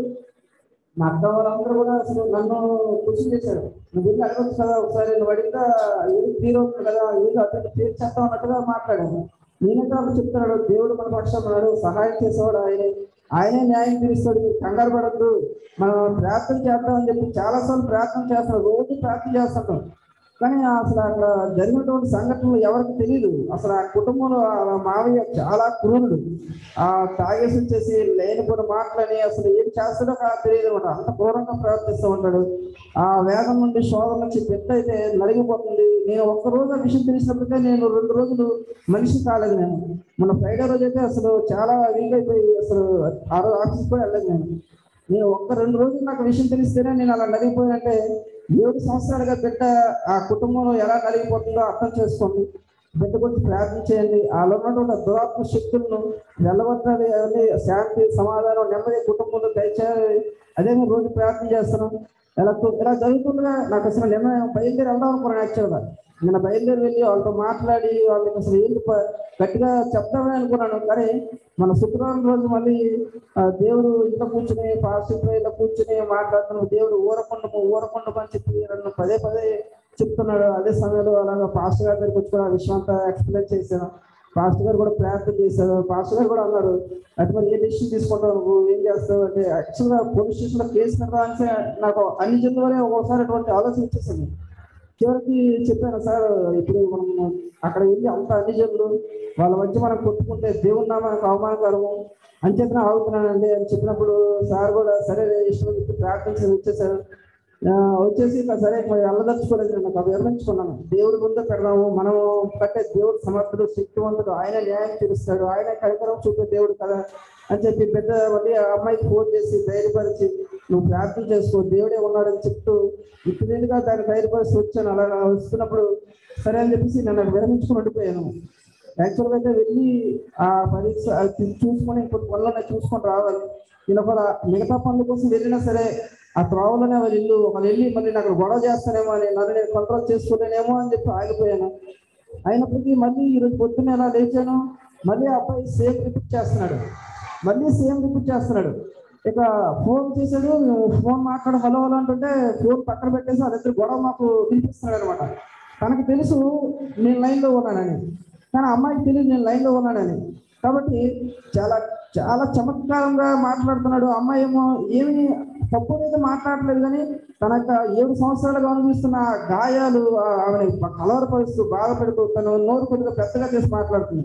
మా అక్క వాళ్ళందరూ కూడా అసలు నన్ను కృషి చేశారు నువ్వు వెళ్ళి అడగచ్చు కదా ఒకసారి నువ్వు అడిగితే ఏది తీరవుతుంది కదా ఏదో అతను తీర్చేస్తాం అన్నట్టుగా మాట్లాడాను నేనైతే వాళ్ళు చెప్తున్నాడు దేవుడు మన పక్షం ఉన్నాడు సహాయం చేసేవాడు ఆయనే ఆయనే న్యాయం తీరుస్తాడు మీరు కంగారు పడద్దు మనం ప్రార్థన చేద్దాం అని చెప్పి చాలాసార్లు ప్రార్థన చేస్తాం రోజు ప్రార్థన చేస్తుంటాం కానీ అసలు అక్కడ జరిగినటువంటి సంఘటనలు ఎవరికి తెలియదు అసలు ఆ కుటుంబంలో ఆ మావయ్య చాలా క్రూరుడు ఆ తాగేసి వచ్చేసి లేనిపోయిన మాటలని అసలు ఏం చేస్తాడో నాకు తెలియదు అనమాట అంత క్రూరంగా ప్రవర్తిస్తూ ఉంటాడు ఆ వేగం నుండి శోధన నుంచి పెద్ద అయితే నలిగిపోతుంది నేను ఒక్క రోజు ఆ విషయం తెలిసినప్పటికే నేను రెండు రోజులు మనిషి కాలేదు నేను మన ఫ్రైడే రోజు అయితే అసలు చాలా వీక్ అయిపోయి అసలు ఆ రోజు ఆఫీస్ కూడా వెళ్ళలేదు నేను నేను ఒక్క రెండు రోజులు నాకు విషయం తెలిస్తేనే నేను అలా నలిగిపోయానంటే ఏడు సంవత్సరాలుగా బిడ్డ ఆ కుటుంబంలో ఎలా నలిగిపోతుందో అర్థం చేసుకోండి బిడ్డ గురించి ప్రార్థన చేయండి వాళ్ళలో ఉన్నటువంటి దురాత్మ శక్తులను వెళ్ళగొట్టాలి అవన్నీ శాంతి సమాధానం నెమ్మది కుటుంబంలో దయచేయాలి అదే నేను రోజు ప్రార్థన చేస్తున్నాను ఇలా కు- ఇలా జరుగుతుండగా నాకు అసలు నిన్న బయలుదేరి వెళ్దాం అనుకున్నాను యాక్చువల్గా నిన్న బయలుదేరి వెళ్ళి వాళ్ళతో మాట్లాడి వాళ్ళకి అసలు ఏంటి ప- గట్టిగా చెప్దామని అనుకున్నాను కానీ మన శుక్రవారం రోజు మళ్ళీ ఆ, దేవుడు ఇంట్లో కూర్చుని పాస్టర్ ఇంట్లో కూర్చుని మాట్లాడుతున్నాడు దేవుడు ఊరకుండము ఊరకుండము అని చెప్పి నన్ను పదే పదే చెప్తున్నాడు అదే సమయంలో అలాగా పాస్టర్ గారి దగ్గరికి వచ్చి కూడా ఆ విషయం అంతా ఎక్స్ప్లెయిన్ చేశాను పాస్టర్ గారు కూడా ప్రార్థన చేశారు పాస్టర్ గారు కూడా అన్నారు అయితే మరి ఏ డెసిషన్ తీసుకుంటావు నువ్వు ఏం చేస్తావు అంటే యాక్చువల్గా పోలీస్ స్టేషన్లో కేసు కట్టడానికి నాకు అన్ని జిల్లాలోనే ఒక్కోసారి అటువంటి ఆలోచన వచ్చేసింది చివరికి చెప్పాను సార్ ఇప్పుడు మనం అక్కడ వెళ్ళి అంత అన్ని జనులు వాళ్ళ మధ్య మనం కొట్టుకుంటే దేవుని నామానికి అవమానకరము అంచేతన ఆగుతున్నానండి అని చెప్పినప్పుడు సార్ కూడా సరే ఇష్టం చెప్పి ప్రార్థించి వచ్చేసారు ఆ, వచ్చేసి ఇంకా సరే మరి వెళ్ళదలుచుకోలేదు నాకు అవి విరమించుకున్నాను దేవుడి ముందు పెడదాము మనం కట్టే దేవుడు సమర్థుడు శక్తివంతుడు ఆయన న్యాయం తీరుస్తాడు ఆయన కనికరం చూపే దేవుడు కదా అని చెప్పి పెద్ద మళ్ళీ ఆ అమ్మాయికి ఫోన్ చేసి ధైర్యపరిచి నువ్వు ప్రార్థన చేసుకో దేవుడే ఉన్నాడని చెప్తూ ఇప్పుడేగా దాన్ని ధైర్యపరిచి వచ్చాను అలా వస్తున్నప్పుడు సరే అని చెప్పేసి నన్ను అక్కడ విరమించుకుని ఉండిపోయాను యాక్చువల్గా అయితే వెళ్ళి ఆ పరీక్ష అది చూసుకొని ఇంకొక పనులు చూసుకొని రావాలి నేను ఒక మిగతా పనుల కోసం వెళ్ళినా సరే ఆ త్రోవలోనే వాళ్ళు ఇల్లు ఒక వెళ్ళి మళ్ళీ నాకు గొడవ చేస్తానేమో అని నన్ను నేను కంట్రోల్ చేసుకోలేనేమో అని చెప్పి ఆగిపోయాను అయినప్పటికీ మళ్ళీ ఈరోజు పొద్దున్న ఎలా లేచాను మళ్ళీ ఆ అబ్బాయి సేమ్ రిపీట్ చేస్తున్నాడు మళ్ళీ సేమ్ రిపీట్ చేస్తున్నాడు ఇక ఫోన్ చేశాడు ఫోన్ మాట్లాడు హలో హలో అంటుంటే ఫోన్ పక్కన పెట్టేసి వాళ్ళిద్దరు గొడవ మాకు వినిపిస్తున్నాడు అనమాట తనకు తెలుసు నేను లైన్లో ఉన్నానని కానీ ఆ అమ్మాయికి తెలియదు నేను లైన్లో ఉన్నానని కాబట్టి చాలా చాలా చమత్కారంగా మాట్లాడుతున్నాడు ఆ అమ్మాయి ఏమో ఏమి తప్పు మీద మాట్లాడలేదు కానీ తన యొక్క ఏడు సంవత్సరాలుగా అనుభవిస్తున్న ఆ గాయాలు ఆ- ఆమెను కలవరపరుస్తూ బాధపెడుతూ తను నోరు కొద్దిగా పెద్దగా చేసి మాట్లాడుతుంది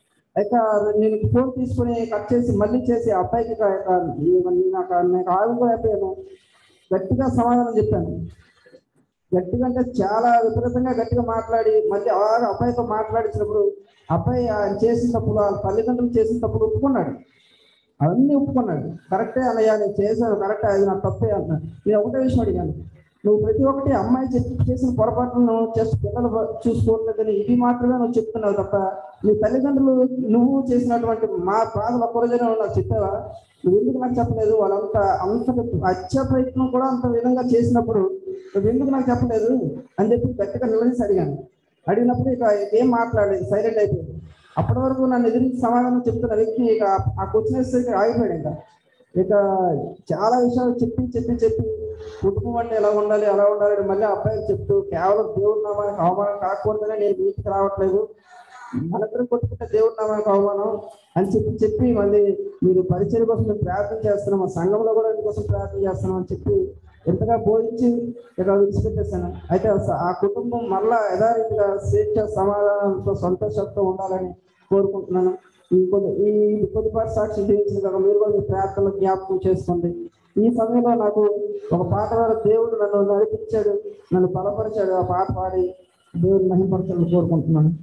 ఇక నేను ఫోన్ తీసుకుని కట్ చేసి మళ్ళీ చేసి ఆ అబ్బాయికి ఇక- ఇక ఈ- నాకు నాకు ఆగిపోయాను గట్టిగా సమాధానం చెప్పాను గట్టిగా అంటే చాలా విపరీతంగా గట్టిగా మాట్లాడి మళ్ళీ ఆ అబ్బాయితో మాట్లాడించినప్పుడు అబ్బాయి ఆయన చేసిన తప్పులు వాళ్ళ తల్లిదండ్రులు చేసిన తప్పులు ఒప్పుకున్నాడు అవన్నీ ఒప్పుకున్నాడు కరెక్టే అన్నయ్య నేను చేశాను కరెక్టే అది నా తప్పే అన్నాడు నేను ఒకటే విషయం అడిగాను నువ్వు ప్రతి ఒక్కటి అమ్మాయి చెప్పి చేసిన పొరపాట్లను చేసి పిల్లలు చూసుకోవట్లేదని ఇది మాత్రమే నువ్వు చెప్తున్నావు తప్ప నీ తల్లిదండ్రులు నువ్వు చేసినటువంటి మా బాధలు ఒక్కరోజైనా నాకు చెప్పావా నువ్వు ఎందుకు నాకు చెప్పలేదు వాళ్ళంత అంత హత్య ప్రయత్నం కూడా అంత విధంగా చేసినప్పుడు నువ్వు ఎందుకు నాకు చెప్పలేదు అని చెప్పి గట్టిగా నిలదీసి అడిగాను అడిగినప్పుడు ఇక ఏం మాట్లాడలేదు సైలెంట్ అయిపోయింది అప్పటి వరకు నన్ను ఎదిరించి సమాధానం చెప్తున్న వ్యక్తి ఇక ఆ క్వశ్చన్ వేస్తే ఆగిపోయాడు ఇంకా ఇక చాలా విషయాలు చెప్పి చెప్పి చెప్పి కుటుంబం అంటే ఎలా ఉండాలి ఎలా ఉండాలి అని మళ్ళీ అబ్బాయికి చెప్తూ కేవలం దేవుడి నామానికి అవమానం కాకూడదనే నేను మీటికి రావట్లేదు మనందరం కొట్టుకుంటే దేవుడి నామానికి అవమానం అని చెప్పి చెప్పి మళ్ళీ మీరు పరిచయం కోసం మేము ప్రార్థన చేస్తున్నాం మా సంఘంలో కూడా ఇందుకోసం ప్రార్థన చేస్తున్నాం అని చెప్పి ఎంతగా బోధించి ఇక విడిచిపెట్టేశాను అయితే ఆ- ఆ కుటుంబం మళ్ళా యథారీతిగా స్వేచ్ఛ సమాధానంతో సంతోషంతో ఉండాలని కోరుకుంటున్నాను ఈ కొద్ది ఈ కొద్దిపాటి సాక్షి జీవించిన కదా మీరు కూడా మీ ప్రార్థనలు జ్ఞాపకం చేసుకోండి ఈ సమయంలో నాకు ఒక పాట ద్వారా దేవుడు నన్ను నడిపించాడు నన్ను బలపరిచాడు ఆ పాట పాడి దేవుడు మహిమపరచాలని కోరుకుంటున్నాను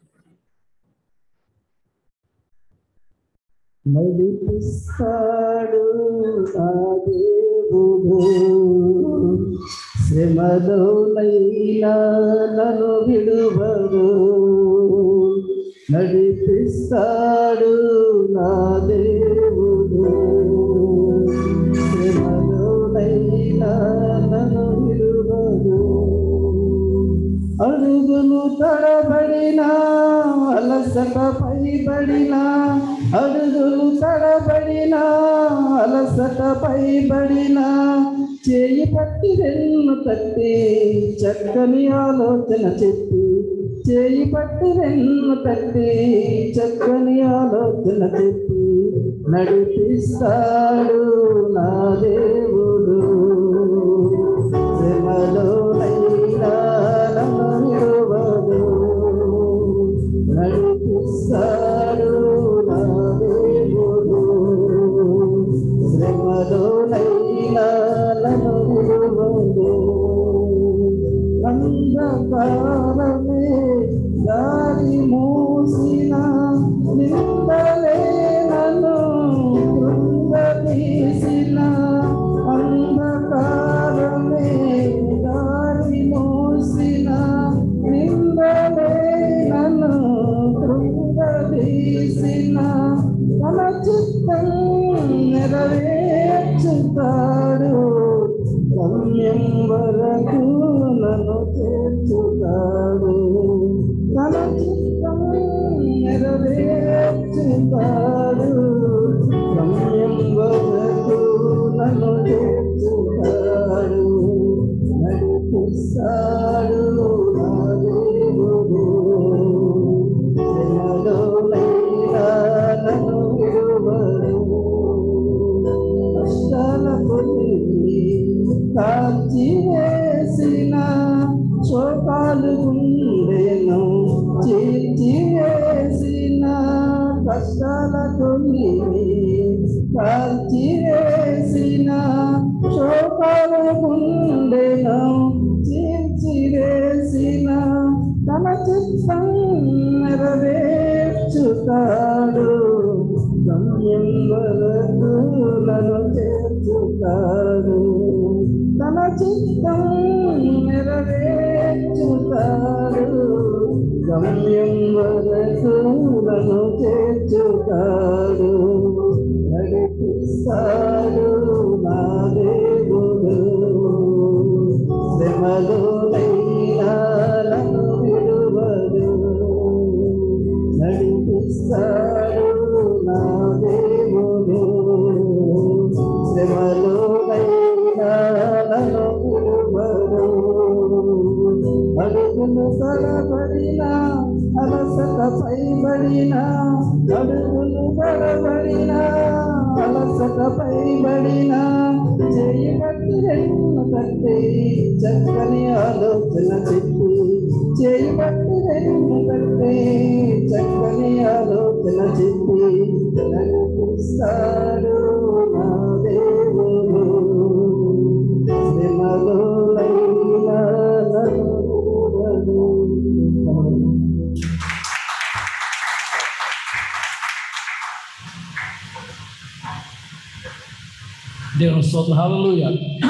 నడిపిస్తాడు ఆ దేవుడు శ్రమలోనైనా నన్ను విడువడు నడిపిస్తాడు నా దేవుడు శ్రమలోనైనా నన్ను విడువడు అడుగులు తడబడినా అలసట పైబడినా అడుగులు తడబడినా అలసట పైబడినా చేయి పట్టి వెన్ను తట్టి చక్కని ఆలోచన చెప్పి చేయి పట్టి వెన్ను తట్టి చక్కని ఆలోచన చెప్పి నడిపిస్తాడు నా దేవుడు శ్రమలో అయినా నన్ను విడువడు. నడిపిస్తాడు నా దేవుడు శ్రమలోనైనా నన్ను విడువడు. అంధకారమే దారి మూసిన నిందలే నన్ను కృంగదీసిన అంధకారమే దారి మూసిన నిందలే నన్ను కృంగదీసిన తన చిత్తం నెరవేర్చుతాడు గమ్యం వరకు నన్ను చేర్చుతాడు తన చిత్తం నెరవేర్చుతాడు గమ్యం వరకు నన్ను చేర్చుతాడు నడిపిస్తాడు నా దేవుడు శ్రమలోనైనా నన్ను విడువడు కష్టాలకు కాచి వేసిన శోకాలు గుండెను చేర్చి వేసిన కష్టాలకు కాచి వేసిన శోకాలు గుండెను చేర్చి వేసిన తన చిత్తం నెరవేర్చుతాడు గమ్యం వరకు నన్ను చేర్చుతాడు తన చిత్తం నెరవేర్చుతాడు గమ్యం వరకు నన్ను చేర్చుతాడు నడిపిస్తాడు నా దేవుడు శ్రమలోనైనా నన్ను విడువడు నడిపిస్తాడు నా దేవుడు శ్రమలోనైనా నన్ను విడువడు అడుగులు తడబడినా అలసట పైబడినా అడుగులు తడబడినా అలసట పైబడినా చేయి పట్టి రెండు కట్టి చక్కని ఆలోచన చెప్పి చేయి పట్టి రెండు కట్టి చక్కని ఆలోచన చెప్పి నడిపిస్తాడు నా దేవుడు శ్రమలోనైనా దేవుని స్తోత్రం హల్లెలూయా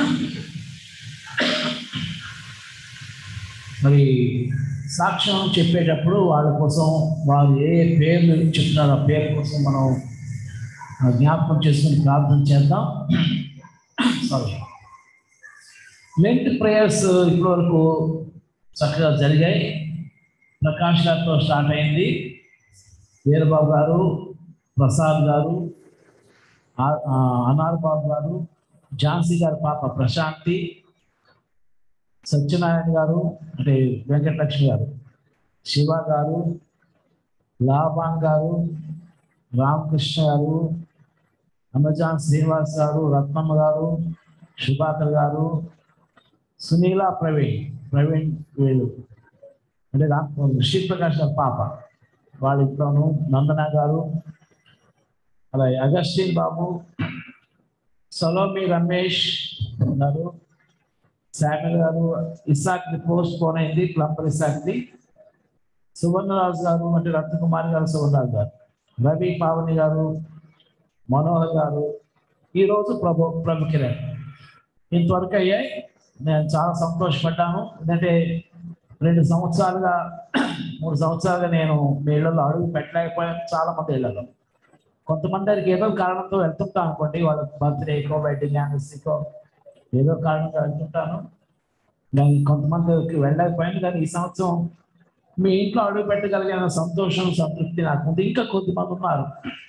మరి సాక్ష్యం చెప్పేటప్పుడు వాళ్ళ కోసం వారు ఏ పేర్లు చెప్తున్నారో ఆ పేరు కోసం మనం ఆ, జ్ఞాపకం చేసుకుని ప్రార్థన చేద్దాం సారీ లెంట్ ప్రేయర్స్ ఇప్పటి వరకు చక్కగా జరిగాయి ప్రకాష్ గారితో స్టార్ట్ అయింది వీరబాబు గారు ప్రసాద్ గారు ఆ- ఆ, అనార్ బాబు గారు ఝాన్సీ గారి పాప ప్రశాంతి సత్యనారాయణ గారు అంటే వెంకటలక్ష్మి గారు శివ గారు లాభాన్ గారు రామకృష్ణ గారు అమెజాన్ శ్రీనివాస్ గారు రత్నమ్మ గారు శుభాకర్ గారు సునీల ప్రవీణ్ ప్రవీణ్ వీళ్ళు అంటే రామ్ శ్రీప్రకాష్ గారి పాప వాళ్ళ ఇంట్లోనూ నందన గారు అలాగే అగస్టిన్ బాబు సలోమి రమేష్ గారు శాఖర్ గారు ఇసాక్ది పోస్ట్ పోన్ అయింది ప్లంబర్ ఇసాక్ది సువర్ణరాజు గారు అంటే రత్నకుమారి గారు సువర్ణరాజు గారు రవి పావని గారు మనోహర్ గారు ఈరోజు ప్రభు ప్రభు కిరణ్ ఇంతవరకు అయ్యాయి నేను చాలా సంతోషపడ్డాను ఎందుకంటే రెండు సంవత్సరాలుగా మూడు సంవత్సరాలుగా నేను మీ ఇళ్లలో అడుగు పెట్టలేకపోయాను చాలా మంది ఇళ్లలో కొంతమంది దగ్గరికి ఏదో కారణంతో వెళ్తుంటాను అనుకోండి వాళ్ళ బర్త్డేకో వెడ్డింగ్ యానివర్సరీకో ఏదో కారణంగా వెళ్తుంటాను నేను కొంతమంది దగ్గరికి వెళ్ళలేకపోయాను కానీ ఈ సంవత్సరం మీ ఇంట్లో అడుగు పెట్టగలిగిన సంతోషం సంతృప్తి నాకు ఉంది ఇంకా కొద్దిమంది ఉన్నారు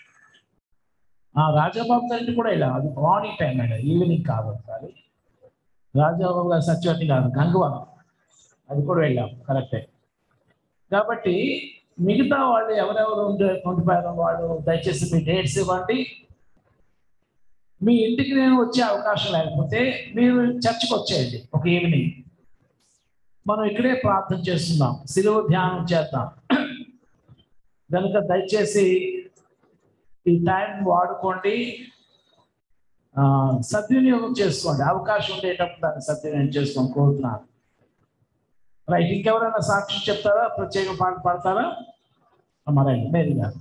ఆ రాజాబాబు గారికి కూడా వెళ్ళాం అది మార్నింగ్ టైం అండి ఈవినింగ్ కాదు ఒకసారి రాజాబాబు గారు సత్యవతి గారు గంగవరం అది కూడా వెళ్ళాం కరెక్టే కాబట్టి మిగతా వాళ్ళు ఎవరెవరు ఉంటే కొంతమంది వాళ్ళు దయచేసి మీ డేట్స్ ఇవ్వండి మీ ఇంటికి నేను వచ్చే అవకాశం లేకపోతే మీరు చర్చికి వచ్చేయండి ఒక ఈవినింగ్ మనం ఇక్కడే ప్రార్థన చేస్తున్నాం సిలువ ధ్యానం చేద్దాం కనుక దయచేసి ఈ టైం వాడుకోండి ఆ, సద్వినియోగం చేసుకోండి అవకాశం ఉండేటప్పుడు దాన్ని సద్వినియోగం చేసుకొని కోరుతున్నాను రైట్ ఇంకెవరైనా సాక్షి చెప్తారా ప్రత్యేక పాట పాడతారా మరైంది మేరీ గారు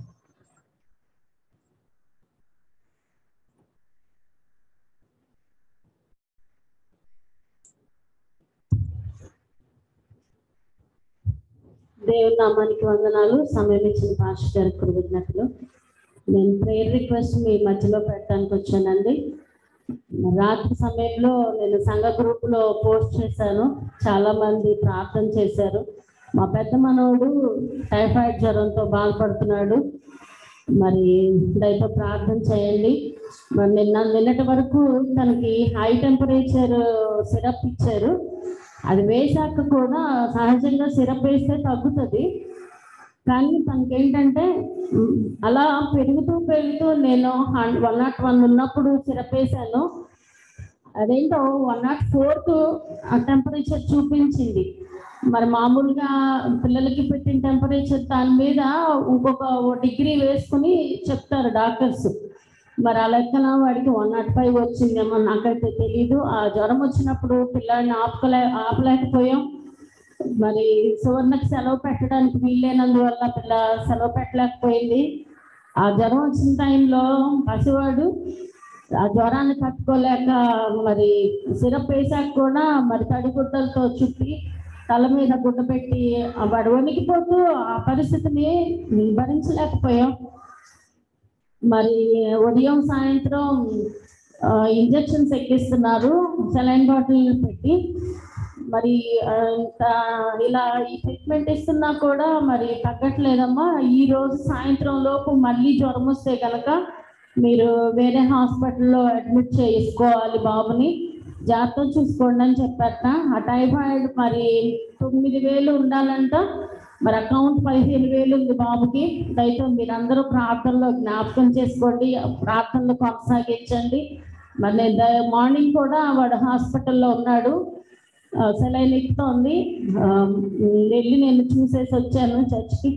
దేవుని నామానికి వందనాలు సమయం ఇచ్చిన పాస్టర్ గారి కృతజ్ఞతలు నేను ప్రేయర్ రిక్వెస్ట్ మీ మధ్యలో పెట్టడానికి వచ్చానండి రాత్రి సమయంలో నేను సంఘ గ్రూపులో పోస్ట్ చేశాను చాలా మంది ప్రార్థన చేశారు మా పెద్ద మనవడు టైఫాయిడ్ జ్వరంతో బాధపడుతున్నాడు మరి దయతో ప్రార్థన చేయండి మరి నిన్న నిన్నటి వరకు తనకి హై టెంపరేచర్ సిరప్ ఇచ్చారు అది వేసాక కూడా సహజంగా సిరప్ వేస్తే తగ్గుతుంది కానీ తనకి ఏంటంటే ఉమ్, అలా పెరుగుతూ పెరుగుతూ నేను వన్ నాట్ వన్ ఉన్నప్పుడు సిరప్ వేసాను అదేంటో వన్ నాట్ ఫోర్త్ టెంపరేచర్ చూపించింది మరి మామూలుగా పిల్లలకి పెట్టిన టెంపరేచర్ దాని మీద ఇంకొక డిగ్రీ వేసుకుని చెప్తారు డాక్టర్స్ మరి ఆ లెక్కన వాడికి వన్ నాట్ ఫైవ్ వచ్చిందేమో నాకైతే తెలీదు ఆ జ్వరం వచ్చినప్పుడు పిల్లాడిని ఆపుకోలే ఆపలేకపోయాం మరి సువర్ణకి సెలవు పెట్టడానికి వీల్లేనందువల్ల పిల్ల సెలవు పెట్టలేకపోయింది ఆ జ్వరం వచ్చిన టైంలో పసివాడు ఆ జ్వరాన్ని తట్టుకోలేక మరి సిరప్ వేసాక కూడా మరి తడిగుడ్డలతో చుట్టి తల మీద గుడ్డ పెట్టి ఆ వాడు వణికిపోతూ ఆ పరిస్థితిని భరించలేకపోయాం మరి ఉదయం సాయంత్రం ఇంజెక్షన్స్ ఎక్కిస్తున్నారు సెలైన్ బాటిల్ పెట్టి మరి ఆ, ఇంత ఇలా ఈ ట్రీట్మెంట్ ఇస్తున్నా కూడా మరి తగ్గట్లేదమ్మా ఈ రోజు సాయంత్రం లోపు మళ్ళీ జ్వరం వస్తే కనుక మీరు వేరే హాస్పిటల్లో అడ్మిట్ చేసుకోవాలి బాబుని జాగ్రత్త చూసుకోండి అని చెప్పారట ఆ టైఫాయిడ్ మరి తొమ్మిది వేలు ఉండాలంట మరి అకౌంట్ పదిహేను వేలు ఉంది బాబుకి దయతో మీరందరూ ప్రార్థనలో జ్ఞాపకం చేసుకోండి ప్రార్థనలు కొనసాగించండి మరి నేను ద- మార్నింగ్ కూడా వాడు హాస్పిటల్లో ఉన్నాడు సెలైన్ ఎక్కుతోంది ఆ, వెళ్ళి నేను చూసేసి వచ్చాను చర్చ్కి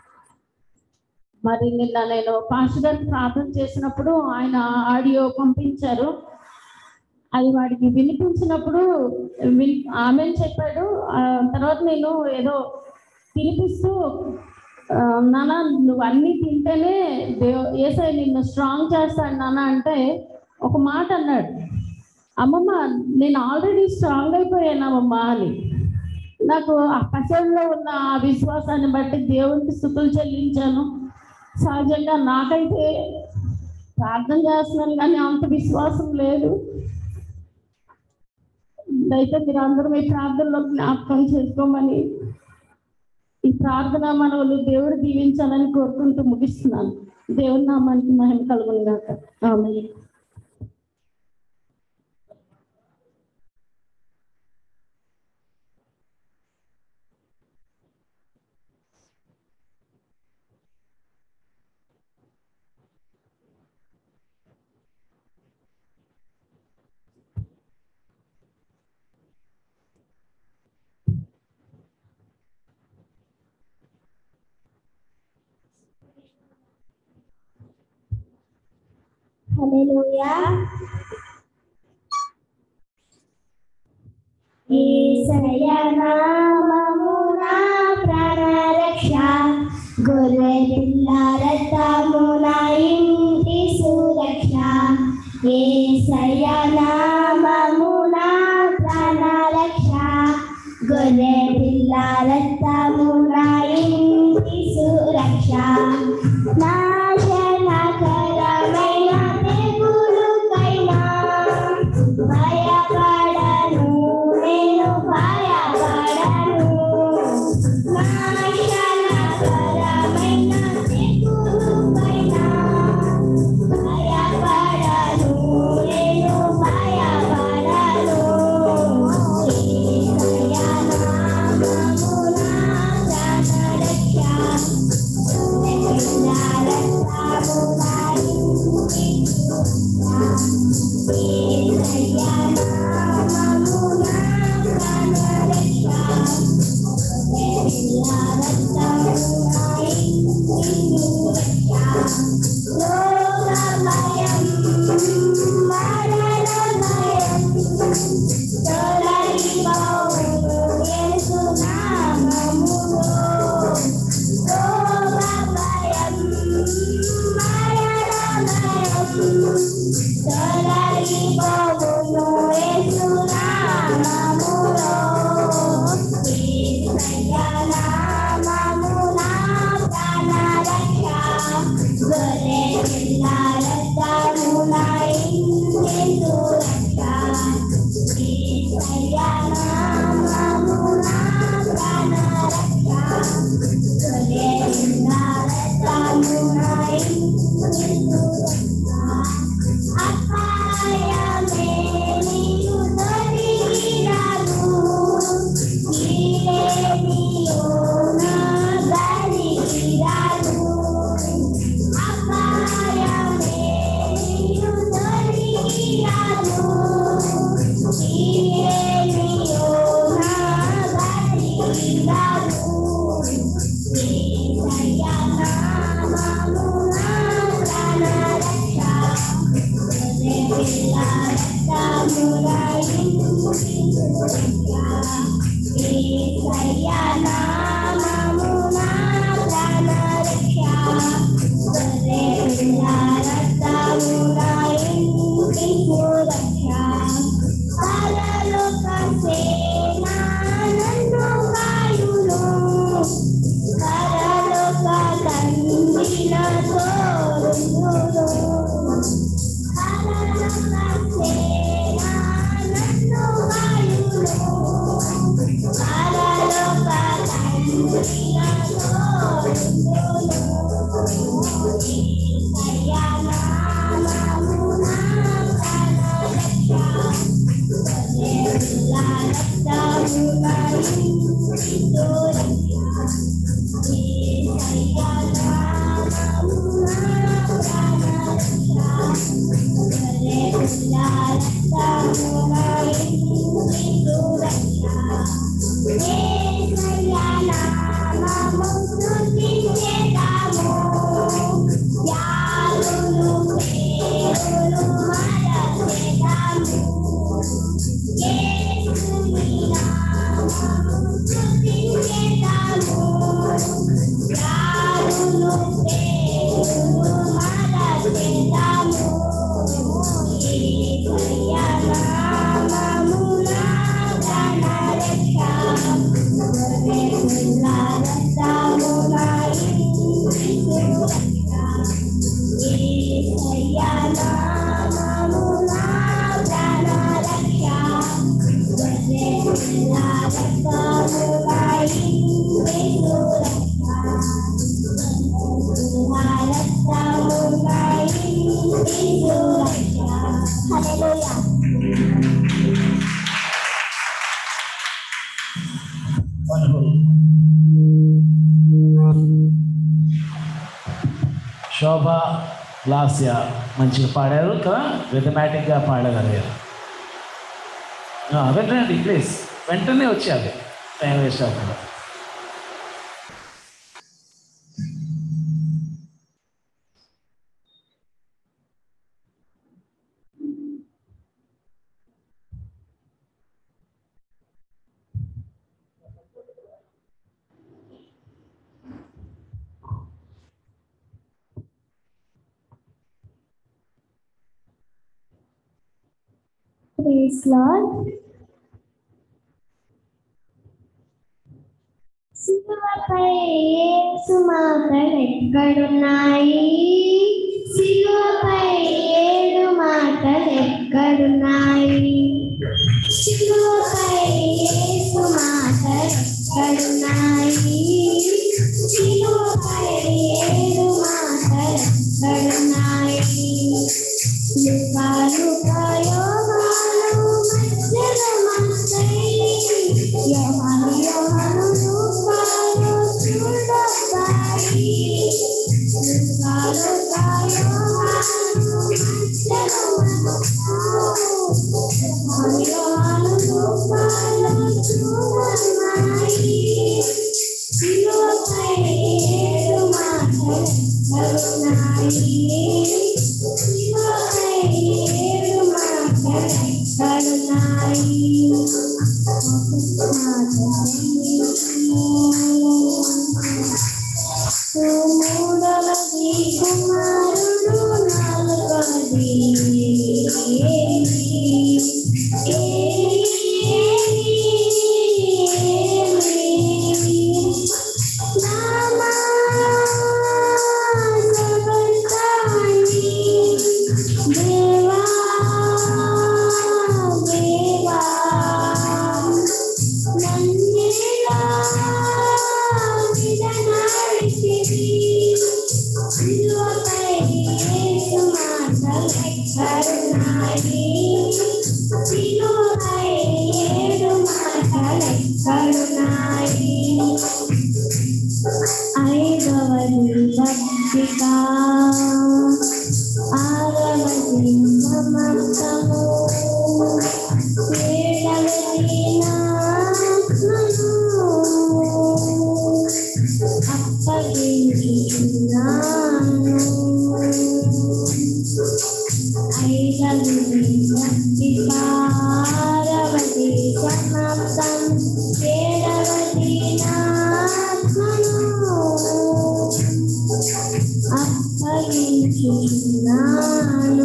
మరి నిన్న నేను పాస్టర్ గారికి ప్రార్థన చేసినప్పుడు ఆయన ఆడియో పంపించారు అది వాడికి వినిపించినప్పుడు విని ఆమె చెప్పాడు ఆ తర్వాత నేను ఏదో తినిపిస్తూ ఆ, నాన్న నువ్వు అన్నీ తింటేనే దేవ్ ఏసై నిన్ను స్ట్రాంగ్ చేస్తాడు నాన్న అంటే ఒక మాట అన్నాడు అమ్మమ్మ నేను ఆల్రెడీ స్ట్రాంగ్ అయిపోయానమ్మమ్మ అని నాకు ఆ పశువుల్లో ఉన్న ఆ విశ్వాసాన్ని బట్టి దేవునికి స్థుతులు చెల్లించాను సహజంగా నాకైతే ప్రార్థన చేస్తున్నాను కానీ అంత విశ్వాసం లేదు అయితే మీరు అందరూ మీ ప్రార్థనలో జ్ఞాపకం చేసుకోమని ఈ ప్రార్థన మనవులు దేవుడు దీవించాలని కోరుకుంటూ ముగిస్తున్నాను దేవుని నామానికి మహిమ కలుగును గాక ఆమె హల్లెలూయా యేసయ్య నామమున ప్రాణరక్ష గొర్రె పిల్ల రక్తమున ఇంటి సురక్ష యేసయ్య నామమున ప్రాణరక్ష గొర్రె పిల్ల రక్తమున ఇంటి సురక్ష నాశనకరమైన తెగులుకైనా భయపడను నేను భయపడను నాశనకరమైన తెగులుకైనా భయపడను నేను భయపడను యేసయ్య నామమున ప్రాణరక్ష Hallelujah. వండర్ఫుల్ శోభ లాస్య మంచిగా పాడారు కదా రిథమాటిక్గా పాడగలిగారు ఆ, వెంటనే ప్లీజ్ వెంటనే వచ్చేయాలి టైం వేస్ట్ అవ్వకుండా Praise Lord. శిలువపై యేసు మాటలు ఎక్కడున్నాయి శిలువపై ఏడు మాటలు ఎక్కడున్నాయి శిలువపై యేసు మాటలు ఎక్కడున్నాయి శిలువపై ఏడు మాటలు ఎక్కడున్నాయి లుకాలు ప్రయోగాలు మధ్యలో మస్తాయి యోహాను యోహాను రూపాలు చూడబాయి లుకాలు ప్రయోగాలు మధ్యలో మస్తాయి యోహాను యోహాను రూపాలు చూడబాయి శిలువపై ఏడు మాటలు కరుణాయి మూడవది కుమారుడు నాలుగవది దేవా దేవా నన్నేలా విడనాడితివి శిలువపై యేసు మాటలు కరుణాయి శిలువపై ఏడు మాటలు కరుణాయి ఐదవది భక్తిక ఆరవది సమర్థము ఏడవది నాత్మను అప్పగించుచున్నాను ఐదవది భక్తిక ఆరవది సమాప్తం ఏడవది నాత్మను అప్పగించుచున్నాను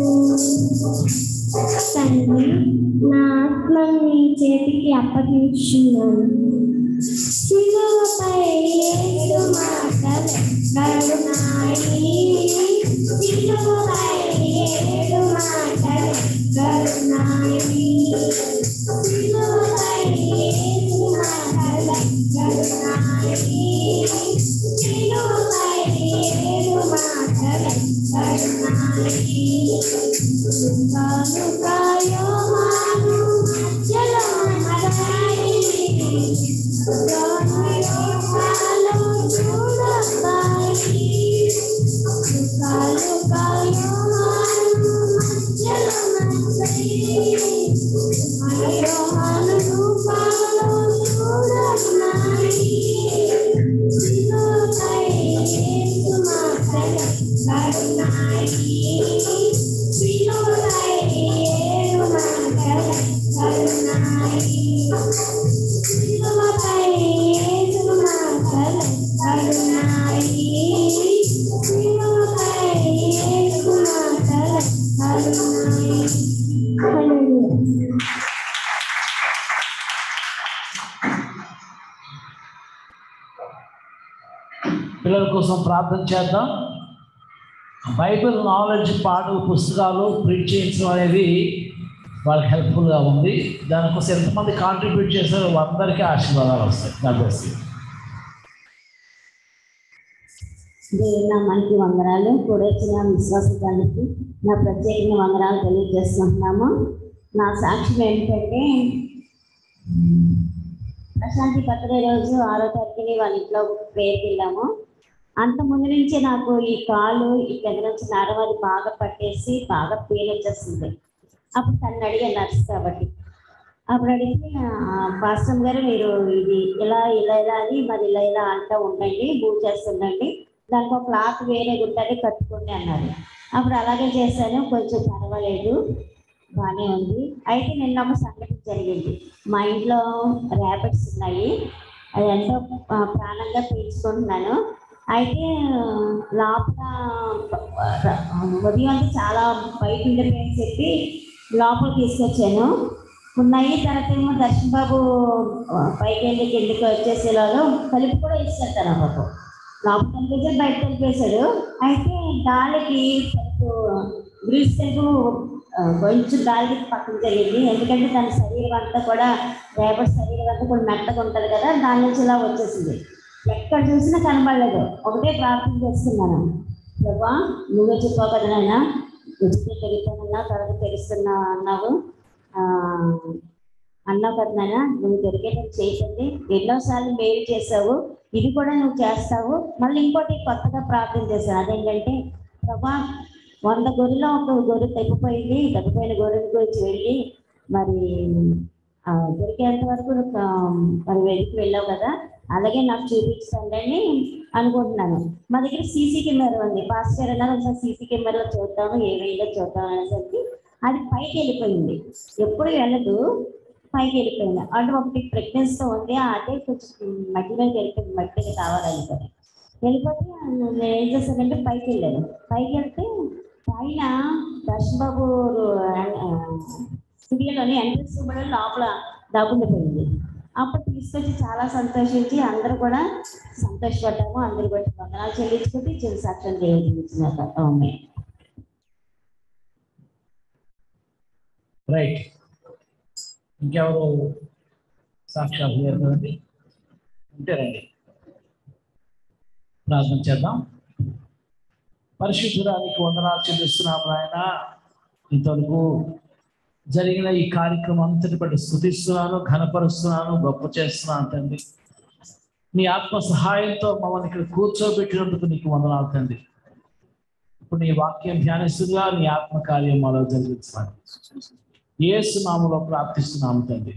తండ్రి నా ఆత్మను నీ చేతికి అప్పగించున్నాను శిలువపై యేసు మాటలు కరుణాయి శిలువపై ఏడు మాటలు కరుణాయి శిలువపై యేసు మాటలు కరుణాయి శిలువపై ఏడు మాటలు కరుణాయి లుకాలు కాయోమాను మధ్యలో మనరాయి కరుణాయి పిల్లల కోసం ప్రార్థన చేద్దాం బైబిల్ నాలెడ్జ్ పాటలు పుస్తకాలు ప్రింట్ చేయించడం అనేది వాళ్ళకి హెల్ప్ఫుల్గా ఉంది దానికోసం ఎంతమంది కాంట్రిబ్యూట్ చేశారో అందరికీ ఆశీర్వాదాలు వస్తాయి God bless you. దేవుని నామానికి వందనాలు కూడా వచ్చిన విశ్వాసానికి నా ప్రత్యేకమైన వందనాలు తెలియజేస్తున్నాము నా సాక్ష్యం ఏంటంటే ఉమ్, ప్రశాంతి బర్త్డే రోజు ఆరో తారీఖుని వాళ్ళ ఇంట్లో పేరుకి వెళ్ళాము అంత ముందు నుంచే నాకు ఈ కాలు ఈ కింద నుంచి నడవది బాగా పట్టేసి బాగా పెయిన్ వచ్చేస్తుంది అప్పుడు తను అడిగాను నర్స్ కాబట్టి అప్పుడు అడిగితే "ఆ, పాస్టర్ గారు మీరు ఇది ఇలా ఇలా ఇలా అని మరి ఇలా ఇలా అంటూ ఉండండి మూవ్ చేస్తుండండి దానికి ఒక క్లాత్ వేరే గుట్టని కట్టుకోండి అన్నారు అప్పుడు అలాగే చేశాను కొంచెం పర్వాలేదు బాగానే ఉంది అయితే నిన్న ఒక సంఘటన జరిగింది మా ఇంట్లో ర్యాబిట్స్ ఉన్నాయి అది ఎంతో ఆ, ప్రాణంగా పీల్చుకుంటున్నాను అయితే లోపల ఆ, ఉదయం అంతా చాలా బయట ఉండిపోయని చెప్పి లోపల తీసుకొచ్చాను ఉన్నాయి తర్వాత ఏమో దర్శన్ బాబు ఆ, పైకి వెళ్ళి కిందకి వచ్చేసేలాగా కలిపి కూడా ఇచ్చారు తన బాబు లోపల కనిపించాడు బయట కనిపేశాడు అయితే గాలికి తనకు గ్రీస్ తెలుగు కొంచెం గాలికి పక్కన జరిగింది ఎందుకంటే తన శరీరం అంతా కూడా రేపటి శరీరం అంతా కూడా మెత్తగా ఉంటుంది కదా దాని నుంచి ఇలా వచ్చేసింది ఎక్కడ చూసినా కనబడలేదు ఒకటే ప్రార్థన చేస్తున్నాను ప్రభా నువ్వే చెప్పావు కదా నాయన ఉచిత పెరుగుతానన్నా తర్వాత తెలుస్తున్నా అన్నావు ఆ, అన్నావు కదా నాయన నువ్వు దొరికేటట్టు చేయండి ఎన్నోసార్లు మేలు చేసావు ఇది కూడా నువ్వు చేస్తావు మళ్ళీ ఇంకోటి కొత్తగా ప్రార్థన చేశాను అదేంటంటే ప్రభా వంద గొర్రెలో ఒక గొర్రె తగ్గిపోయింది తగ్గిపోయిన గొర్రెల గురించి వెళ్ళి మరి ఆ, దొరికేంత వరకు ఆ, మరి వెతికి వెళ్ళావు కదా అలాగే నాకు చూపించండి అని అనుకుంటున్నాను మా దగ్గర సీసీ కెమెరా ఉంది పాస్టర్ అన్నారు ఒకసారి సీసీ కెమెరాలో చూద్దాము ఏమైందో చూద్దాం అనేసరికి అది పైకి వెళ్ళిపోయింది ఎప్పుడు వెళ్ళదు పైకి వెళ్ళిపోయింది అంటే ఒకటి ప్రెగ్నెన్సీతో ఉంది అదే కొంచెం మట్టి మీద వెళ్ళిపోయింది మట్టికి కావాలనుకొని వెళ్ళిపోతే నేను ఏం చేశానంటే పైకి వెళ్ళాను పైకి వెళ్తే పైన దర్శన్ బాబు స్టూడియోలోని ఎంట్రెన్స్ కూడా లోపల దాగుండిపోయింది అప్పుడు తీసుకొచ్చి చాలా సంతోషించి అందరూ కూడా సంతోషపడ్డాము అందరూ బట్టి వందనాలు చెల్లించుకుంటే చిన్న సాక్ష్యం దేవుడికి అమ్మాయి రైట్ ఇంకెవరు సాక్షాత్ లేరు కదండి ఉంటే రండి ప్రార్థన చేద్దాం పరిశుద్ధురానికి వందనాలు చెల్లిస్తున్నాం నాయన ఇంతవరకు జరిగిన ఈ కార్యక్రమం అంతటి బట్టి స్థుతిస్తున్నాను ఘనపరుస్తున్నాను గొప్ప చేస్తున్నాను తండ్రి నీ ఆత్మ సహాయంతో మమ్మల్ని ఇక్కడ కూర్చోబెట్టినందుకు నీకు వందనాలు తండ్రి ఇప్పుడు నీ వాక్యం ధ్యానిస్తుగా నీ ఆత్మ కార్యం మాలో జరిగిస్తున్నాను ఏసు నామలో ప్రార్థిస్తున్నాము తండ్రి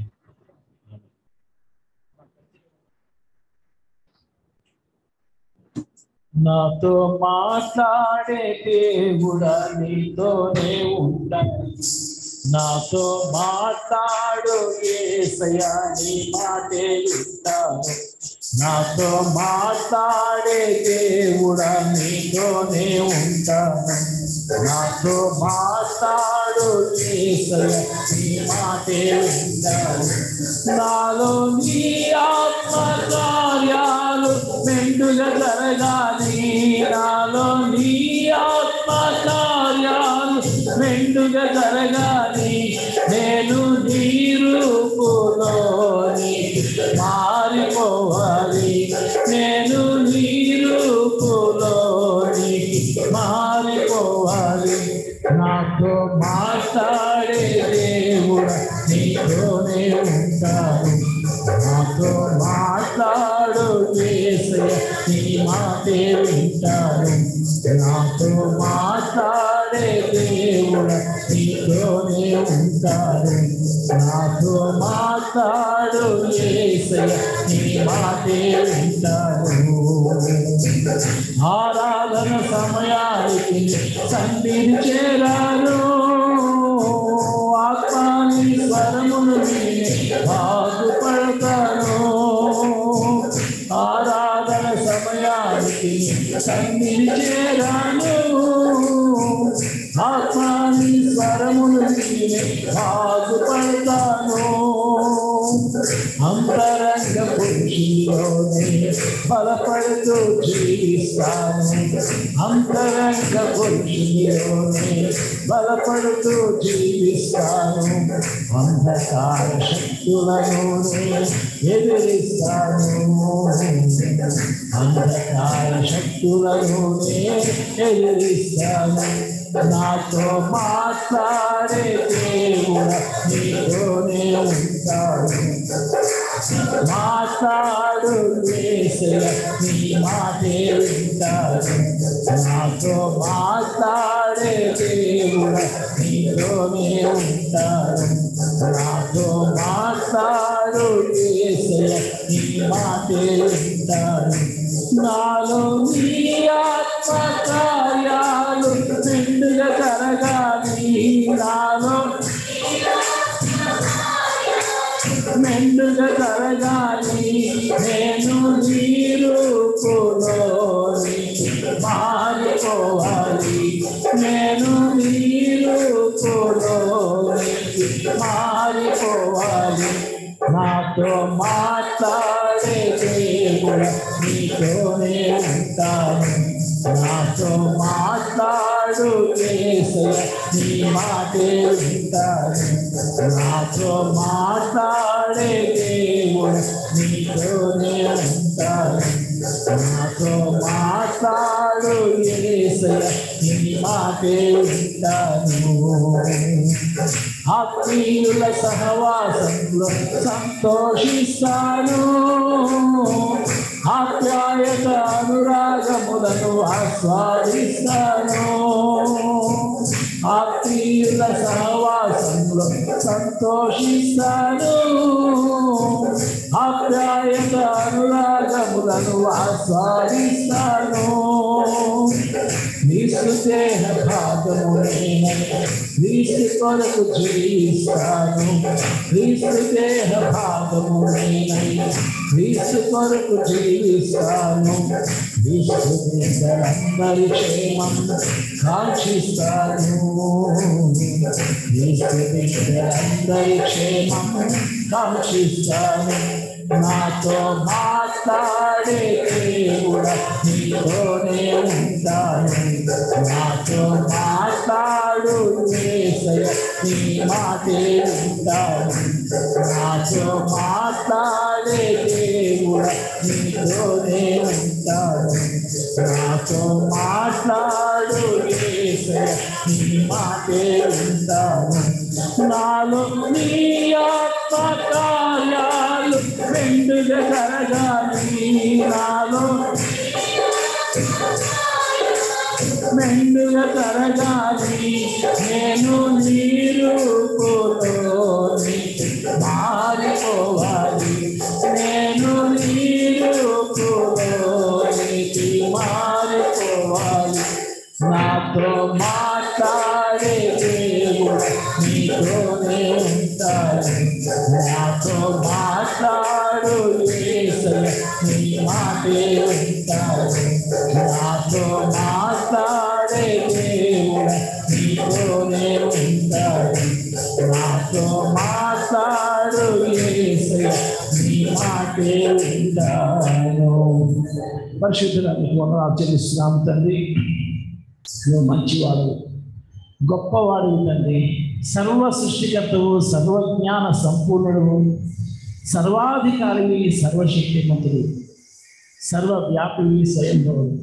నాతో మాట్లాడే దేవుడా నీతోనే ఉంటాను నాతో మాట్లాడు ఏసయ్యా నీ మాటే వింటాను నాతో మాట్లాడే దేవుడా నీతోనే ఉంటాను నాతో మాట్లాడు ఏసయ్యా నీ మాటే వింటాను నాలో నీ ఆత్మ కార్యాలు మెండుగా జరగాలి నాలో నీ ఆత్మ కార్యాలు మెండుగా జరగాలి నేను నీ రూపులోని మారిపోవాలి నేను నీ రూపులోని మారిపోవాలి నాతో మాట్లాడే దేవుడు నీతోనే ఉంటాను నాతో మాట్లాడు ఏసయ్య నీ మాటే వింటాను నాతో మాట్లాడే దేవుడు నీతోనే ఉంటాను నాతో మాట్లాడు ఏసయ్య నీ మాటే వింటాను ఆరాధన సమయానికి సన్నిధి చేరారు ఆత్మాని స్వరమును విని బాగుపడతాను ఆరాధన సమయానికి సన్నిధి చేరాను ఆత్మాని స్వరమును విని బాగుపడతాను అంతరంగ పురుషులోనే బలపడుతూ జీవి జీవిస్తాను అంతరంగ పురుషునిలోనే బలపడుతూ జీవిస్తాను అంధకార శక్తులలోనే ఎదిరిస్తాను అంధకార శక్తులలోనే ఎదిరిస్తాను నాతో మాట్లాడే దేవుడు నీతోనే ఉంటాడు మాట్లాడు వేసయ నీ మాటే వింటాడు నాతో మాట్లాడే దేవుడు నీతోనే ఉంటాడు నాతో మాట్లాడు వేసయ నీ మాటే వింటాడు నాలో నీ ఆత్మ కార్యాలు మెండుగా జరగాలి నాలో మెండుగా జరగాలి నేను నీరుకులోని మారిపోవాలి నేను నీరుకులోని మారిపోవాలి నాతో మాట్లాడే దేవుడు నీతోనే ఉంటాను నాతో మాట్లాడు కేసయ నీ మాటే వింటాను నాతో మాట్లాడే దేవుడు నీతోనే ఉంటాను నాతో మాట్లాడు ఏసయ నీ మాటే వింటాను ఆత్మీయుల సహవాసంలో సంతోషిస్తాను ఆప్యాయత అనురాగములను ఆస్వాదిస్తాను ఆత్మీయుల సహవాసంలో సంతోషిస్తాను ఆప్యాయత అనురాగములను ఆస్వాదిస్తాను క్రీస్తు దేహ భాగము నేనని క్రీస్తు కొరకు జీవిస్తాను క్రీస్తు దేహ భాగము నేనని క్రీస్తు కొరకు జీవిస్తాను క్రీస్తు బిడ్డలందరి క్షేమం కాంక్షిస్తాను క్రీస్తు బిడ్డలందరి క్షేమం కాంక్షిస్తాను నాతో మాట్లాడే దేవుడా నీతోనే ఉంటాను నాతో మాట్లాడు ఏసయ్య నీ మాటే ఉంటాను నాతో మాట్లాడే దేవుడా నీతోనే ఉంటాను నాతో మాట్లాడు ఏసయ్య నీ మాటే ఉంటాను నాలో నీ ఆత్మ కార్యాలు మెండుగా జరగాలి నాలో మెండుగా జరగాలి నేను నీరు పోలోని మారిపోవాలి నేను నీరు పోలోనికి మారిపోవాలి నాతో మాట్లాడే దేవుడు నీతోనే ఉంటాడు నాతో మాట్లాడు యేసయ్య, నీ మాటే ఉంటాడు నాతో మాట్లాడే దేవుడు నీతోనే ఉంటాడు నాతో మాట్లాడు యేసయ్య, నీ మాటే ఉంటాను పరిశుద్ధులకు వందనాలు చెల్లిస్తున్నాము తండ్రి నువ్వు మంచివాడు గొప్పవాడు తండ్రి సర్వ సృష్టికర్తవు సర్వజ్ఞాన సంపూర్ణుడు సర్వాధికారివి సర్వశక్తిమంతుడు సర్వవ్యాపివి స్వయంభవుడు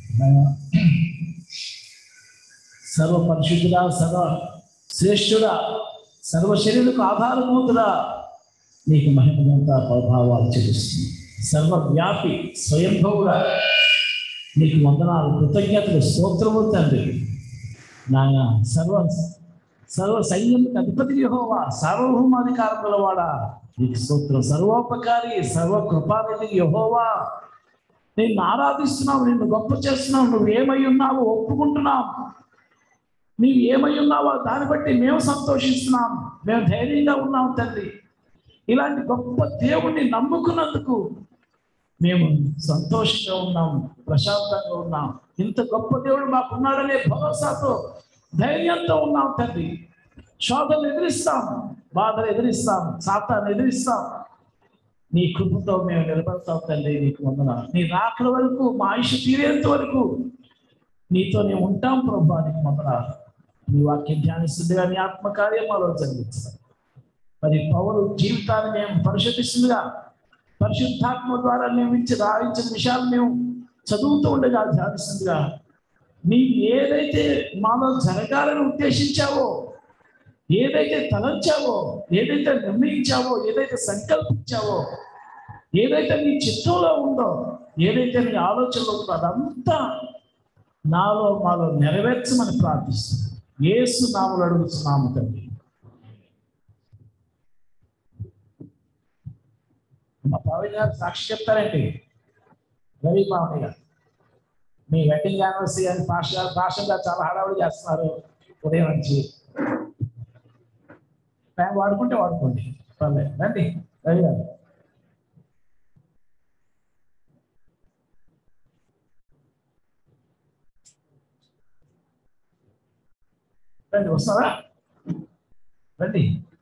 సర్వ పరిశుద్ధుడా సర్వ శ్రేష్ఠుడా సర్వ శరీరకు ఆధారభూతుడా నీకు మహిమనంతా ప్రభావాలు చెల్లిస్తుంది సర్వవ్యాపి స్వయంభవుడా నీకు వందనాలు కృతజ్ఞతలు స్తోత్రము తండ్రి నాయన సర్వ సర్వ సైన్యములకు అధిపతి యెహోవా సార్వభౌమాధికారం గలవాడా నీకు స్తోత్రం సర్వోపకారి సర్వ కృపానిధి యెహోవా నిన్ను ఆరాధిస్తున్నావు నిన్ను గొప్ప చేస్తున్నావు నువ్వు ఏమై ఉన్నావు ఒప్పుకుంటున్నావు నీవు ఏమై ఉన్నావో దాన్ని బట్టి మేము సంతోషిస్తున్నాం మేము ధైర్యంగా ఉన్నాం తండ్రి ఇలాంటి గొప్ప దేవుణ్ణి నమ్ముకున్నందుకు మేము సంతోషంగా ఉన్నాం ప్రశాంతంగా ఉన్నాం ఇంత గొప్ప దేవుడు మాకున్నాడనే భరోసాతో ధైర్యంతో ఉన్నాం తండ్రి శోధనలు ఎదిరిస్తాం బాధలు ఎదిరిస్తాం సాతాన్ని ఎదిరిస్తాం నీ కృపతో మేము నిలబడతాం తండ్రి నీకు వందన నీ రాకడ వరకు మా ఆయుష్ తీరేంత వరకు నీతో నేను ఉంటాం ప్రభా నీకు వందన నీ వాక్యం ధ్యానిస్తుండగా నీ ఆత్మకార్యం మాలో జరిగిస్తాం మరి పౌరు జీవితాన్ని మేము పరిశోధిస్తుండగా పరిశుద్ధాత్మ ద్వారా మేము ఇచ్చి రాయించిన విషయాలు మేము చదువుతూ ఉండగా ధ్యానిస్తుండగా నీవు ఏదైతే మాలో జరగాలని ఉద్దేశించావో ఏదైతే తలంచావో ఏదైతే నిర్ణయించావో ఏదైతే సంకల్పించావో ఏదైతే నీ చిత్తంలో ఉందో ఏదైతే నీ ఆలోచనలో ఉందో అదంతా నాలో మాలో నెరవేర్చమని ప్రార్థిస్తున్నాను ఏసు నామలు అడుగుతున్నాము తండ్రి మా పావని గారు సాక్షి చెప్తారండి రవి పావని గారు మీ వెడ్డింగ్ యానివర్సరీ అని భాష భాషగా చాలా హడావుడి చేస్తున్నారు ఉదయం నుంచి టైం వాడుకుంటే వాడుకోండి పర్లేదు రండి రవి గారు రండి వస్తారా రండి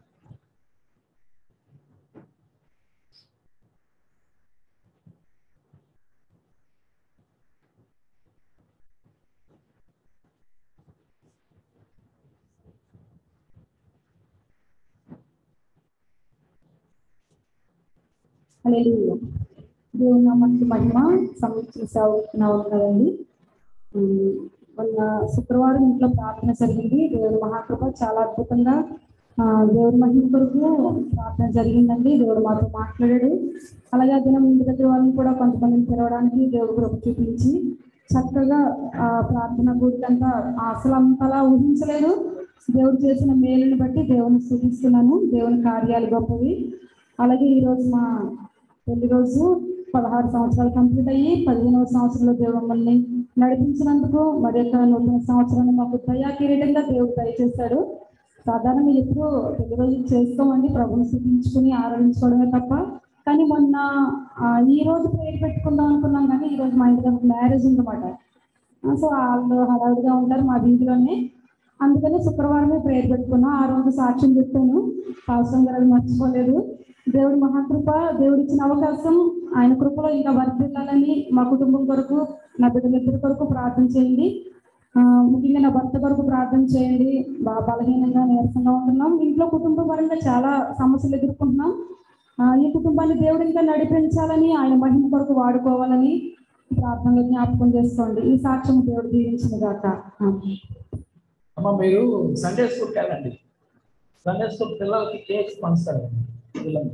హల్లెలూయా దేవుని నామానికి మహిమ సమీక్ష సాగుతున్నా ఉన్నదండి ఉమ్, మొన్న శుక్రవారం ఇంట్లో ప్రార్థన జరిగింది దేవుని మహాకృప చాలా అద్భుతంగా ఆ, దేవుడి మహిమ కొరకు ప్రార్థన జరిగిందండి దేవుడు మాతో మాట్లాడాడు అలాగే ఆ దినం ఇంటి దగ్గర వాళ్ళని కూడా కొంతమందిని పిలవడానికి దేవుడు కృప చూపించి చక్కగా ఆ ప్రార్థన గుడికంతా అసలు అంతలా ఊహించలేదు దేవుడు చేసిన మేలుని బట్టి దేవుని స్థుతిస్తున్నాను దేవుని కార్యాలు గొప్పవి అలాగే ఈరోజు మా పెళ్లి రోజు పదహారు సంవత్సరాలు కంప్లీట్ అయ్యి పదిహేనవ సంవత్సరంలో దేవుడు మమ్మల్ని నడిపించినందుకు మరి యొక్క నూతన సంవత్సరాన్ని మాకు దయా కిరీటంగా దేవుడు దయచేశాడు సాధారణంగా ఎప్పుడు పెళ్లి రోజు చేసుకోమండి ప్రభుని స్థుతించుకుని ఆరాధించుకోవడమే తప్ప కానీ మొన్న ఆ, ఈ రోజు ప్రేర్ పెట్టుకుందాం అనుకున్నాం కానీ ఈ రోజు మా ఇంటి దగ్గర మ్యారేజ్ ఉందన్నమాట ఆ, సో వాళ్ళు హడావుడిగా ఉంటారు మా వీధిలోనే అందుకని శుక్రవారమే ప్రేయర్ పెట్టుకున్నాం ఆ రోజు సాక్ష్యం చెప్పాను పాస్టర్ గారు అది మర్చిపోలేదు దేవుడి మహాకృప దేవుడు ఇచ్చిన అవకాశం ఆయన కృపలో ఇంకా వర్ధిల్లాలని మా కుటుంబం కొరకు నా బిడ్డలిద్దరి కొరకు ప్రార్థన చేయండి ఆ, ముఖ్యంగా నా భర్త కొరకు ప్రార్థన చేయండి బాగా బలహీనంగా నీరసంగా ఉంటున్నాం ఇంట్లో కుటుంబ పరంగా చాలా సమస్యలు ఎదుర్కొంటున్నాం ఆ, ఈ కుటుంబాన్ని దేవుడు ఇంకా నడిపించాలని ఆయన మహిమ కొరకు వాడుకోవాలని ప్రార్థనలో జ్ఞాపకం చేసుకోండి ఈ సాక్ష్యం దేవుడు దీవించిన గాక ఆమేన్. అమ్మ మీరు సండే స్కూల్కి వెళ్ళండి సండే స్కూల్ పిల్లలకి కేక్స్ పంచుతారు పిల్లలు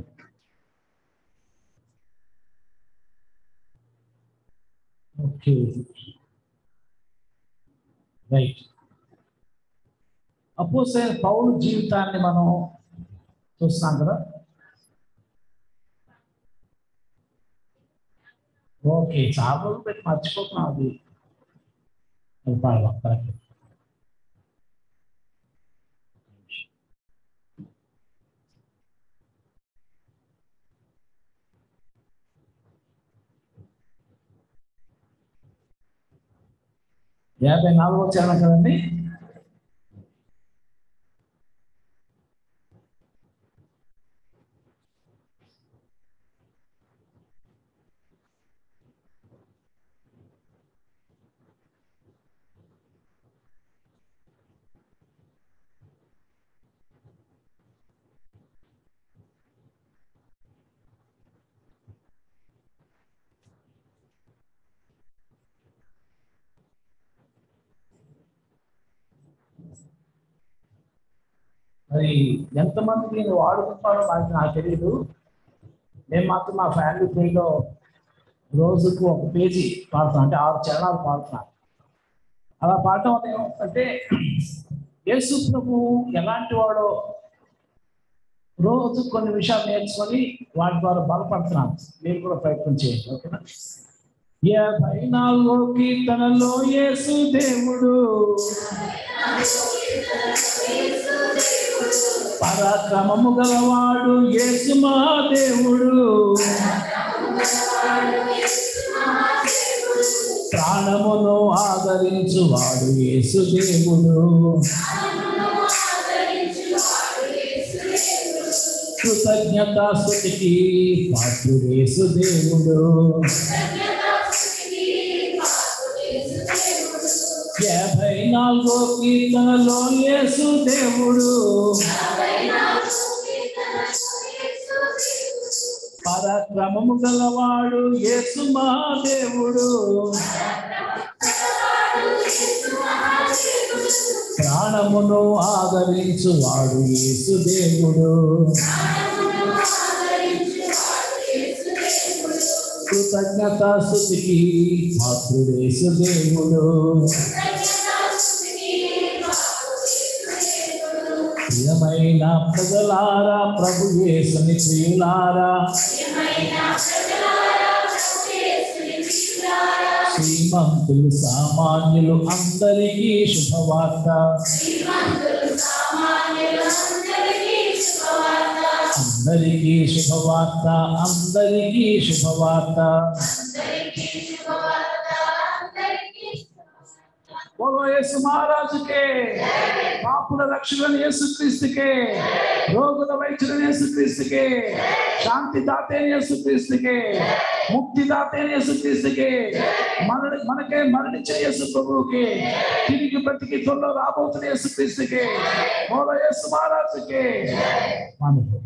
ఓకే రైట్ అపోసైన పౌరు జీవితాన్ని మనం చూస్తున్నాం కదా ఓకే చాలా రోజులు పెట్టి మర్చిపోతున్నాం అది అది పాడదాం కరెక్ట్ యాభై నాలుగో చరణం కదండి మరి ఎంతమంది నేను వాడుకుంటారో నాకు నాకు తెలియదు నేను మాత్రం మా ఫ్యామిలీ పేలో రోజుకు ఒక పేజీ పాడుతాను అంటే ఆరు చరణాలు పాడుతున్నాను అలా పాడటం వల్ల ఏమవుతుందంటే యేసు ప్రభు ఎలాంటి వాడో రోజు కొన్ని విషయాలు నేర్చుకొని వాటి ద్వారా బలపడుతున్నాను మీరు కూడా ప్రయత్నం చేయండి ఓకేనా యాభై నాలుగో కీర్తనలో యేసు దేవుడు పరాక్రమము గలవాడు యేసు మా దేవుడు ప్రాణమును ఆదరించువాడు యేసు దేవుడు కృతజ్ఞతాస్తుతికి పాత్రుడేసు దేవుడు యాభై నాలుగో కీర్తనలో యేసు దేవుడు పరాక్రమము గలవాడు యేసు మా దేవుడు ప్రాణమును ఆదరించు వాడు యేసు దేవుడు కృతజ్ఞత స్థుతికి పాత్రుడేసు దేవుడు ప్రియమైన ప్రజలారా ప్రభు యేసుని ప్రియులారా శ్రీమంతులు సామాన్యులు అందరికీ శుభవార్త అందరికీ శుభవార్త అందరికీ శుభవార్త బోలో యేసు మహారాజుకే పాపుల రక్షకులను యేసుక్రీస్తుకే రోగుల వైద్యులను యేసుక్రీస్తుకే శాంతి దాతైన యేసుక్రీస్తుకే ముక్తి దాతైన యేసుక్రీస్తుకే మన మనకే మరణించిన యేసు ప్రభువుకి తిరిగి బ్రతికి త్వరలో రాబోతున్న యేసుక్రీస్తుకే బోలో యేసు మహారాజుకే మనకు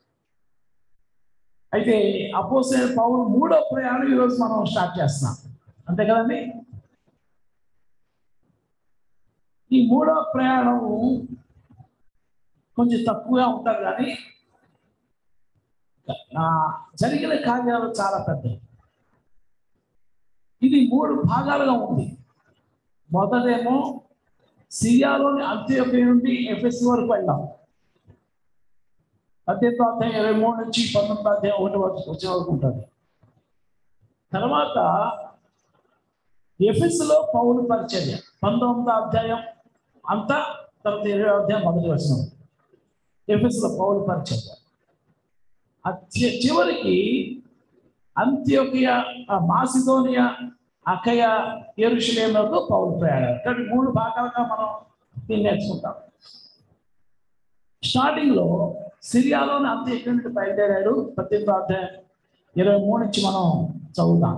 అయితే అపోసే పౌరు మూడో ప్రయాణం ఈరోజు మనం స్టార్ట్ చేస్తున్నాం అంతే కదండి ఈ మూడో ప్రయాణం కొంచెం తక్కువగా ఉంటుంది కానీ ఆ, జరిగిన కార్యాలు చాలా పెద్దవి ఇది మూడు భాగాలుగా ఉంది మొదటేమో సిరియాలోని అంత్యోపయ నుండి ఎఫ్ఎస్ వరకు వెళ్ళాం పద్దెనిమిదో అధ్యాయం ఇరవై మూడు నుంచి పంతొమ్మిదో అధ్యాయం ఒకటి వరకు వచ్చే వరకు ఉంటుంది తర్వాత ఎఫెస్లో పౌలు పరిచర్య పంతొమ్మిదో అధ్యాయం అంతా తర్వాత ఇరవై అధ్యాయం మొదటి వచ్చిన ఎఫెస్లో పౌలు పరిచర్య ఆ చి- చివరికి అంత్యోకియా ఆ మాసిదోనియా అకయ ఎరుషులేములకు పౌలు ప్రయాణం కాబట్టి మూడు భాగాలుగా మనం దీన్ని నేర్చుకుంటాం స్టార్టింగ్ లో సిరియాలోని అంత్యోకియ నుండి బయలుదేరాడు పద్దెనిమిదో అధ్యాయం ఇరవై మూడు నుంచి మనం చదువుతాం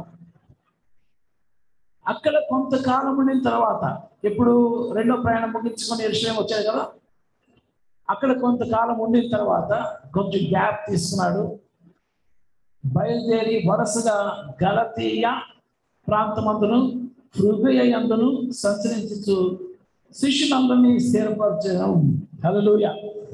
అక్కడ కొంతకాలం ఉండిన తర్వాత ఇప్పుడు రెండో ప్రయాణం ముగించుకొని ఎరుషులేం వచ్చాడు కదా అక్కడ కొంతకాలం ఉండిన తర్వాత కొంచెం గ్యాప్ తీసుకున్నాడు బయలుదేరి వరుసగా గలతీయ ప్రాంతమందును హృదయ యందును సంచరించు శిష్యులందరినీ స్థిరపరచడం హల్లెలూయా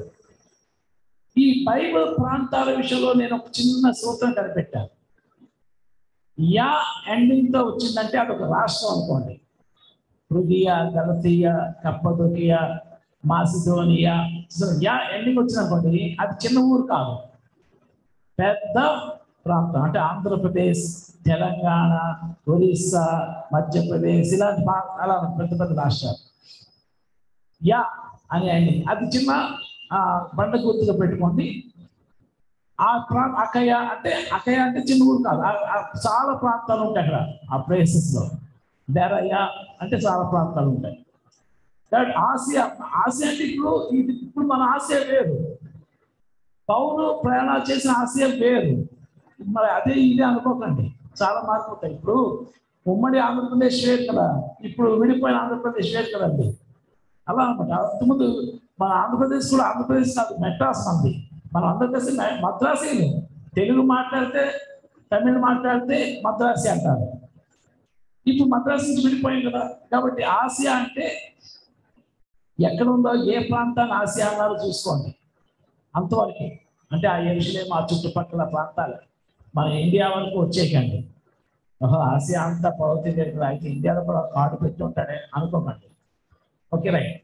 ఈ బైబిల్ ప్రాంతాల విషయంలో నేను ఒక చిన్న సూత్రం కనిపెట్టాను యా ఎండింగ్ తో వచ్చిందంటే అదొక రాష్ట్రం అనుకోండి హృదయ గలతీయ కప్పదొకియ మాసిదోనియా సో యా ఎండింగ్ వచ్చిందనుకోండి అది చిన్న ఊరు కాదు పెద్ద ప్రాంతం అంటే ఆంధ్రప్రదేశ్ తెలంగాణ ఒరిస్సా మధ్యప్రదేశ్ ఇలాంటి భా- అలా పెద్ద పెద్ద రాష్ట్రాలు యా అని ఎండింగ్ అది చిన్న ఆ, బండ గుర్తుగా పెట్టుకోండి ఆ ప్రాంత అకయ అంటే అకయ అంటే చిన్న ఊరు కాదు ఆ- ఆ చాలా ప్రాంతాలు ఉంటాయి అక్కడ ఆ ప్లేసెస్ లో బెరయ్య అంటే చాలా ప్రాంతాలు ఉంటాయి కాబట్టి ఆసియా ఆసియా అంటే ఇప్పుడు ఇది ఇప్పుడు మన ఆసియా వేరు పౌరు ప్రయాణాలు చేసిన ఆసియా వేరు మరి అదే ఇదే అనుకోకండి చాలా మార్పు ఉంటాయి ఇప్పుడు ఉమ్మడి ఆంధ్రప్రదేశ్ వేరు కదా ఇప్పుడు విడిపోయిన ఆంధ్రప్రదేశ్ వేరు కదండి అలా అనమాట అంతకుముందు మన ఆంధ్రప్రదేశ్ కూడా ఆంధ్రప్రదేశ్ కాదు మెడ్రాస్ మంది మన ఆంధ్రప్రదేశ్ మె- మద్రాసీలు తెలుగు మాట్లాడితే తమిళ్ మాట్లాడితే మద్రాసి అంటారు ఇప్పుడు మద్రాసు నుంచి విడిపోయింది కదా కాబట్టి ఆసియా అంటే ఎక్కడ ఉందో ఏ ప్రాంతాన్ని ఆసియా అన్నారో చూసుకోండి అంతవరకు అంటే ఆ ఎరుసలేం ఆ చుట్టుపక్కల ప్రాంతాలు మన ఇండియా వరకు వచ్చేయకండి ఓహో ఆసియా అంతా పౌతి దగ్గర అయితే ఇండియాలో కూడా కార్డు పెట్టి ఉంటాడే అనుకోకండి ఓకే రైట్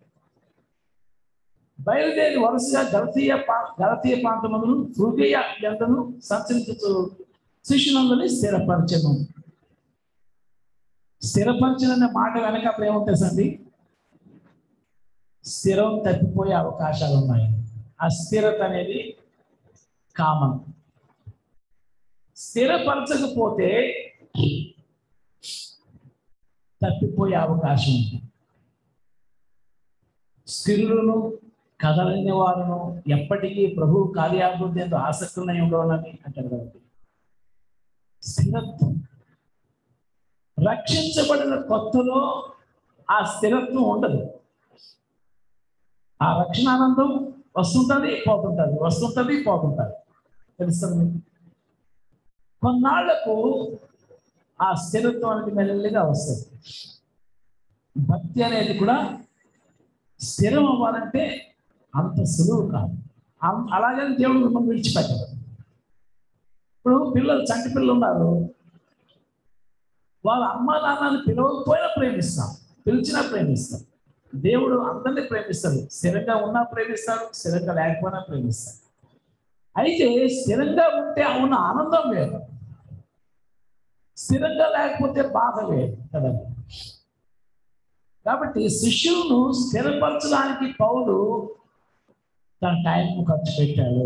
బయలుదేరి వరుసగా గలతీయ పా- గలతీయ ప్రాంతములను హృదయ ఎంతను సంచరించుతూ శిష్యులందరినీ స్థిరపరచను స్థిరపరచను అనే మాట వెనక అప్పుడు ఏముంటుందండి స్థిరం తప్పిపోయే అవకాశాలు ఉన్నాయి అస్థిరత అనేది కామన్ స్థిరపరచకపోతే తప్పిపోయే అవకాశం ఉంది స్థిరులను కదలని వారును ఎప్పటికీ ప్రభు కార్యాభివృద్ధి ఎందు ఆసక్తులై ఉండవాలని అంటారు కాబట్టి స్థిరత్వం రక్షించబడిన కొత్తలో ఆ స్థిరత్వం ఉండదు ఆ రక్షణానందం వస్తుంటుంది పోతుంటుంది వస్తుంటుంది పోతుంటుంది తెలుస్తుంది మీకు? కొన్నాళ్లకు ఆ స్థిరత్వం అనేది మెల్లిగా వస్తుంది భక్తి అనేది కూడా స్థిరం అవ్వాలంటే అంత సులువు కాదు అం- అలాగని దేవుడు మిమ్మల్ని విడిచిపెట్టదు ఇప్పుడు పిల్లలు చంటి పిల్లలు ఉన్నారు వాళ్ళ అమ్మ నాన్నని పిలవకపోయినా ప్రేమిస్తాం పిలిచినా ప్రేమిస్తాం దేవుడు అందరినీ ప్రేమిస్తాడు స్థిరంగా ఉన్నా ప్రేమిస్తాడు స్థిరంగా లేకపోయినా ప్రేమిస్తాడు అయితే స్థిరంగా ఉంటే ఉన్న ఆనందం వేరు స్థిరంగా లేకపోతే బాధ వేరు కదండి కాబట్టి శిష్యులను స్థిరపరచడానికి పౌలు తన టైం ఖర్చు పెట్టాడు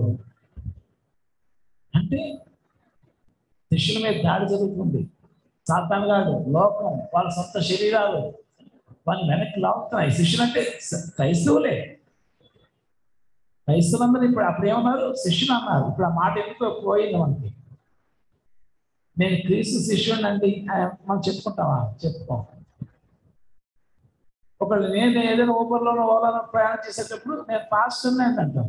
అంటే శిష్యుల మీద దాడి జరుగుతుంది సాతాన్ గాడు లోకం వాళ్ళ సొంత శరీరాలు వాళ్ళని వెనక్కి లాగుతున్నాయి శిష్యులు అంటే స- క్రైస్తవులే క్రైస్తవులందరూ ఇప్పుడు అప్పుడు ఏమన్నారు శిష్యులు అన్నారు ఇప్పుడు ఆ మాట ఎందుకు పోయింది మనకి నేను క్రీస్తు శిష్యుడిని అండి మనం చెప్పుకుంటామా చెప్పుకోం ఒకళ్ళు నేను ఏదైనా ఊబర్లోనో ఓలాలో ప్రయాణం చేసేటప్పుడు నేను పాస్టర్ని అని అంటాను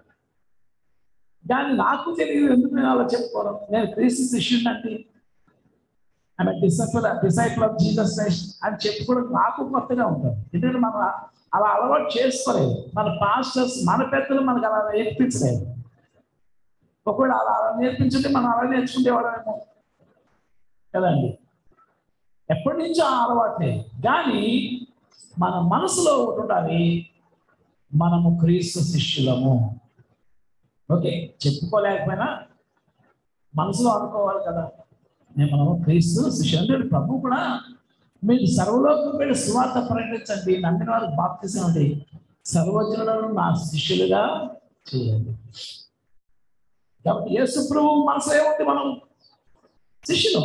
కానీ నాకు తెలియదు ఎందుకు నేను అలా చెప్పుకోవడం నేను క్రీస్తు శిష్యుడిని అంటే ఆమె disciple disciple of Jesus Christ అని చెప్పుకోవడం నాకు కొత్తగా ఉంటుంది ఎందుకంటే మనం అలా అలవాటు చేసుకోలేదు మన పాస్టర్స్ మన పెద్దలు మనకు అలా నేర్పించలేదు ఒకవేళ అలా అలా నేర్పించుంటే మనం అలా నేర్చుకునేవాళ్ళమేమో కదండి ఎప్పటి నుంచో ఆ అలవాటు లేదు కానీ మన మనసులో ఒకటి ఉండాలి మనము క్రీస్తు శిష్యులము ఓకే చెప్పుకోలేకపోయినా మనసులో అనుకోవాలి కదా నేను మనము క్రీస్తు శిష్యులు అంటే ప్రభు కూడా మీరు సర్వలోకం వెళ్ళి సువార్త ప్రకటించండి నమ్మిన వారికి బాప్తిసండి సర్వజనులను నా శిష్యులుగా చేయండి కాబట్టి యేసు ప్రభు మనసులో ఏముంది మనం శిష్యులు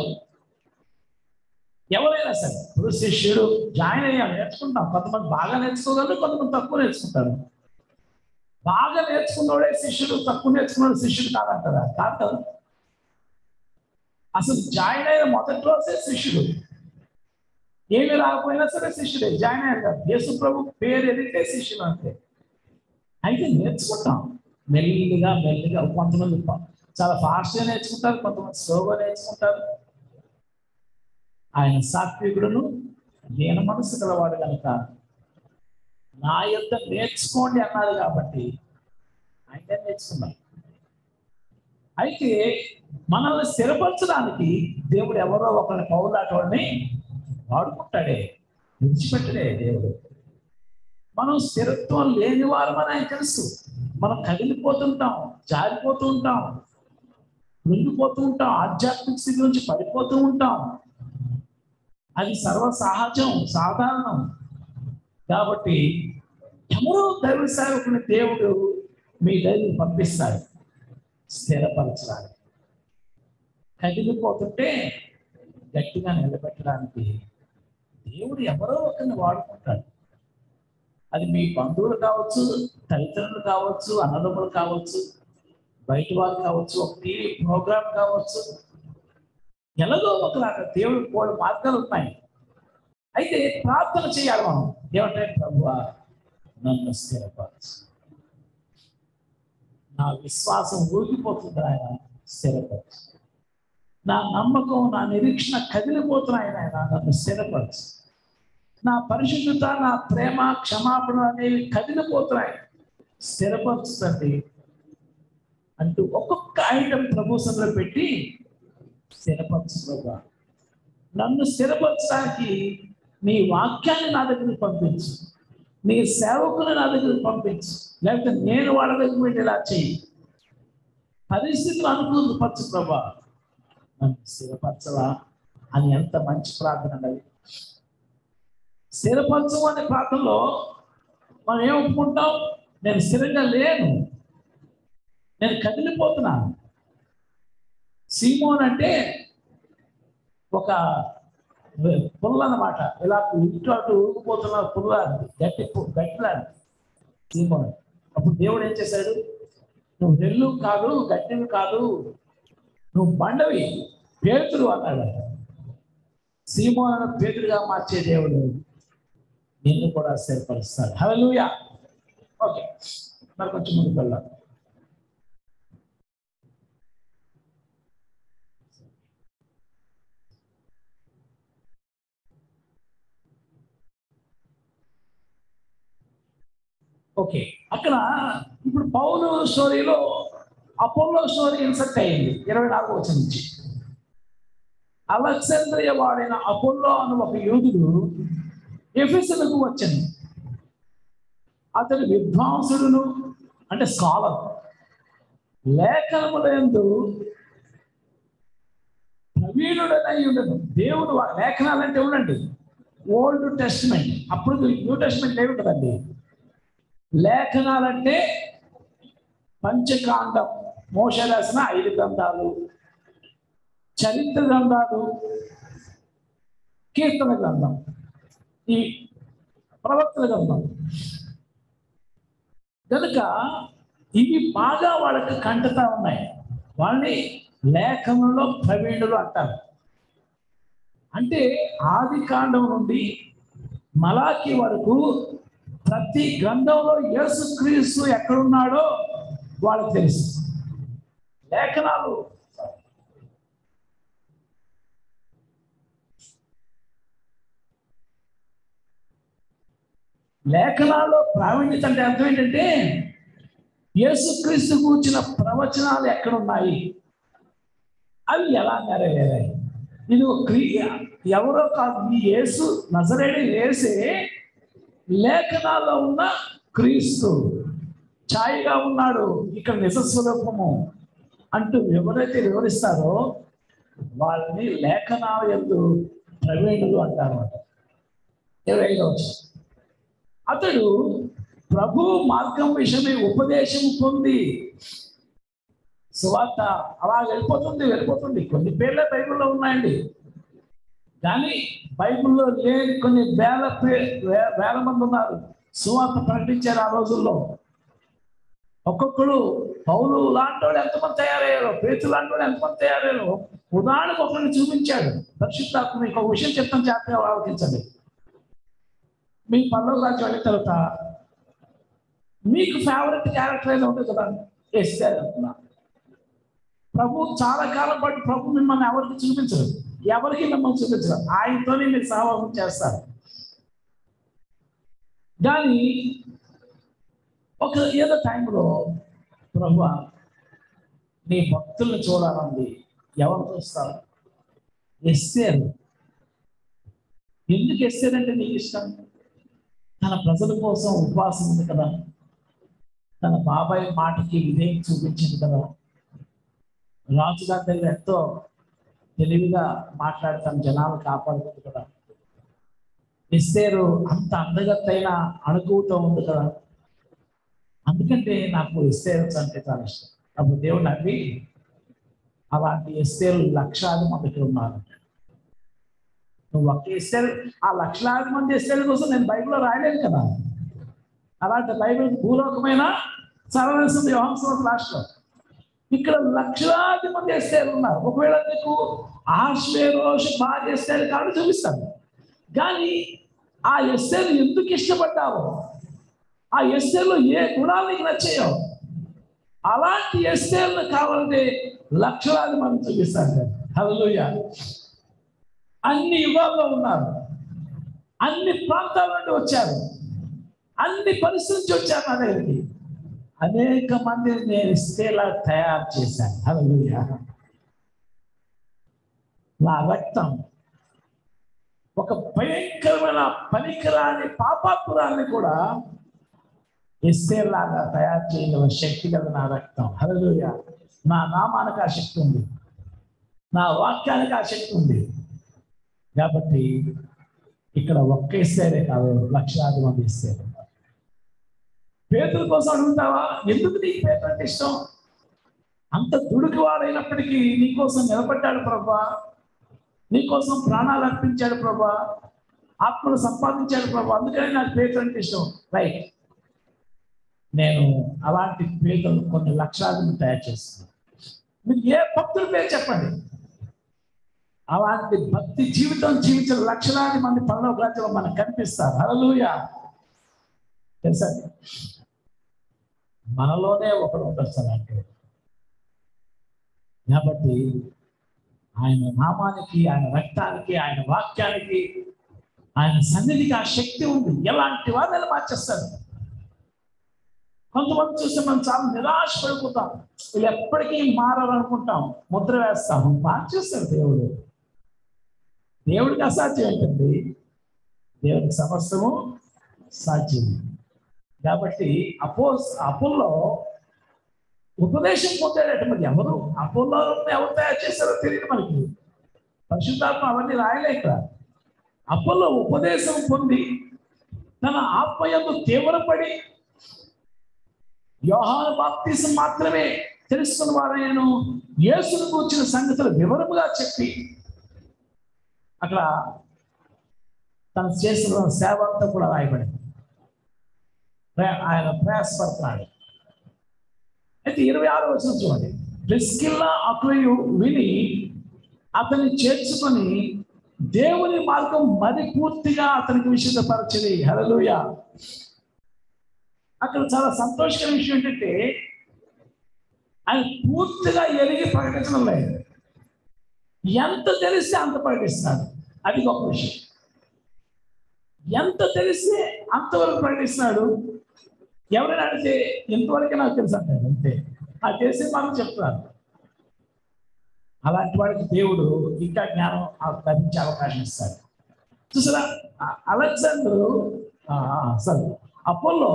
ఎవరైనా సరే ఇప్పుడు శిష్యుడు జాయిన్ అయ్యాం నేర్చుకుంటాం కొంతమంది బాగా నేర్చుకోగలరు కొంతమంది తక్కువ నేర్చుకుంటారు బాగా నేర్చుకున్నోడే శిష్యుడు తక్కువ నేర్చుకున్నాడు శిష్యుడు కాదంటారా కాదు కదా అసలు జాయిన్ అయిన మొదటి రోజే శిష్యుడు ఏమి రాకపోయినా సరే శిష్యుడే జాయిన్ అయ్యారు కదా యేసు ప్రభు పేరు ఎదిగితే శిష్యుడు అంతే అయితే నేర్చుకుంటాం మెల్లిగా మెల్లిగా కొంతమంది ప- చాలా ఫాస్ట్గా నేర్చుకుంటారు కొంతమంది స్లోగా నేర్చుకుంటారు ఆయన సాత్వికుడును దీన మనసు గలవాడు కనుక నా యొక్క నేర్చుకోండి అన్నాడు కాబట్టి ఆయన నేర్చుకున్నాడు అయితే మనల్ని స్థిరపరచడానికి దేవుడు ఎవరో ఒకరిని పౌలాటోడిని వాడుకుంటాడే విడిచిపెట్టడే దేవుడు మనం స్థిరత్వం లేని వారమని ఆయన తెలుసు మనం కదిలిపోతుంటాం జారిపోతూ ఉంటాం కృంగిపోతూ ఉంటాం ఆధ్యాత్మిక స్థితి నుంచి పడిపోతూ ఉంటాం అది సర్వ సహజం సాధారణం కాబట్టి ఎవరో దైవ సేవకుని దేవుడు మీ దగ్గర పంపిస్తాడు స్థిరపరచడానికి కదిలిపోతుంటే గట్టిగా నిలబెట్టడానికి దేవుడు ఎవరో ఒకరిని వాడుకుంటాడు అది మీ బంధువులు కావచ్చు తల్లిదండ్రులు కావచ్చు అన్నదమ్ములు కావచ్చు బయట వారు కావచ్చు ఒక టీవీ ప్రోగ్రామ్ కావచ్చు ఎలాగో ఒకలాగా దేవుడు కోడి మార్గాలు ఉన్నాయి అయితే ప్రార్థన చేయాలి మనం ఏమంటే ప్రభు నన్ను స్థిరపరచు నా విశ్వాసం ఊగిపోతుంది ఆయన స్థిరపరచు నా నమ్మకం నా నిరీక్షణ కదిలిపోతున్నాయి ఆయన నన్ను స్థిరపరచు నా పరిశుద్ధత నా ప్రేమ క్షమాపణ అనేవి కదిలిపోతున్నాయి స్థిరపరుచుతండి అంటూ ఒక్కొక్క ఐటమ్ ప్రభుత్వంలో పెట్టి స్థిరపరచుకోగా నన్ను స్థిరపరచడానికి నీ వాక్యాన్ని నా దగ్గరికి పంపించు నీ సేవకుని నా దగ్గరికి పంపించు లేకపోతే నేను వాళ్ళ దగ్గర పెట్టి ఇలా చెయ్యి పరిస్థితులు అనుకూలపరచు ప్రభా నన్ను స్థిరపరచవా అని ఎంత మంచి ప్రార్థన అండి స్థిరపరచు అనే ప్రార్థనలో మనం ఏం ఒప్పుకుంటాం నేను స్థిరంగా లేను నేను కదిలిపోతున్నాను సీమోన్ అంటే ఒక పుల్ల అన్నమాట ఇలా ఇటు అటు ఊగిపోతున్న పుల్ల అది. గట్టి పు- గట్టి లాంటి సీమోన్ అప్పుడు దేవుడు ఏం చేశాడు నువ్వు రెల్లు కాదు గట్టివి కాదు నువ్వు బండవి పేతురు అన్నాడు సీమోలను పేతురుగా మార్చే దేవుడు నిన్ను కూడా స్థిరపరుస్తాడు హల్లెలూయా ఓకే మరి కొంచెం ముందుకు వెళ్దాం ఓకే అక్కడ ఇప్పుడు పౌలు స్టోరీలో అపోలో స్టోరీ ఇన్సర్ట్ అయింది ఇరవై నాలుగు వచ్చిన నుంచి అలెగ్జాంద్రియ వాడిన అపోలో అను ఒక యోధుడు ఎఫెసులకు వచ్చాను అతడు విద్వాంసుడును అంటే స్కాలర్ లేఖనములందు ప్రవీణుడనై ఉండను దేవుడు వా- లేఖనాలు అంటే ఉండండి ఓల్డ్ టెస్ట్మెంట్ అప్పుడు న్యూ టెస్ట్మెంట్ ఏమి ఉంటుందండి లేఖనాలంటే పంచకాండం మోస రాసిన ఐదు గ్రంథాలు చరిత్ర గ్రంథాలు కీర్తన గ్రంథం ఈ ప్రవక్తల గ్రంథం కనుక ఇవి బాగా వాళ్ళకి కంటతా ఉన్నాయి వాళ్ళని లేఖనంలో ప్రవీణులు అంటారు అంటే ఆది కాండం నుండి మలాకి వరకు ప్రతి గ్రంథంలో యేసుక్రీస్తు ఎక్కడున్నాడో వాళ్ళకి తెలుసు లేఖనాలు లేఖనాల్లో ప్రావీణ్యత అంటే అర్థం ఏంటంటే యేసుక్రీస్తు కూర్చిన ప్రవచనాలు ఎక్కడున్నాయి అవి ఎలా నెరవేరాయి ఇది ఒక క్రియ ఎవరో కాదు ఈ యేసు నజరేడి వేసే లేఖనాల్లో ఉన్న క్రీస్తు ఛాయగా ఉన్నాడు ఇక్కడ నిజస్వరూపము అంటూ ఎవరైతే వివరిస్తారో వాళ్ళని లేఖనాల ఎందు ప్రవీణులు అంటారు ఇరవై ఐదవ వచనం. అతడు ప్రభు మార్గం విషయమై ఉపదేశం పొంది సువార్త అలా వెళ్ళిపోతుంది వెళ్ళిపోతుంది కొన్ని పేర్లే బైబిల్లో ఉన్నాయండి కానీ బైబిల్లో లేని కొన్ని వేల పే- వే- వేల మంది ఉన్నారు సువార్త ప్రకటించారు ఆ రోజుల్లో ఒక్కొక్కడు పౌలు లాంటి వాళ్ళు ఎంతమంది తయారయ్యారో పేతులు లాంటి వాళ్ళు ఎంతమంది తయారయ్యారో ఉదాహరణకు ఒకరిని చూపించాడు పరిశుద్ధాత్మ మీకు ఒక విషయం చెప్తాను జాగ్రత్తగా ఆలోచించండి మీ పనులు రాజ్యం వెళ్ళిన తర్వాత మీకు ఫేవరెట్ క్యారెక్టర్ ఏదో ఉంటుంది కదా వేస్తే అంటున్నా ప్రభు చాలా కాలం పాటు ప్రభు మిమ్మల్ని ఎవరికి చూపించరు ఎవరికి మిమ్మల్ని చూపించరు ఆయనతోనే మీరు సహవాసం చేస్తారు కానీ ఒక ఏదో టైంలో ప్రభు నీ భక్తుల్ని చూడాలండి ఎవరు చూస్తారు ఎస్తేరు ఎందుకు ఎస్తేరంటే నీకు ఇష్టం తన ప్రజల కోసం ఉపవాసం ఉంది కదా తన బాబాయ్ మాటకి విధేయం చూపించింది కదా రాజుగారి దగ్గర ఎంతో తెలివిగా మాట్లాడతాను జనాలు కాపాడుతుంది కదా ఇస్తేరు అంత అందగత్తైన అణుకువతో ఉంది కదా అందుకంటే నాకు ఇస్తేరు అంటే చాలా ఇష్టం అప్పుడు దేవుడు నవ్వి అలాంటి ఇస్తేరు లక్షలాది మంది ఇక్కడ ఉన్నారు నువ్వు ఒక్క ఇస్తేరు ఆ లక్షలాది మంది ఇస్తేరు కోసం నేను బైబిల్లో రాయలేను కదా అలాంటి బైబిల్ భూలోకమైన సర్వదేశం యోహంసం రాష్ట్రం ఇక్కడ లక్షలాది మంది ఎస్టేలు ఉన్నారు ఒకవేళ నీకు ఆశ్వేరోష బాగా ఎస్టేలు కాబట్టి చూపిస్తాను కానీ ఆ ఎస్టేలు ఎందుకు ఇష్టపడ్డావో ఆ ఎస్టేలు ఏ గుణాలు నీకు నచ్చాయో అలాంటి ఎస్టేలను కావాలంటే లక్షలాది మంది చూపిస్తాను హలోయ అన్ని యుగాల్లో ఉన్నారు అన్ని ప్రాంతాల నుండి వచ్చారు అన్ని పరిస్థితుల నుంచి వచ్చారు నా దగ్గరికి అనేక మంది నేను ఇస్తేలా తయారు చేశాను హల్లెలూయా నా రక్తం ఒక భయంకరమైన పనికిరాని పాపాపురాన్ని కూడా ఇస్తేలాగా తయారు చేయగల శక్తి గల నా రక్తం హల్లెలూయా నా నామానికి ఆ శక్తి ఉంది నా వాక్యానికి ఆ శక్తి ఉంది కాబట్టి ఇక్కడ ఒక్క ఇస్తేనే కాదు లక్షలాది మంది ఇస్తారు పేతుల కోసం అడుగుతావా ఎందుకు నీకు పేతులు అంటే ఇష్టం అంత దుడుకు వాడైనప్పటికీ నీకోసం నిలబడ్డాడు ప్రభా నీకోసం ప్రాణాలు అర్పించాడు ప్రభా ఆత్మను సంపాదించాడు ప్రభా అందుకని నాకు పేతులు అంటే ఇష్టం రైట్ నేను అలాంటి పేదలు కొన్ని లక్షలాదిని తయారు చేస్తున్నాను మీరు ఏ భక్తుల పేరు చెప్పండి అలాంటి భక్తి జీవితం జీవించిన లక్షలాది మంది పనుల రాజ్యంలో మనకు కనిపిస్తారు హల్లెలూయా తెలుసా మనలోనే ఒకడు ఉండొచ్చు అలాంటి కాబట్టి ఆయన నామానికి ఆయన రక్తానికి ఆయన వాక్యానికి ఆయన సన్నిధికి ఆ శక్తి ఉంది ఎలాంటి వారిని మార్చేస్తారు కొంతమంది చూస్తే మనం చాలా నిరాశ పడిపోతాం వీళ్ళు ఎప్పటికీ మారాలనుకుంటాం ముద్ర వేస్తాం మార్చేస్తారు దేవుడు దేవుడికి అసాధ్యం ఏంటండి దేవుడికి సమస్తము సాధ్యం కాబట్టి అపో అపోల్లో ఉపదేశం పొందాడట మరి ఎవరు అపోలో ఎవరు తయారు చేస్తారో తెలియదు మనకి పరిశుద్ధాత్మ అవన్నీ రాయలే ఇక్కడ అపోలో ఉపదేశం పొంది తన ఆత్మయందు తీవ్రపడి యోహాను బాప్తీసం మాత్రమే తెలుసుకున్న వారు నేను యేసును కూర్చిన సంగతులు వివరముగా చెప్పి అక్కడ తను చేసిన సేవ అంతా కూడా రాయబడింది ప్ర- ఆయన ప్రయాసపడుతున్నాడు అయితే ఇరవై ఆరు వచ్చిన చూడండి ప్రిస్కిల్లా అక్వయు విని అతన్ని చేర్చుకొని దేవుని మార్గం మరి పూర్తిగా అతనికి విషయపరచది హలలుయ అక్కడ చాలా సంతోషకరమైన విషయం ఏంటంటే ఆయన పూర్తిగా ఎరిగి ప్రకటించడం లేదు ఎంత తెలిస్తే అంత ప్రకటిస్తున్నాడు అది గొప్ప విషయం ఎంత తెలిస్తే అంతవరకు ప్రకటిస్తున్నాడు ఎవరైనా అడిగితే ఇంతవరకే నాకు తెలుసు అంటారు అంతే ఆ తెలిసి మనం చెప్తున్నారు అలాంటి వాడికి దేవుడు ఇంకా జ్ఞానం లభించే అవకాశం ఇస్తాడు చూసారా అ- అలెగ్జాండరు సరే అపోలో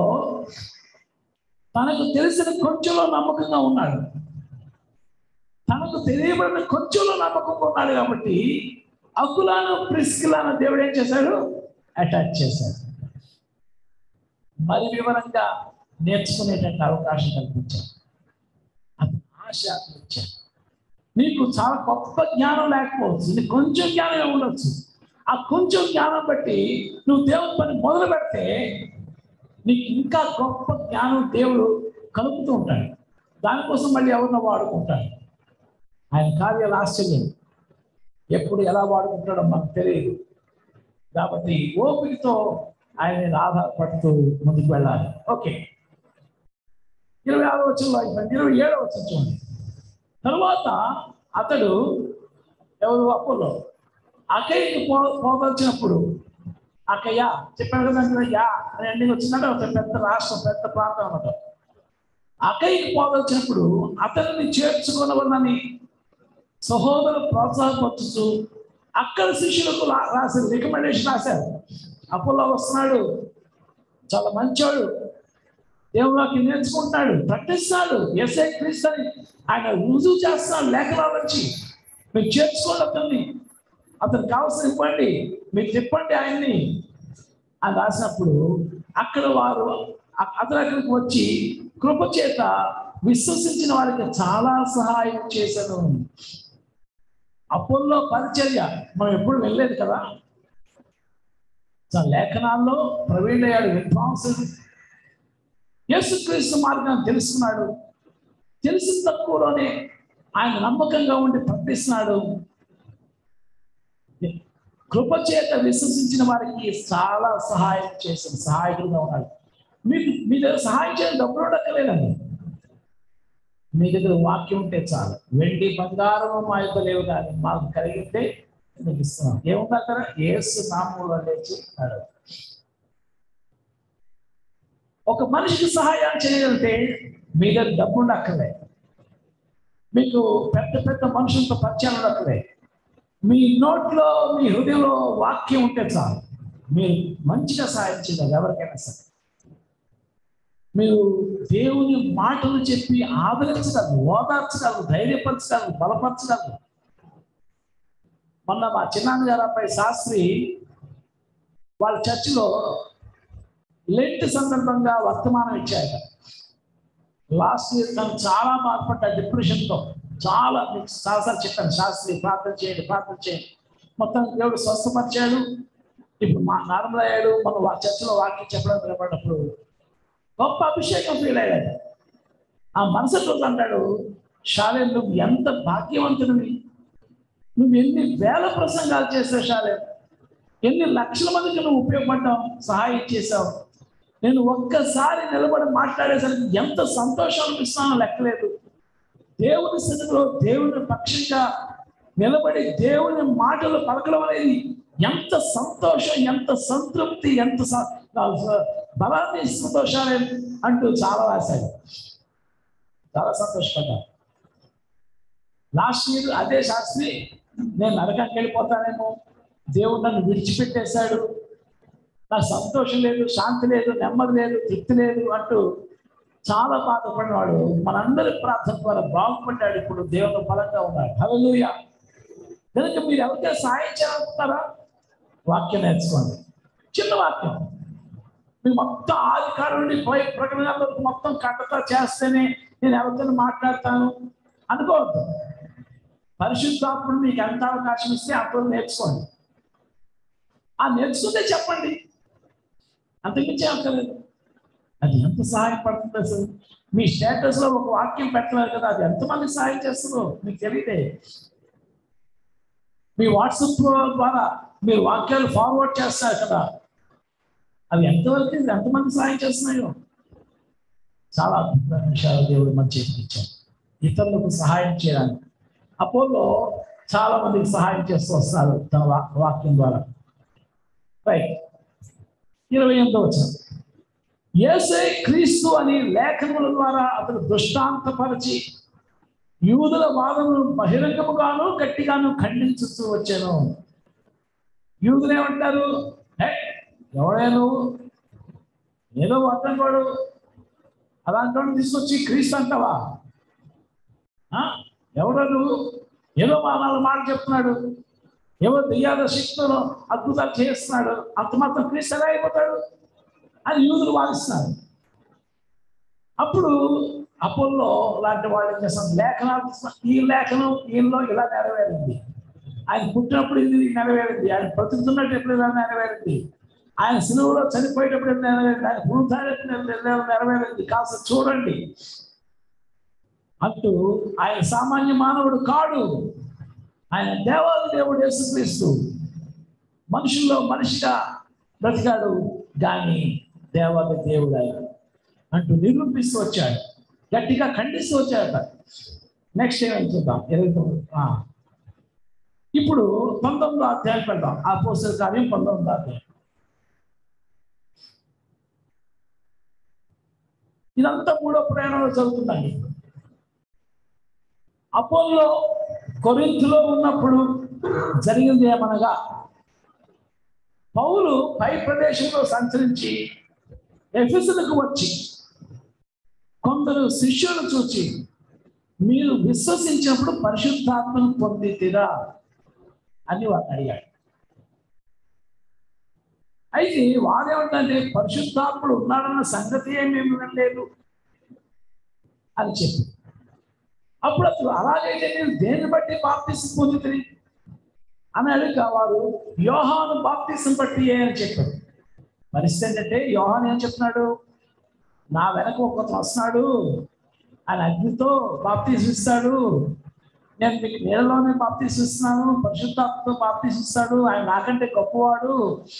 తనకు తెలిసిన కొంచెంలో నమ్మకంగా ఉన్నాడు తనకు తెలియబడిన కొంచెంలో నమ్మకంగా ఉన్నాడు కాబట్టి అకులాను ప్రిస్కిలాను దేవుడు ఏం చేశాడు అటాచ్ చేశాడు మరి వివరంగా నేర్చుకునేటట్టు అవకాశం కల్పించాడు అతను ఆశ ఇచ్చాడు నీకు చాలా గొప్ప జ్ఞానం లేకపోవచ్చు నీకు కొంచెం జ్ఞానమే ఉండొచ్చు ఆ కొంచెం జ్ఞానం బట్టి నువ్వు దేవుని పని మొదలు పెడితే నీకు ఇంకా గొప్ప జ్ఞానం దేవుడు కలుపుతూ ఉంటాడు దానికోసం మళ్ళీ ఎవరినో వాడుకుంటాడు ఆయన కార్యాలు ఆశ్చర్యం ఎప్పుడు ఎలా వాడుకుంటాడో మనకు తెలియదు కాబట్టి ఓపికతో ఆయన మీద ఆధారపడుతూ ముందుకు వెళ్ళాలి ఓకే ఇరవై ఆరో వచ్చిన అయిపోయింది ఇరవై ఏడో వచ్చిన చూడండి తర్వాత అతడు ఎవరు అప్పులో అక్కయ్యకి పో పోదలిచినప్పుడు అక్కయ్య చెప్పాను కదా అందులో యా అని ఎండింగ్ వచ్చిందంటే ఒక పెద్ద రాష్ట్రం పెద్ద ప్రాంతం అన్నమాట అక్కయ్యకి పోదలిచినప్పుడు అతనిని చేర్చుకున్నవన్నని సహోదరు ప్రోత్సాహపరచుతూ అక్కడ శిష్యులకు రా- రాసిన రికమెండేషన్ రాశారు అపోలో వస్తున్నాడు చాలా మంచోడు దేవుడికి నేర్చుకుంటున్నాడు ప్రకటిస్తాడు ఎస్ఐ క్రీస్తుని ఆయన రుజువు చేస్తున్నాడు లేఖనాల నుంచి మీరు చేర్చుకోండి అతన్ని అతను కావాల్సిన ఇవ్వండి మీరు తిప్పండి ఆయన్ని అని రాసినప్పుడు అక్కడ వారు అ- అతను అక్కడికి వచ్చి కృప చేత విశ్వసించిన వారికి చాలా సహాయం చేశాను అపోల్లో పరిచర్య మనం ఎప్పుడు వెళ్ళలేదు కదా చాలా లేఖనాల్లో ప్రవీణయ్యాడు విద్వాంసుడు యేసుక్రీస్తు మార్గాన్ని తెలుసుకున్నాడు తెలిసిన తక్కువలోనే ఆయన నమ్మకంగా ఉండి ప్రకటిస్తున్నాడు కృప చేత విశ్వసించిన వారికి చాలా సహాయం చేసిన సహాయకుడుగా ఉన్నాడు మీకు మీ దగ్గర సహాయం చేయడం డబ్బులు ఉండక్కర్లేదండి మీ దగ్గర వాక్యం ఉంటే చాలు వెండి బంగారం మా యొక్క లేవు కానీ మాకు కలిగితే మీకు ఇస్తున్నాం ఏముంది అక్కడ ఏసు నామంలో లేచి నడవు. ఒక మనిషికి సహాయం చేయగలిగితే మీ దగ్గర డబ్బు ఉండక్కర్లే మీకు పెద్ద పెద్ద మనుషులతో పరిచయం ఉండక్కర్లే మీ నోట్లో మీ హృదయంలో వాక్యం ఉంటే చాలు మీరు మంచిగా సహాయం చేయగలరు ఎవరికైనా సరే మీరు దేవుని మాటలు చెప్పి ఆదరించగలరు ఓదార్చగలరు ధైర్యపరచగలరు బలపరచగలరు మొన్న మా చిన్నాన్న గారు అబ్బాయి శాస్త్రి వాళ్ళ చర్చిలో లెంట్ సందర్భంగా వర్తమానం ఇచ్చాయట లాస్ట్ ఇయర్ తను చాలా బాధపడ్డా డిప్రెషన్తో చాలా మీకు చాలాసార్లు చెప్పాను శాస్త్రి ప్రార్థన చేయండి ప్రార్థన చేయండి మొత్తం దేవుడు స్వస్థపరిచాడు ఇప్పుడు మా నార్మల్ అయ్యాడు మన వా- చర్చిలో వాక్యం చెప్పడం నిలబడినప్పుడు గొప్ప అభిషేకం ఫీల్ అయ్యాడు ఆ మనసు రోజు అంటాడు షాలే నువ్వు ఎంత భాగ్యవంతుడివి నువ్వు ఎన్ని వేల ప్రసంగాలు చేసావు షాలే ఎన్ని లక్షల మందికి నువ్వు ఉపయోగపడ్డావు సహాయం చేశావు నేను ఒక్కసారి నిలబడి మాట్లాడేసరికి ఎంత సంతోషం అనిపిస్తానో లెక్కలేదు దేవుని సన్నిధిలో దేవుని పక్షంగా నిలబడి దేవుని మాటలు పలకడం అనేది ఎంత సంతోషం ఎంత సంతృప్తి ఎంత స- స- బలాన్ని సంతోషాలు అంటూ చాలా రాశాడు చాలా సంతోషపడ్డాను లాస్ట్ ఇయర్ అదే శాస్త్రి నేను నరకానికి వెళ్ళిపోతానేమో దేవుడు నన్ను విడిచిపెట్టేశాడు నాకు సంతోషం లేదు శాంతి లేదు నెమ్మది లేదు తృప్తి లేదు అంటూ చాలా బాధపడినాడు మనందరి ప్రార్థన ద్వారా బాగుపడ్డాడు ఇప్పుడు దేవుడు బలంగా ఉన్నాడు హల్లెలూయ కనుక మీరు ఎవరికైనా సాయం చేయాలనుకుంటారా వాక్యం నేర్చుకోండి చిన్న వాక్యం మీరు మొత్తం ఆది కాలం నుండి పోయి ప్రకటన వరకు మొత్తం కట్టతా చేస్తేనే నేను ఎవరితో మాట్లాడతాను అనుకోవద్దు పరిశుద్ధాత్ముడు మీకు ఎంత అవకాశం ఇస్తే అప్పుడు నేర్చుకోండి ఆ నేర్చుకుంటే చెప్పండి అంతకుమించి అక్కర్లేదు అది ఎంత సహాయపడుతుంది అసలు మీ స్టేటస్ లో ఒక వాక్యం పెట్టలేదు కదా అది ఎంతమంది సహాయం చేస్తుందో మీకు తెలియదే మీ వాట్సాప్ ద్వారా మీరు వాక్యాలు ఫార్వర్డ్ చేస్తారు కదా అవి ఎంతవరకు ఎంతమంది సహాయం చేస్తున్నాయో చాలా అద్భుతమైన విషయాలు దేవుడు మన చేతికి ఇచ్చాడు ఇతరులకు సహాయం చేయడానికి అపోలో చాలా మందికి సహాయం చేస్తూ వస్తారు తన వా- వాక్యం ద్వారా రైట్ ఇరవై ఎనిమిదో వచ్చిన ఏసే క్రీస్తు అని లేఖనముల ద్వారా అతను దృష్టాంతపరిచి యూదుల వాదమును బహిరంగముగాను గట్టిగాను ఖండించుతూ వచ్చాను యూదులు ఏమంటారు "హే, ఎవడే నువ్వు ఏదో అర్థం వాడు అలాంటి వాడిని తీసుకొచ్చి క్రీస్తు అంటావా ఆ? ఎవడో నువ్వు ఏదో మా నాలుగు మాట చెప్తున్నాడు ఏవో దెయ్యాల శక్తులు అద్భుతాలు చేస్తున్నాడు అంత మాత్రం క్రీస్తు ఎలా అయిపోతాడు అని యూదులు వాదిస్తున్నారు అప్పుడు అపోల్లో లాంటి వాళ్ళు ఏం చేస్తారు లేఖనాలు తీసుకొని, ఈ లేఖనం ఈయనలో ఇలా నెరవేరింది ఆయన పుట్టినప్పుడు ఇది నెరవేరింది ఆయన బ్రతుకుతున్నట్టు ఎప్పుడు ఇలా నెరవేరింది ఆయన సిలువలో చనిపోయేటప్పుడు ఇది నెరవేరింది ఆయన పునరుద్ధానం నెరవేరింది కాస్త చూడండి అంటూ ఆయన సామాన్య మానవుడు కాడు ఆయన దేవాది దేవుడు యేసుక్రీస్తు మనుషుల్లో మనిషిగా బ్రతికాడు కానీ దేవాది దేవుడు ఆయన అంటూ నిరూపిస్తూ వచ్చాడు గట్టిగా ఖండిస్తూ వచ్చాడట నెక్స్ట్ ఏమైనా చూద్దాం ఇరవై తొమ్మిది ఆ. ఇప్పుడు పంతొమ్మిదో అధ్యాయం పెడదాం ఆ పోస్టర్ కార్యం పంతొమ్మిదో అధ్యాయం ఇదంతా మూడో ప్రయాణంలో చదువుతుందండి అపోల్లో కొరింథులో ఉన్నప్పుడు జరిగింది ఏమనగా పౌలు పై ప్రదేశంలో సంచరించి ఎఫెసులకు వచ్చి కొందరు శిష్యులు చూచి మీరు విశ్వసించినప్పుడు పరిశుద్ధాత్మను పొందితిరా అని వాడు అడిగాడు అయితే వాడేమంటే పరిశుద్ధాత్ముడు ఉన్నాడన్న సంగతి ఏమీ వినలేదు అని చెప్పి అప్పుడు అసలు అలాగైతే నేను దేన్ని బట్టి బాప్తిసం పొందుతుంది అని అడిగా వారు యోహాను బాప్తిసం బట్టి ఏ అని చెప్పారు పరిస్థితి ఏంటంటే యోహాన్ ఏం చెప్తున్నాడు నా వెనక ఒకతను వస్తున్నాడు ఆయన అగ్నితో బాప్తీసం ఇస్తాడు నేను మీకు నీళ్ళలోనే బాప్తీసం ఇస్తున్నాను పరిశుద్ధాత్మతో బాప్తీసం ఇస్తాడు ఆయన నాకంటే గొప్పవాడు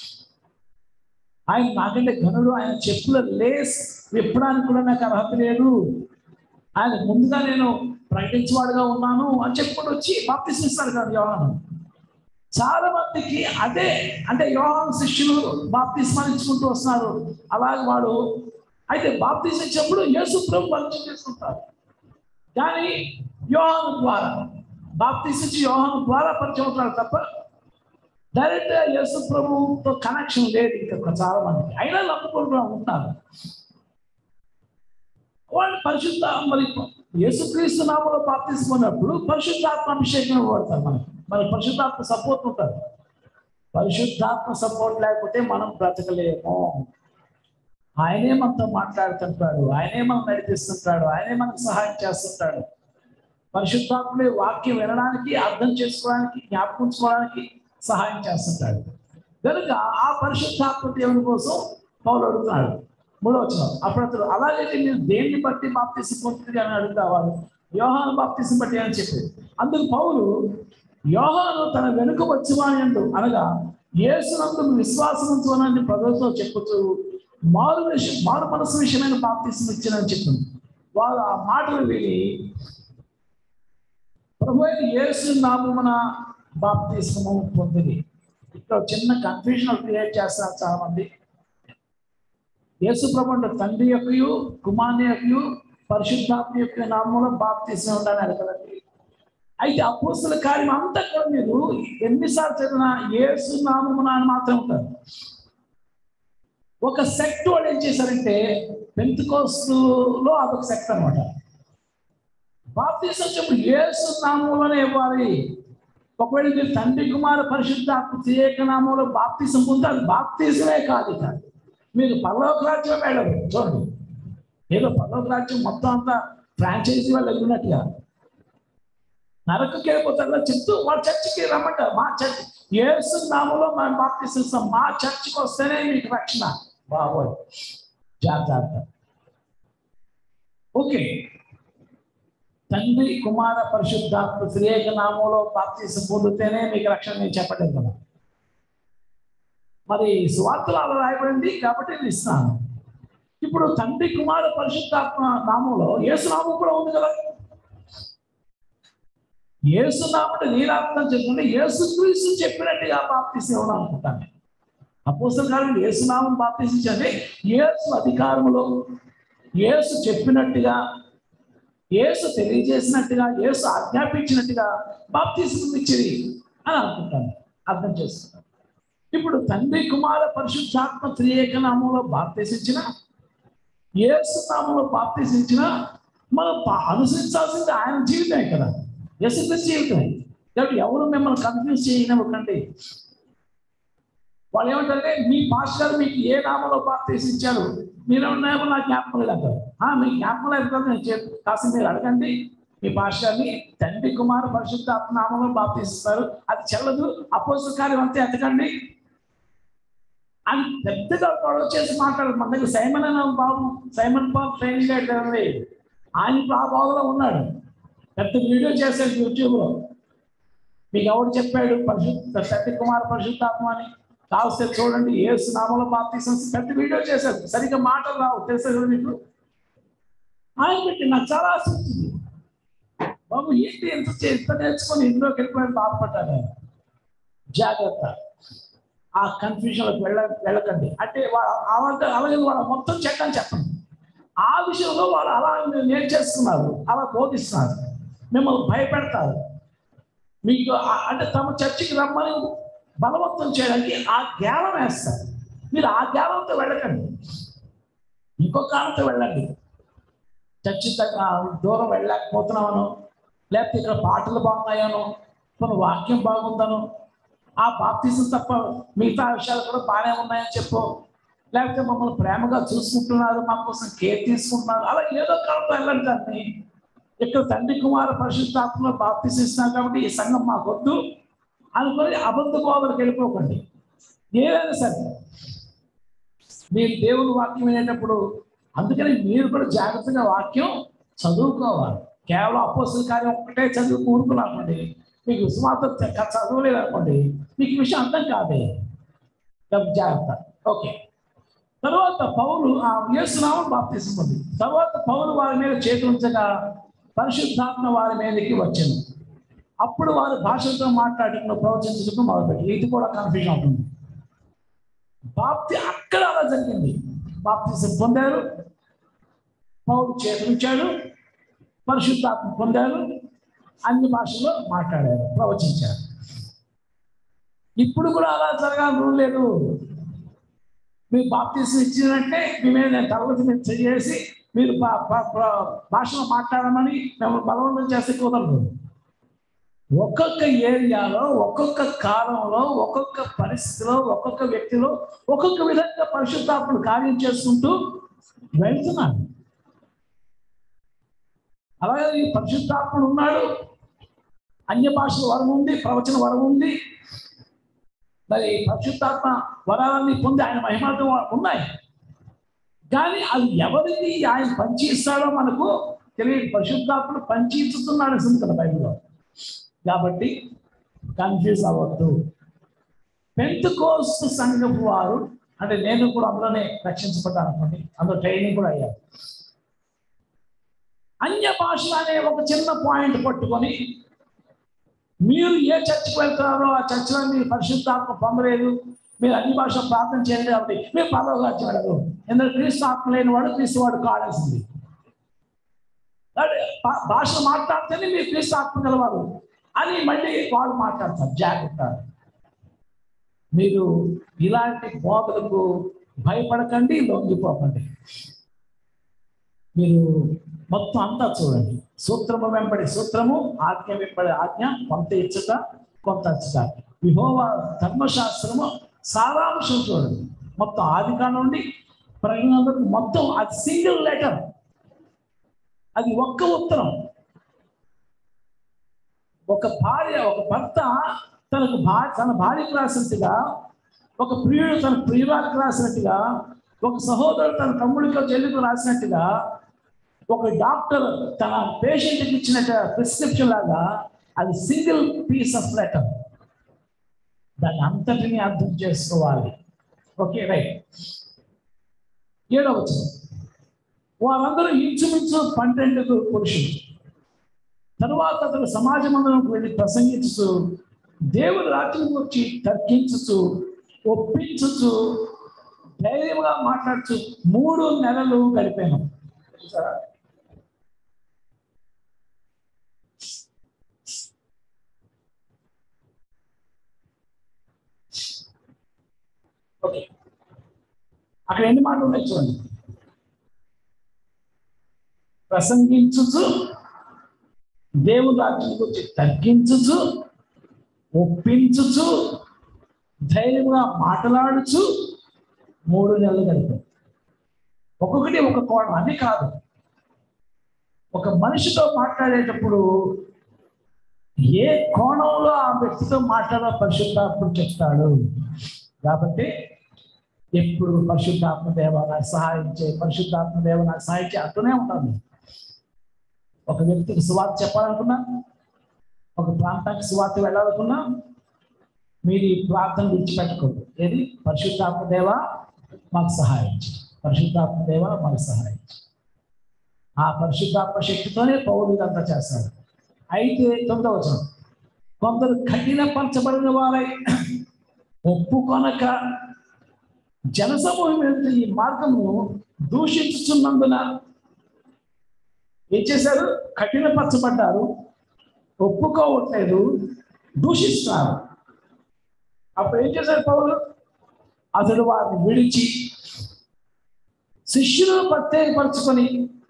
ఆయన నాకంటే ఘనుడు ఆయన చెప్పుల లేస్ విప్పడానికి కూడా నాకు అర్హత లేదు ఆయన ముందుగా నేను ప్రకటించేవాడుగా ఉన్నాను అని చెప్పుకుంటూ వచ్చి బాప్తీసం ఇస్తాడు కదా యోహాను చాలా మందికి అదే అంటే యోహాను శిష్యులు బాప్తిస్మాలు ఇచ్చుకుంటూ వస్తున్నారు అలాగే వాడు అయితే బాప్తిసం ఇచ్చినప్పుడు యేసు ప్రభు పరిచయం చేసుకుంటారు కానీ యోహాను ద్వారా బాప్తిసం ఇచ్చి యోహాను ద్వారా పరిచయం అవుతారు తప్ప డైరెక్ట్ యేసు ప్రభుతో కనెక్షన్ లేదు ఇంకా చాలా మందికి అయినా నమ్ముకుంటూ ఉంటారు వాళ్ళు పరిశుద్ధ మరి యేసుక్రీస్తు నామలో బాప్తిసుకున్నప్పుడు పరిశుద్ధాత్మ అభిషేకం పడతారు మనకి మన పరిశుద్ధాత్మ సపోర్ట్ ఉంటుంది పరిశుద్ధాత్మ సపోర్ట్ లేకపోతే మనం బ్రతకలేము ఆయనే మనతో మాట్లాడుతుంటాడు ఆయనే మనం నడిపిస్తుంటాడు ఆయనే మనకు సహాయం చేస్తుంటాడు పరిశుద్ధాత్ముడే వాక్యం వినడానికి అర్థం చేసుకోవడానికి జ్ఞాపకించుకోవడానికి సహాయం చేస్తుంటాడు కనుక ఆ పరిశుద్ధాత్మ దేవుని కోసం పౌలు అడుగుతున్నాడు మూడో వచ్చిన అప్పుడు అతడు అలాగైతే మీరు దేన్ని బట్టి బాప్తీసం పొందుతుంది అని అడుగుతావారు యోహాను బాప్తీసం బట్టి అని చెప్పి అందుకు పౌలు యోహాను తన వెనుక వచ్చివాయందు అనగా యేసునందు విశ్వాసం ఉంచునని ప్రజలతో చెప్పుతూ మారు విషయం మారు మనసు విషయమైన బాప్తీసం ఇచ్చినని చెప్పింది వారు ఆ మాటలు విని ప్రభు అయిన యేసు నామమున బాప్తీసము పొందింది ఇక్కడ చిన్న కన్ఫ్యూజన్ క్రియేట్ చేస్తారు చాలా మంది యేసు ప్రభు అంటే తండ్రి యొక్కయు కుమారుని యొక్కయు పరిశుద్ధాత్మ యొక్క నామంలో బాప్తీసం ఉండాలి కదండి అయితే అపోస్తుల కార్యం అంతా కూడా మీరు ఎన్నిసార్లు చదివినా యేసు నామమున అని మాత్రం ఉంటారు ఒక సెక్ట్ వాళ్ళు ఏం చేశారంటే పెంతుకోస్తులో అదొక సెక్ట్ అనమాట బాప్తీసం చెప్పు యేసు నామంలోనే ఇవ్వాలి ఒకవేళ మీరు తండ్రి కుమార పరిశుద్ధాత్మ త్రియేక నామంలో బాప్తీసం పొందితే అది బాప్తీసమే కాదు ఇక మీరు పల్లవ రాజ్యం వెళ్ళరు చూడండి ఏదో పల్లవ రాజ్యం మొత్తం అంతా ఫ్రాంచైజీ వాళ్ళు వెళ్ళినట్టుగా నరకకి వెళ్ళిపోతారు చెప్తూ వాళ్ళ చర్చికి రమ్మంటారు మా చర్చ్ యేసు నామంలో మనం బాప్తీసం ఇస్తాం మా చర్చికి వస్తేనే మీకు రక్షణ బాబోయ్ జాగ్రత్త ఓకే తండ్రి కుమార పరిశుద్ధాత్మ శ్రేయక నామంలో బాప్తీసం పొందితేనే మీకు రక్షణ నేను చెప్పలేదు కదా మరి సువార్తలు అలా రాయబడింది కాబట్టి నేను ఇస్తాను ఇప్పుడు తండ్రి కుమార పరిశుద్ధాత్మ నామంలో యేసునామం కూడా ఉంది కదా యేసునామం నీరాత్మ చెప్పుకుంటే యేసు క్రీస్తు చెప్పినట్టుగా బాప్తీసం ఇవ్వడం అనుకుంటాను అపోసల కాలం యేసునామం బాప్తీసించండి యేసు అధికారంలో యేసు చెప్పినట్టుగా యేసు తెలియజేసినట్టుగా యేసు ఆజ్ఞాపించినట్టుగా బాప్తీసం ఇచ్చేది అని అనుకుంటాను అర్థం చేసుకుంటాను ఇప్పుడు తండ్రి కుమార పరిశుద్ధాత్మ త్రియేక నామంలో బాప్తీసించిన యేసు నామంలో బాప్తీసించిన మనం పా- అనుసరించాల్సింది ఆయన జీవితమే కదా యేసుక్రీస్తు జీవితమే కాబట్టి ఎవరు మిమ్మల్ని కన్ఫ్యూజ్ చేయనివ్వకండి వాళ్ళు ఏమంటారంటే మీ పాస్టర్ గారు మీకు ఏ నామంలో బాప్తీసించారు మీరేమన్నామో నాకు జ్ఞాపకం లేదు అంటారు "ఆ, మీకు జ్ఞాపకం లేదు కదా నేను చెప్పు కాస్త మీరు అడగండి మీ పాస్టర్ గారిని తండ్రి కుమార పరిశుద్ధ నామంలో బాప్తీసిస్తారు అది చెల్లదు అపోజిట్ కార్యం అంతే ఎతకండి అని పెద్దగా గొడవ చేసి మాట్లాడు మన దగ్గర సైమన్ అనే బాబు సైమన్ బాబు ట్రైనింగ్ అయితే ఆయన ఇప్పుడు ఆ బాబులో ఉన్నాడు పెద్ద వీడియో చేశాడు యూట్యూబ్లో మీకు ఎవరు చెప్పాడు పరిశుద్ధ తండ్రి కుమార పరిశుద్ధాత్మ అని కావస్తే చూడండి ఏ నామంలో బాప్తీసం పెద్ద వీడియో చేశారు సరిగ్గా మాటలు రావు తెలుసా కదా మీకు ఆయన పెట్టి నాకు చాలా ఆసక్తి ఉంది. బాబు ఏంటి ఎంత చే- ఎంత నేర్చుకొని ఇందులోకి వెళ్ళిపోయి బాధపడ్డారు ఆయన. జాగ్రత్త ఆ కన్ఫ్యూజన్లోకి వెళ్ళ వెళ్ళకండి అంటే వాళ్ళ అలాగే అలాగే వాళ్ళ మొత్తం చెక్కని చెప్పండి ఆ విషయంలో వాళ్ళు అలా నేర్చేస్తున్నారు అలా బోధిస్తున్నారు మిమ్మల్ని భయపెడతారు మీకు ఆ- అంటే తమ చర్చికి రమ్మని బలవంతం చేయడానికి ఆ జ్ఞానం వేస్తారు మీరు ఆ జ్ఞానంతో వెళ్ళకండి ఇంకో కారణంతో వెళ్ళండి చర్చి తగ్గ దూరం వెళ్ళలేకపోతున్నామను లేకపోతే ఇక్కడ పాటలు బాగున్నాయనో మన వాక్యం బాగుందనో ఆ బాప్తీసం తప్ప మిగతా విషయాలు కూడా బాగానే ఉన్నాయని చెప్పు లేకపోతే మమ్మల్ని ప్రేమగా చూసుకుంటున్నారు మా కోసం కేర్ తీసుకుంటున్నారు అలా ఏదో కారణంతో వెళ్ళండి కానీ ఇక్కడ తండ్రి కుమార పరిశుద్ధాత్మలో బాప్తీసిస్తున్నాం కాబట్టి ఈ సంఘం మాకు వద్దు అనుకొని అబద్ధ బోధలకు వెళ్ళిపోకండి ఏదైనా సరే మీరు దేవుని వాక్యం వినేటప్పుడు అందుకని మీరు కూడా జాగ్రత్తగా వాక్యం చదువుకోవాలి కేవలం అపోస్తుల కార్యం ఒక్కటే చదువు కూరుకున్నామండి మీకు విశ్వాసం చదవలేదు అనుకోండి మీకు ఈ విషయం అర్థం కాదే కాబట్టి జాగ్రత్త ఓకే తర్వాత పౌలు ఆ యేసునామం బాప్తిస్తుంది తర్వాత పౌలు వారి మీద చేతులుంచగా పరిశుద్ధాత్మ వారి మీదకి వచ్చాను అప్పుడు వారు భాషలతో మాట్లాడుకున్న ప్రవచించడం మొదలుపెట్టి ఇది కూడా కన్ఫ్యూజన్ అవుతుంది బాప్తి అక్కడ అలా జరిగింది బాప్తిజం పొందారు పౌరు చేతులుంచాడు పరిశుద్ధాత్మ పొందారు అన్ని భాషల్లో మాట్లాడారు ప్రవచించారు ఇప్పుడు కూడా అలా జరగాలని రూల్ లేదు మీరు బాప్తీసం ఇచ్చినట్టే మీ మీద నేను తరగతి మీద చేసి మీరు భా- భా- భా- భాషలో మాట్లాడమని మిమ్మల్ని బలవంతం చేస్తే కుదరదు ఒక్కొక్క ఏరియాలో ఒక్కొక్క కాలంలో ఒక్కొక్క పరిస్థితిలో ఒక్కొక్క వ్యక్తిలో ఒక్కొక్క విధంగా పరిశుద్ధాత్మను కార్యం చేసుకుంటూ వెళ్తున్నాడు అలాగే ఈ పరిశుద్ధాత్ముడు ఉన్నాడు అన్య భాషల వరం ఉంది ప్రవచన వరం ఉంది మరి పరిశుద్ధాత్మ వరాలన్నీ పొంది ఆయన మహిమార్థం ఉన్నాయి కానీ అది ఎవరిని ఆయన పంచిస్తాడో మనకు తెలియదు పరిశుద్ధాత్మను పంచిస్తున్నాడు అసలు కదా బైబిల్లో కాబట్టి కన్ఫ్యూజ్ అవ్వద్దు పెంతకోస్తు సంఘపు వారు అంటే నేను కూడా అందులోనే రక్షించబడ్డాను అనుకోండి అందులో ట్రైనింగ్ కూడా అయ్యాను అన్య భాషలు అనే ఒక చిన్న పాయింట్ పట్టుకొని మీరు ఏ చర్చికి వెళ్తున్నారో ఆ చర్చిలో మీరు పరిశుద్ధాత్మ పొందలేదు మీరు అన్ని భాషలో ప్రార్థన చేయలేదు కాబట్టి మీరు పదవరాజ్యం వెళ్ళదు ఎందుకంటే క్రీస్తు ఆత్మ లేని వాడు క్రీస్తు వాడు కావాల్సింది కాబట్టి భా- భాషలు మాట్లాడితేనే మీరు క్రీస్తు ఆత్మ గలవారు అని మళ్ళీ వాళ్ళు మాట్లాడతారు జాగ్రత్త మీరు ఇలాంటి బోధలకు భయపడకండి లొంగిపోకండి మీరు మొత్తం అంతా చూడండి సూత్రము వెంబడి సూత్రము ఆజ్ఞ వెంబడి ఆజ్ఞ కొంత ఇచ్చుట కొంత అచ్చుట విహోవ ధర్మశాస్త్రము సారాంశం చూడండి మొత్తం ఆది నుండి ప్రకటన వరకు మొత్తం అది సింగిల్ లెటర్ అది ఒక్క ఉత్తరం ఒక భార్య ఒక భర్త తనకు భార్య తన భార్యకు రాసినట్టుగా ఒక ప్రియుడు తన ప్రియురాలకు రాసినట్టుగా ఒక సహోదరుడు తన తమ్ముడికి చెల్లికి రాసినట్టుగా ఒక డాక్టర్ తన పేషెంట్కి ఇచ్చినట్టు ప్రిస్క్రిప్షన్ లాగా అది సింగిల్ పీస్ ఆఫ్ లెటర్ దాన్ని అంతటిని అర్థం చేసుకోవాలి ఓకే రైట్ ఏడవ వచనం వారందరూ ఇంచుమించు పన్నెండు పురుషులు తరువాత అతను సమాజ మందిరంకు వెళ్ళి ప్రసంగించుతూ దేవుడు రాత్రి వచ్చి తర్కించుతూ ఒప్పించుతూ ధైర్యంగా మాట్లాడుతూ మూడు నెలలు గడిపాను చూసారా? ఓకే అక్కడ ఎన్ని మాటలు ఉన్నాయి చూడండి ప్రసంగించుచు దేవుడు రాజ్యం గురించి తగ్గించుచు ఒప్పించుచు ధైర్యంగా మాట్లాడుచు మూడు నెలలు గడిపారు ఒక్కొక్కటి ఒక కోణం అన్ని కాదు ఒక మనిషితో మాట్లాడేటప్పుడు ఏ కోణంలో ఆ వ్యక్తితో మాట్లాడాలో పరిశుద్ధాత్ముడు చెప్తాడు కాబట్టి ఎప్పుడు పరిశుద్ధాత్మ దేవ నాకు సహాయం చేయి పరిశుద్ధాత్మ దేవ నాకు సహాయం చేయి అంటూనే ఉంటాను ఒక వ్యక్తికి సువార్త చెప్పాలనుకున్నా ఒక ప్రాంతానికి సువార్త వెళ్ళాలనుకున్నా మీరు ఈ ప్రార్థన విడిచిపెట్టకూడదు ఏది పరిశుద్ధాత్మ దేవ మాకు సహాయం చేయి పరిశుద్ధాత్మ దేవ మాకు సహాయం చేయి ఆ పరిశుద్ధాత్మ శక్తితోనే పౌరులు ఇదంతా చేస్తారు అయితే తొమ్మిదవ వచనం కొందరు కఠిన పంచబడిన వారై ఒప్పుకొనక జనసమూహం వెళ్తే ఈ మార్గము దూషించుతున్నందున ఏం చేశారు కఠినపరచబడ్డారు ఒప్పుకోవట్లేదు దూషిస్తున్నారు అప్పుడు ఏం చేశారు పౌరులు అతడు వారిని విడిచి శిష్యులను ప్రత్యేకపరచుకొని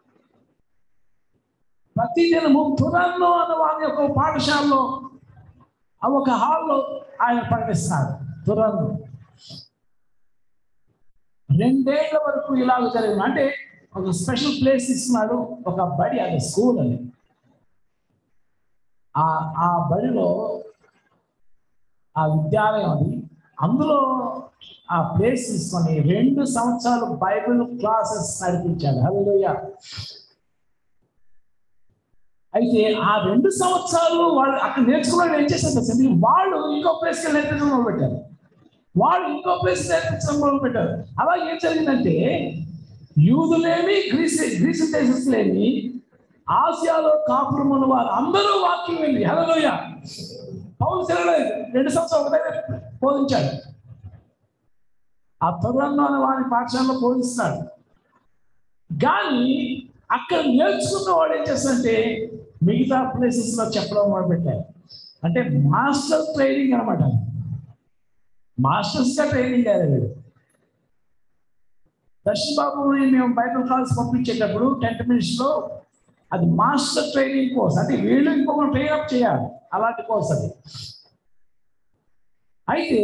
ప్రతిదినము తురన్ను అన్న వారి యొక్క పాఠశాలలో ఆ ఒక హాల్లో ఆయన ప్రకటిస్తున్నాడు తురన్ను రెండేళ్ల వరకు ఇలాగ జరిగింది అంటే ఒక స్పెషల్ ప్లేస్ ఇస్తున్నాడు ఒక బడి అది స్కూల్ అని ఆ ఆ బడిలో ఆ విద్యాలయం అది అందులో ఆ ప్లేస్ తీసుకొని రెండు సంవత్సరాలు బైబిల్ క్లాసెస్ నడిపించాడు హలోయ అయితే ఆ రెండు సంవత్సరాలు వాళ్ళు అక్కడ నేర్చుకున్నాడు ఏం చేశారు తెలుసా? వాళ్ళు ఇంకో ప్లేస్కి వెళ్ళి నేర్పించడం మొదలు పెట్టారు వాళ్ళు ఇంకో ప్లేస్ నేర్పించడం మొదలు పెట్టారు అలా ఏం జరిగిందంటే యూదులేమి గ్రీస్ గ్రీసు దేశస్తులేమి ఆసియాలో కాపురం ఉన్న వారు అందరూ వాక్యం వెళ్ళి హలోయ పౌరు తిరగలేదు రెండు సంవత్సరాలు ఒక దగ్గర బోధించాడు ఆ తరుణంలో అనే వారి పాఠశాలలో బోధిస్తున్నాడు కానీ అక్కడ నేర్చుకున్న వాడు ఏం చేస్తాడంటే మిగతా ప్లేసెస్ లో చెప్పడం మొదలు పెట్టారు అంటే మాస్టర్ ట్రైనింగ్ అనమాట మాస్టర్స్ గా ట్రైనింగ్ కాదు వీడు దర్శన్ బాబుని మేము బైబిల్ క్లాస్ పంపించేటప్పుడు టెన్త్ మినిట్స్ లో అది మాస్టర్ ట్రైనింగ్ కోర్స్ అంటే వీళ్ళు ఇంకొక ట్రైన్ అప్ చేయాలి అలాంటి కోర్స్ అది అయితే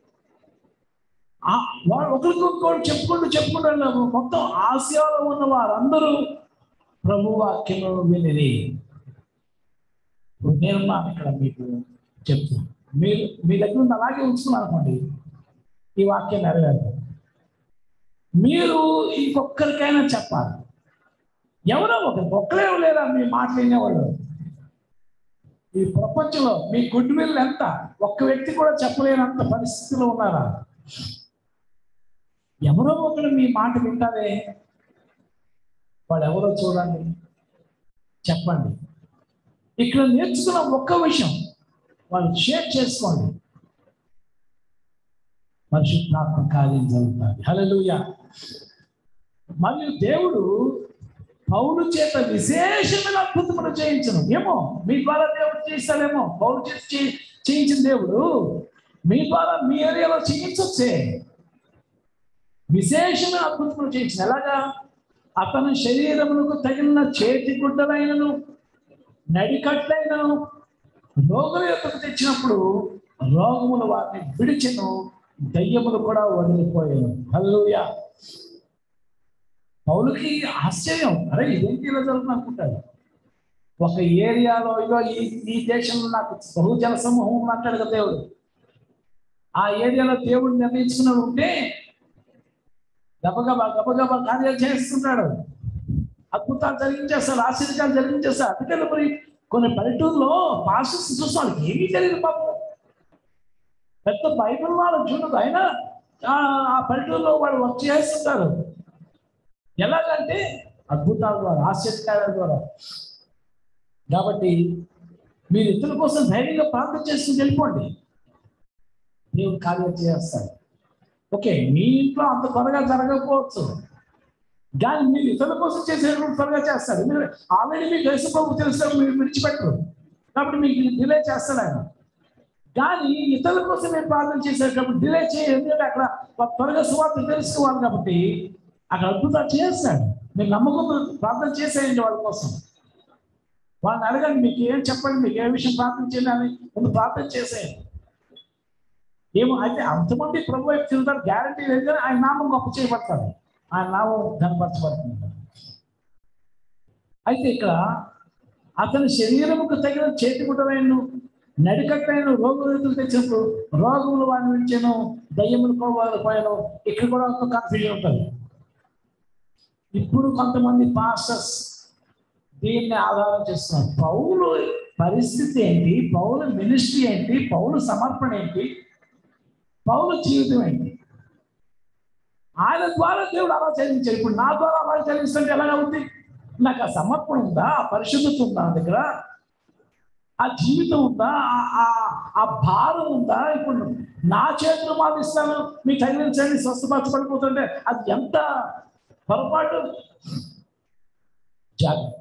ఆ- వాడు ఒకరికొకరు చెప్పుకుంటూ చెప్పుకుంటూ వెళ్ళాము. మొత్తం ఆసియాలో ఉన్న వారందరూ ప్రభు వాక్యము వినిరి ఇప్పుడు నేనున్నాను ఇక్కడ మీకు చెప్తున్నాను మీరు మీ దగ్గర ఉన్న అలాగే ఉంచుకున్నాను అనుకోండి ఈ వాక్యం నెరవేరు మీరు ఇంకొకరికైనా చెప్పాలి ఎవరో ఒకరు ఒక్కరే లేరా మీ మాట వినేవాళ్ళు ఈ ప్రపంచంలో మీ గుడ్ విల్ ఎంత ఒక్క వ్యక్తి కూడా చెప్పలేనంత పరిస్థితిలో ఉన్నారా ఎవరో ఒకరు మీ మాట వింటారే వాళ్ళు ఎవరో చూడండి చెప్పండి ఇక్కడ నేర్చుకున్న ఒక్క విషయం వాళ్ళు షేర్ చేసుకోండి పరిశుద్ధాత్మ కార్యం జరుగుతుంది హల్లెలూయా మరియు దేవుడు పౌలు చేత విశేషమైన అద్భుతములు చేయించను ఏమో మీ ద్వారా దేవుడు చేస్తాడేమో పౌలు చేత చే- చేయించిన దేవుడు మీ ద్వారా మీ ఏరియాలో చేయించొచ్చే విశేషమైన అద్భుతములు చేయించిన ఎలాగా అతని శరీరమునకు తగిన చేతి గుడ్డలైనను నడికట్లైనను రోగుల యొక్కకు తెచ్చినప్పుడు రోగములు వారిని విడిచెను దయ్యములు కూడా వదిలిపోయాను హల్లెలూయా పౌలుకి ఆశ్చర్యం అరే ఇదేంటి ఇలా జరుగుతుంది అనుకుంటాడు ఒక ఏరియాలో ఇగో ఈ ఈ దేశంలో నాకు బహుజన సమూహం ఉంది అంటాడు కదా దేవుడు ఆ ఏరియాలో దేవుడు నిర్ణయించుకున్నాడు ఉంటే గబగబా గబగబా కార్యాలు చేస్తుంటాడు అద్భుతాలు జరిగించేస్తాడు ఆశ్చర్యాలు జరిగించేస్తాడు అందుకని మరి కొన్ని పల్లెటూరులో పాస్టర్స్ చూస్తే వాళ్ళకి ఏమీ తెలియదు పాపం పెద్ద బైబిల్ వాళ్ళు చూడదు అయినా ఆ ఆ పల్లెటూరులో వాళ్ళు వర్క్ చేస్తుంటారు ఎలాగంటే అద్భుతాల ద్వారా ఆశ్చర్యకార్యాల ద్వారా కాబట్టి మీరు ఇతరుల కోసం ధైర్యంగా ప్రార్థన చేసుకుని వెళ్ళిపోండి దేవుడు కార్యం చేస్తాడు ఓకే మీ ఇంట్లో అంత త్వరగా జరగకపోవచ్చు కానీ మీరు ఇతరుల కోసం చేసేటప్పుడు త్వరగా చేస్తాడు మీరు ఆల్రెడీ మీకు యేసుప్రభు తెలుసు మీరు విడిచిపెట్టరు కాబట్టి మీకు డిలే చేస్తాడు ఆయన కానీ ఇతరుల కోసం మీరు ప్రార్థన చేసేటప్పుడు డిలే చేయండి ఎందుకంటే అక్కడ వాళ్ళు త్వరగా సువార్త తెలుసుకోవాలి కాబట్టి అక్కడ అద్భుతాలు చేస్తాడు మీరు నమ్మకం ప్రార్థన చేసేయండి వాళ్ళ కోసం వాళ్ళని అడగండి మీకు ఏం చెప్పండి మీకు ఏ విషయం ప్రార్థన చేయాలని ముందు ప్రార్థన చేసేయండి ఏమో అయితే అంతమంది ప్రభు వైపు తిరుగుతారు గ్యారంటీ లేదు కానీ ఆయన నామం గొప్ప చేయబడతాడు ఆయన నామం కనపరచబడుతుంది అయితే ఇక్కడ అతని శరీరముకు తగిన చేతి గుడ్డలైన నడికట్టైన రోగులు తెచ్చినప్పుడు రోగములు వాడిని విడిచాను దయ్యములు పోయాను ఇక్కడ కూడా ఒక కన్ఫ్యూజన్ ఉంటుంది ఇప్పుడు కొంతమంది పాస్టర్స్ దీన్ని ఆధారం చేస్తున్నారు పౌలు పరిస్థితి ఏంటి పౌల మినిస్ట్రీ ఏంటి పౌల సమర్పణ ఏంటి పౌల జీవితం ఏంటి ఆయన ద్వారా దేవుడు అలా చదివించాడు ఇప్పుడు నా ద్వారా అలా చదివిస్తుంటే ఎలాగ ఉంది నాకు ఆ సమర్పణ ఉందా ఆ పరిశుద్ధత ఉందా నా దగ్గర ఆ జీవితం ఉందా ఆ- ఆ- ఆ భారం ఉందా ఇప్పుడు నా చేతులు మాదిస్తాను మీ తగిలించండి స్వస్థపరచబడిపోతుంటే అది ఎంత పొరపాటు జాగ్రత్త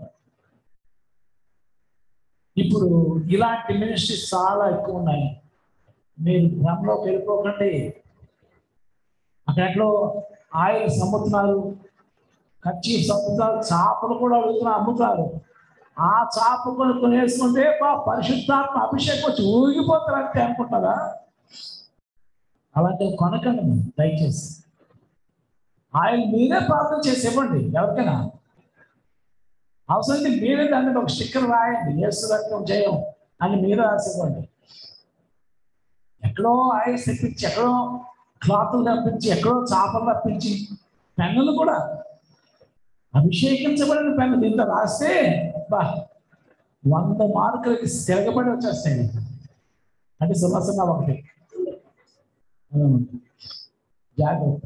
ఇప్పుడు ఇలాంటి మినిస్ట్రీస్ చాలా ఎక్కువ ఉన్నాయి మీరు భ్రమలోకి వెళ్ళిపోకండి అక్కడెట్లో ఆయిల్ అమ్ముతున్నారు కచ్చి అమ్ముతారు చేపలు కూడా అడుగుతున్నారు అమ్ముతారు ఆ చేప కొనుక్కొని వేసుకుంటే బా పరిశుద్ధాత్మ అభిషేకం వచ్చి ఊగిపోతారు అంటే అనుకుంటారా అలాంటివి కొనకండి మీరు దయచేసి ఆయన మీరే ప్రార్థన చేసి ఇవ్వండి ఎవరికైనా అవసరం మీరే దాని మీద ఒక స్టిక్కర్ రాయండి ఏసు రక్తం జయం అని మీరే రాసి ఇవ్వండి ఎక్కడో ఆయిల్స్ తెప్పించి ఎక్కడో క్లాతులు తప్పించి ఎక్కడో చేపలు తప్పించి పెన్నులు కూడా అభిషేకించబడిన పెన్ను దీంతో రాస్తే బా వంద మార్కులకి తిరగబడి వచ్చేస్తాయి అంటే సులసంగా ఒకటి జాగ్రత్త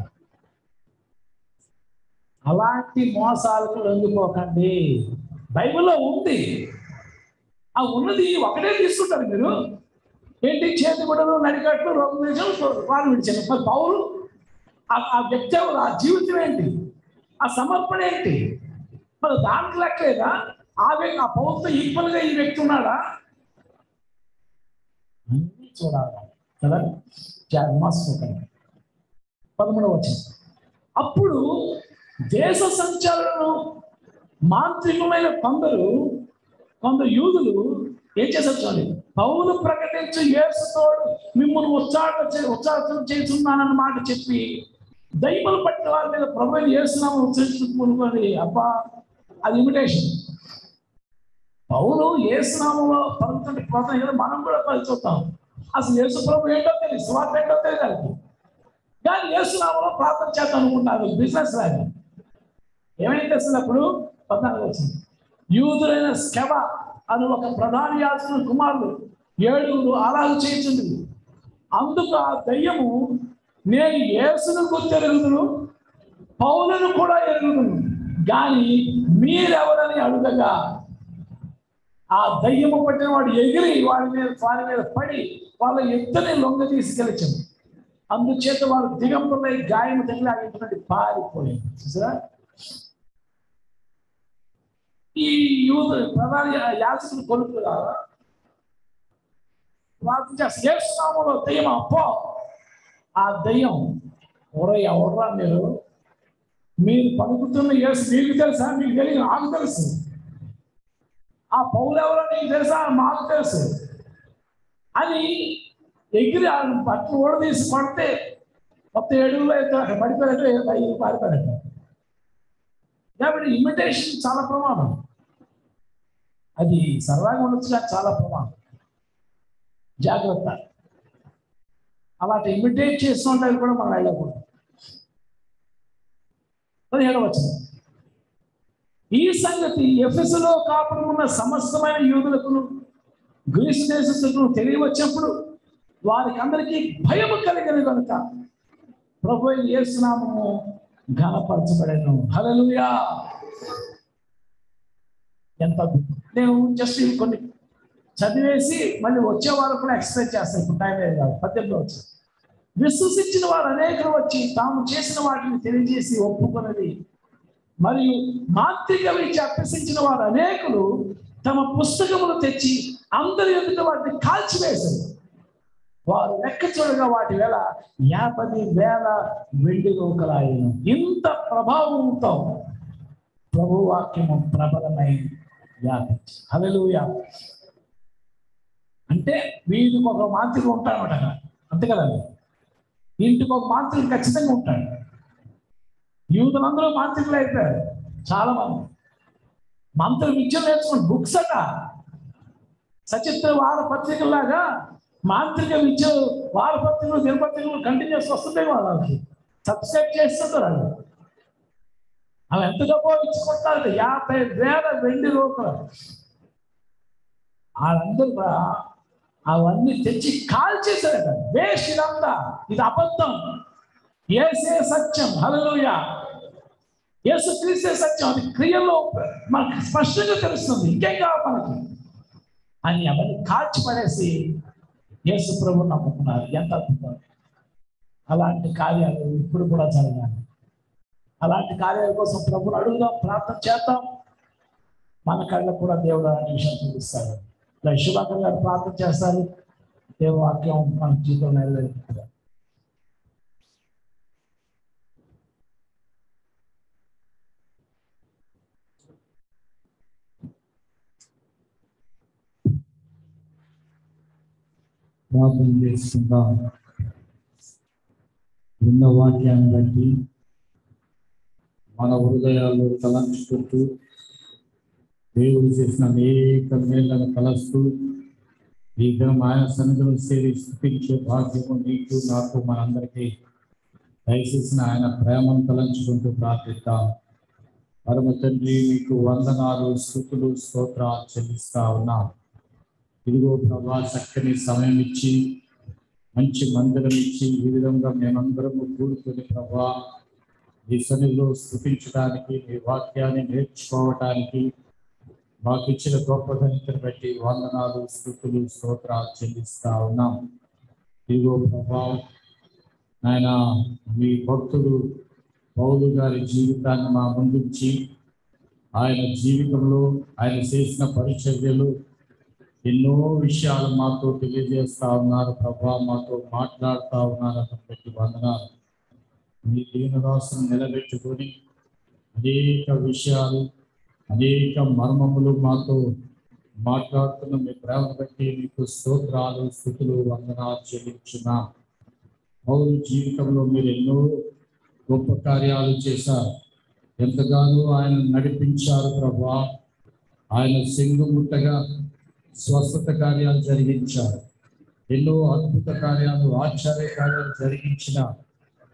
అలాంటి మోసాలకు లొంగిపోకండి బైబిల్లో ఉంది ఆ ఉన్నది ఒకటే తీసుకుంటారు మీరు ఏంటి చేతి గుడలు నడికట్లు రోగం విడిచాను వారు విడిచాను మరి పౌరు ఆ- ఆ వ్యక్తి ఎవరు? ఆ జీవితం ఏంటి ఆ సమర్పణ ఏంటి మరి దాంట్లో లెక్కలేదా ఆ వ్యక్తి ఆ పౌరుతో ఈక్వల్ గా ఈ వ్యక్తి ఉన్నాడా అన్నీ చూడాలి కదా మోసపోకండి పదమూడవ వచ్చింది అప్పుడు దేశ సంచాలను మాంత్రికమైన కొందరు కొందరు యూదులు ఏం చేశారు చూడండి పౌలు ప్రకటించు యేసుతోడు మిమ్మల్ని ఉచ్చారణ చే- ఉచ్చారణ చేస్తున్నానన్న మాట చెప్పి దైవలు పట్టిన వారి మీద ప్రభు చేస్తున్నాము ఉచ్చరించుకుని అబ్బా అది ఇమిటేషన్ పౌలు ఏసునామంలో పలుకుతుంటే పోతాం కదా మనం కూడా పలుకుతాం అసలు యేసు ప్రభు ఏంటో తెలియదు స్వార్థ ఏంటో తెలియదు వాళ్ళకి కానీ యేసునామలో ప్రార్థన చేద్దాం అనుకుంటున్నారు బిజినెస్ లాగా ఏమైంది తెలిసింది అప్పుడు పద్నాలుగు వచ్చింది యూదులైన స్కెవ అని ఒక ప్రధాన యాజకుని కుమారుడు ఏడుగురు అలాగ చేయించింది అందుకు ఆ దయ్యము నేను యేసును గుర్తెరుగుదును పౌలను కూడా ఎరుగుదును కానీ మీరెవరని అడుగగా ఆ దయ్యము పట్టిన వాడు ఎగిరి వాడి మీద వారి మీద పడి వాళ్ళ ఇద్దరిని లొంగ తీసుకెళ్ళింది అందుచేత వారు దిగంబరై గాయం తగిలి ఆ ఇంటి నుండి పారిపోయింది చూసారా ఈ యూత్ ప్రధాన యాజకులు కొడుకు ప్రార్థన చేస్తే ఏసునామంలో దయ్యం అప్పో ఆ దయ్యం ఒరే ఎవడరా మీరు మీరు పలుకుతున్న యేసు మీకు తెలుసా మీకు తెలియదు నాకు తెలుసు ఆ పౌలు ఎవరో నీకు తెలుసా మాకు తెలుసు అని ఎగిరి ఆ బట్టలు కూడా తీసి పడితే మొత్తం ఏడుగులో ఇద్దరు అక్కడ పడిపోయారంటే ఐదు పారిపోయారంట కాబట్టి ఇమిటేషన్ చాలా ప్రమాదం అది సరదాగా ఉండొచ్చు కానీ చాలా ప్రమాదం జాగ్రత్త అలాంటి ఇమిటేట్ చేస్తూ ఉంటాయి కూడా మనం వెళ్ళకూడదు పదిహేడు వచ్చిన ఈ సంగతి ఎఫెసులో కాపురం ఉన్న సమస్తమైన యూదులకు గ్రీసు దేశస్తులకు తెలియవచ్చినప్పుడు వారికి అందరికీ భయము కలిగిన కనుక ప్రభు అయిన యేసునామము ఘనపరచబడను హల్లెలూయా ఎంత అద్భుతం. నేను జస్ట్ ఇవి కొన్ని చదివేసి మళ్ళీ వచ్చే వారు కూడా ఎక్స్ప్లెయిన్ చేస్తాను ఇప్పుడు టైం లేదు కాదు పద్దెనిమిది వచ్చి విశ్వసించిన వారు అనేకులు వచ్చి తాము చేసిన వాటిని తెలియజేసి ఒప్పుకున్నది మరియు మాంత్రిక విద్య అభ్యసించిన వారు అనేకులు తమ పుస్తకములు తెచ్చి అందరి ఎదుట వాటిని కాల్చివేశారు వారు లెక్క చూడగా వాటి వేళ యాభై వేల వెండి రూకలాయను ఇంత ప్రభావంతో ప్రభు వాక్యము ప్రబలమై వ్యాపించి హల్లెలూయా అంటే వీధికి ఒక మాంత్రికుడు ఉంటాడనమాట అక్కడ అంతే కదండి ఇంటికి ఒక మాంత్రికుడు ఖచ్చితంగా ఉంటాడు యూదులందరూ మాంత్రికులు అయిపోయారు చాలా మంది మంత్రులు విద్యలు నేర్చుకుని బుక్స్ అట సచిత్ర వార పత్రికలాగా మాంత్రిక విద్య వారపత్రికలు దినపత్రికలు కంటిన్యూస్ వస్తుంటాయి వాళ్ళకి సబ్స్క్రైబ్ చేస్తుంటారు వాళ్ళు అవి ఎంత డబ్బో ఇచ్చుకుంటారు యాభై వేల వెండి రూపాయలు వాళ్ళందరూ కూడా అవన్నీ తెచ్చి కాల్ చేశారట వేస్ట్ ఇదంతా ఇది అబద్ధం ఏసే సత్యం హల్లెలూయ యేసు క్రీస్తే సత్యం అది క్రియల్లో మనకు స్పష్టంగా తెలుస్తుంది ఇంకేం కావాలి మనకి అని అవన్నీ కాల్చి పడేసి యేసు ప్రభు నమ్ముకున్నారు ఎంత అద్భుతం అలాంటి కార్యాలు ఇప్పుడు కూడా జరగాలి అలాంటి కార్యాల కోసం ప్రభుని అడుగుదాం ప్రార్థన చేద్దాం మన కళ్ళకు కూడా దేవుడు అలాంటి విషయం చూపిస్తాడు ఇలా శుభాకర్ గారు ప్రార్థన చేస్తారు దేవ వాక్యం మన జీవితం నెరవేరుతుంది ప్రార్థన చేసుకుందాం విన్న వాక్యాన్ని బట్టి మన హృదయాల్లో తలంచుకుంటూ దేవుడు చేసిన అనేక మేళ్లను కలుస్తూ ఈ దినం ఆయన సన్నిధిలో సేరి స్థుతించే భాగ్యము నీకు నాకు మనందరికీ దయచేసిన ఆయన ప్రేమను తలంచుకుంటూ ప్రార్థిద్దాం పరమ తండ్రి మీకు వందనాలు స్థుతులు స్తోత్రాలు చెల్లిస్తా ఉన్నాం ఇదిగో ప్రభా చక్కని సమయం ఇచ్చి మంచి మందిరం ఇచ్చి ఈ విధంగా మేమందరము కూడుకొని ప్రభా ఈ సన్నిధిలో స్థుతించడానికి మీ వాక్యాన్ని నేర్చుకోవటానికి మాకు ఇచ్చిన గొప్ప ధనికను బట్టి వందనాలు స్థుతులు స్తోత్రాలు చెల్లిస్తా ఉన్నాం ఇదిగో ప్రభా ఆయన మీ భక్తుడు పౌలు గారి జీవితాన్ని మా ముందుంచి ఆయన జీవితంలో ఆయన చేసిన పరిచర్యలు ఎన్నో విషయాలు మాతో తెలియజేస్తా ఉన్నారు ప్రభా మాతో మాట్లాడుతా ఉన్నారు అతను బట్టి వందనాలు మీ దీనదాసును నిలబెట్టుకొని అనేక విషయాలు అనేక మర్మములు మాతో మాట్లాడుతున్న మీ ప్రేమను బట్టి మీకు స్తోత్రాలు స్థుతులు వందనాలు చెల్లించున్నాం పౌరు జీవితంలో మీరు ఎన్నో గొప్ప కార్యాలు చేశారు ఎంతగానో ఆయన నడిపించారు ప్రభా ఆయన సింగుముట్టగా స్వస్థత కార్యాలు జరిగించారు ఎన్నో అద్భుత కార్యాలు ఆశ్చర్య కార్యాలు జరిగించిన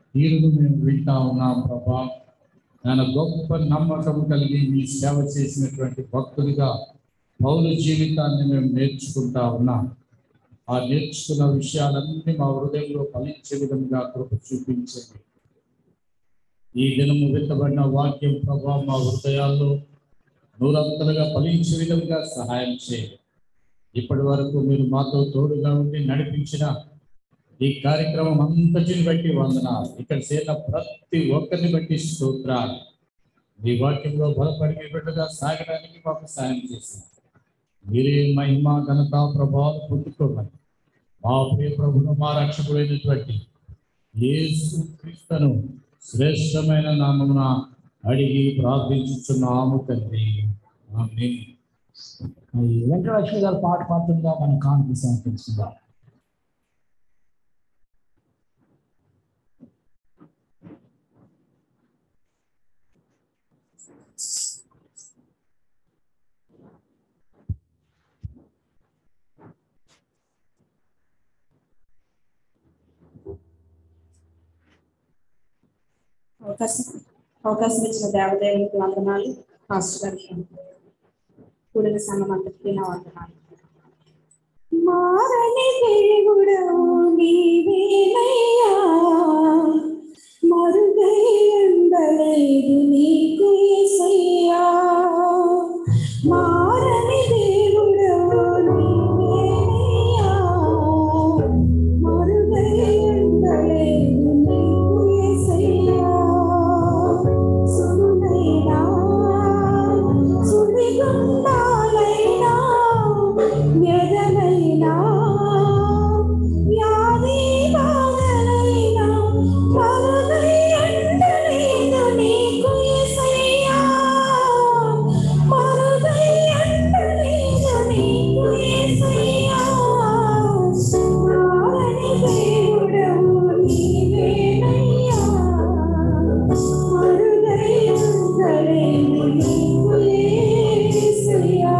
తీరును మేము వింటా ఉన్నాం ప్రభా నేను గొప్ప నమ్మకం కలిగి మీ సేవ చేసినటువంటి భక్తుడిగా పౌరు జీవితాన్ని మేము నేర్చుకుంటా ఉన్నాం ఆ నేర్చుకున్న విషయాలన్నీ మా హృదయంలో ఫలించే విధంగా కృప చూపించండి ఈ దినము విత్తబడిన వాక్యం ప్రభావ మా హృదయాల్లో నూరంతలుగా ఫలించే విధంగా సహాయం చేయండి ఇప్పటి వరకు మీరు మాతో తోడుగా ఉండి నడిపించిన ఈ కార్యక్రమం అంతటిని బట్టి వందనాలు ఇక్కడ చేత ప్రతి ఒక్కరిని బట్టి స్తోత్రాలు మీ వాక్యంలో బలపడి మీ బిడ్డగా సాగడానికి మాకు సహాయం చేసింది మీరే మహిమ ఘనత ప్రభావం పొందుకోమని మా ప్రియ ప్రభును మా రక్షకుడైనటువంటి యేసు క్రీస్తును శ్రేష్టమైన నామమున అడిగి ప్రార్థించుచున్నాము తండ్రి ఆమేన్. మరి వెంకటలక్ష్మి గారు పాట పాడుతుండగా మనం కాన్ఫరెన్స్ తెలుసుకుందాం అవకాశం అవకాశం ఇచ్చిన దేవదేవునికి వందనాలు పాస్టర్ గారికి కూడిన సంఘం అంతటికీ నా వందనాలు మారని దేవుడవు నీవేనయ్యా మరుగై ఉండలేదు నీకు యేసయ్యా మారని దేవుడవు నీవేనయ్యా మరుగై ఉండలేదు నీకు యేసయ్యా సుడునైనా సుడిగుండాలైనా ఎదలైనా వ్యాధి బాధలైనా మరుగై ఉండలేదు నీకు యేసయ్యా మరుగై ఉండలేదు నీకు యేసయ్యా మారని దేవుడవు నీవేనయ్యా మరుగై ఉండలేదు నీకు యేసయ్యా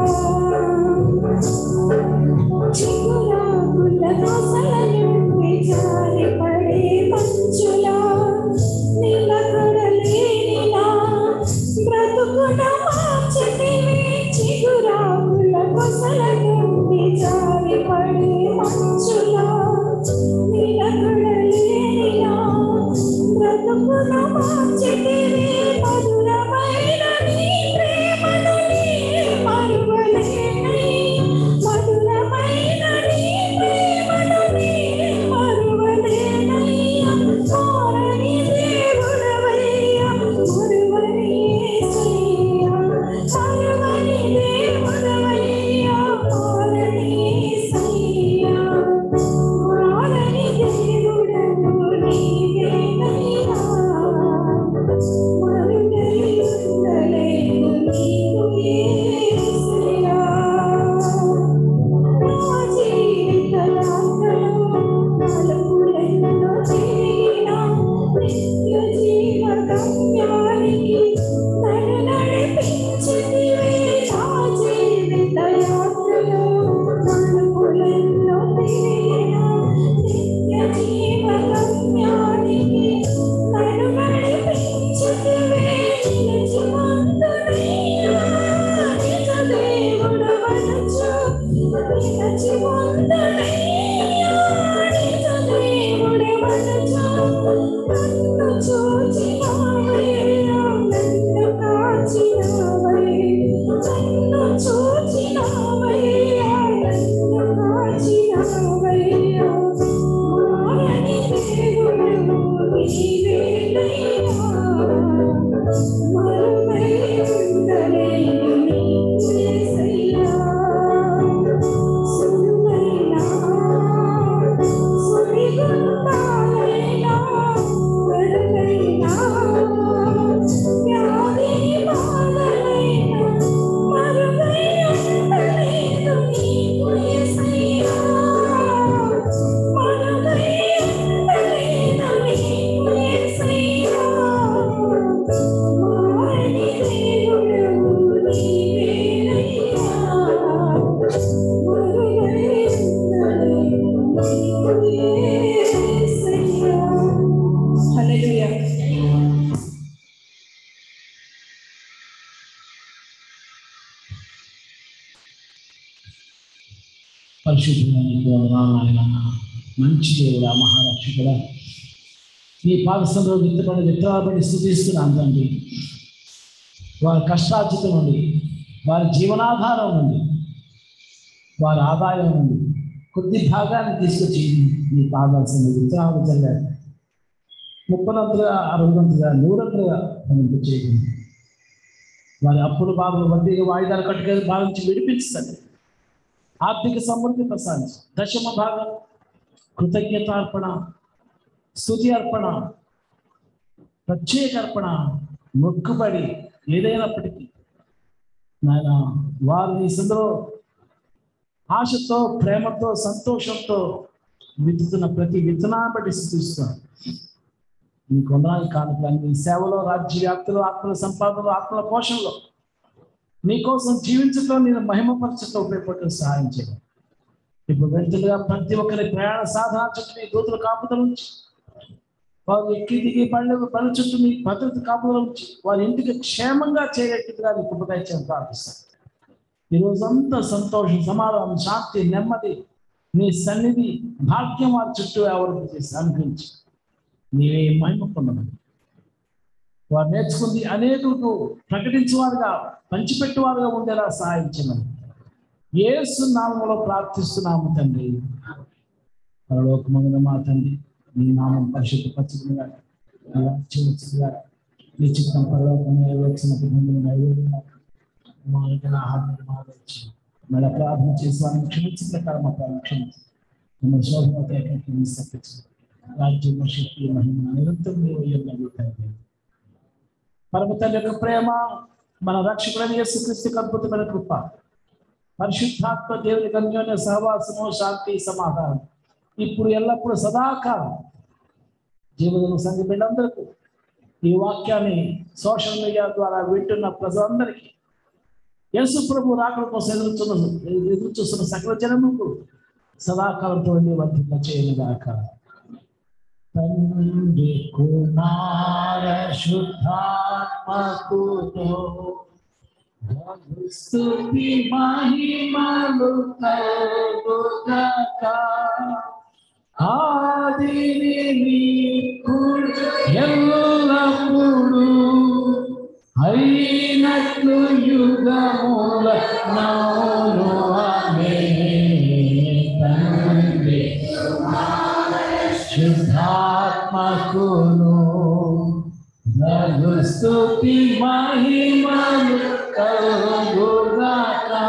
చిగురాకుల దోసల నుండి జారిపడే మంచులా నిలకడలేనిలా బ్రతుకున మార్చటివి చిగురాకుల దోసల నుండి జారిపడే మంచులా నిలకడలేనిలా బ్రతుకున మార్చటివి మధురమైన నీ ప్రేమను నీ మరువలేని మధురమైన నీ ప్రేమను నీ మరువలేనయ్యా మారని దేవుడవయ్యా మరువని యేసయ్యా మరువని దేవుడవయ్యా మారని యేసయ్యా పరిశుద్ధమైన నాయన మంచి దేవుడా మహారక్షకుడా నీ పాదస్థంలో విత్తబడి విత్తనాలబడి స్థుతిస్తున్నాను తండ్రి వారి కష్టార్జిత నుండి వారి జీవనాధారం నుండి వారి ఆదాయం నుండి కొద్ది భాగాన్ని తీసుకొచ్చి నీ పాదాల్సిన విత్తనాలు చల్లారు ముప్పదంతులుగా అరవదంతులుగా నూరంతులుగా మనం చేయకుండా వారి అప్పులు బాధలు వడ్డీలు వాయిదాలు కట్టుకొని భావించి విడిపించుతాడు ఆర్థిక సమృద్ధి ప్రసాదించి దశమ భాగం కృతజ్ఞత అర్పణ స్థుతి అర్పణ ప్రత్యేక అర్పణ మొక్కుబడి ఏదైనప్పటికీ నాయన వారు నీ సందులో ఆశతో ప్రేమతో సంతోషంతో విత్తుతున్న ప్రతి విత్తనాన్ని బట్టి స్థుతిస్తున్నాను నీ కొందనాలు కానుకలు నీ సేవలో రాజ్య వ్యాప్తిలో ఆత్మల సంపాదనలో ఆత్మల పోషణలో నీకోసం జీవించడం నేను మహిమపరచడం ఉపయోగపడటం సహాయం చేయాలి ఇప్పుడు వెంటనే ప్రతి ఒక్కరి ప్రయాణ సాధన చుట్టూ నీ దూతుల కాపుదల నుంచి వారు ఎక్కి దిగి బండి బండి చుట్టూ నీ భద్రత కాపుదల నుంచి వారి ఇంటికి క్షేమంగా చేరేట్టుగా నీ కృపదయచని ప్రార్థిస్తాను ఈ రోజంతా సంతోషం సమాధానం శాంతి నెమ్మది నీ సన్నిధి భాగ్యం వారి చుట్టూ ఎవరికి చేసి అనుగ్రహించి నీవే మహిమ పొందమని వారు నేర్చుకుంది అనేకులకు ప్రకటించేవారుగా పంచిపెట్టేవారుగా ఉండేలా సహాయం చేయమని ఏసు నామంలో ప్రార్థిస్తున్నాము తండ్రి పరలోకమంగళ మా తండ్రి నీ నామం పరిశుద్ధ పచ్చగా నీ రాజ్యం వచ్చిగా నీ చిత్తం పరలోకంగా వచ్చిన కుటుంబం నైవేద్యం మా ఇంటిన ఆహారం మాకు వచ్చి మళ్ళీ ప్రార్థన చేసి వారిని క్షమించిన ప్రకారం మా ప్రార్థన క్షమించి మన శోభమత తప్పించు రాజ్యం శక్తి మహిమ నిరంతరం నీవు ఇవ్వగలుగుతాయి పరమ తండ్రి యొక్క ప్రేమ మన రక్షకుడైన యేసుక్రీస్తుకి అద్భుతమైన కృప పరిశుద్ధాత్మ దేవుని అన్యోన్య సహవాసము శాంతి సమాధానం ఇప్పుడు ఎల్లప్పుడూ సదాకాలం జీవన సంఘ బిడ్డందరికీ ఈ వాక్యాన్ని సోషల్ మీడియా ద్వారా వింటున్న ప్రజలందరికీ యేసు ప్రభు రాకడ కోసం ఎదురుచున్న ఎదురు చూస్తున్న సకల జనముకు సదాకాలంతో వర్తింప చేయని దాకా తండ్రి కుమార శుద్ధాత్మకుతో స్తుతి మహిమలు కలుగుగాక ఆదిని నీకుడు ఎల్లప్పుడు అయినట్లు యుగముల నౌను ఆమె తండ్రి శుద్ధాత్మకును నగు స్తుతి మహిమలు కలుగుగాక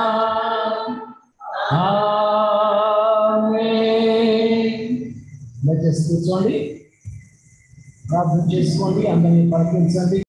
ఆమేన్ దయచేసి కూర్చోండి ప్రార్థన చేసుకోండి అందరినీ పలికించండి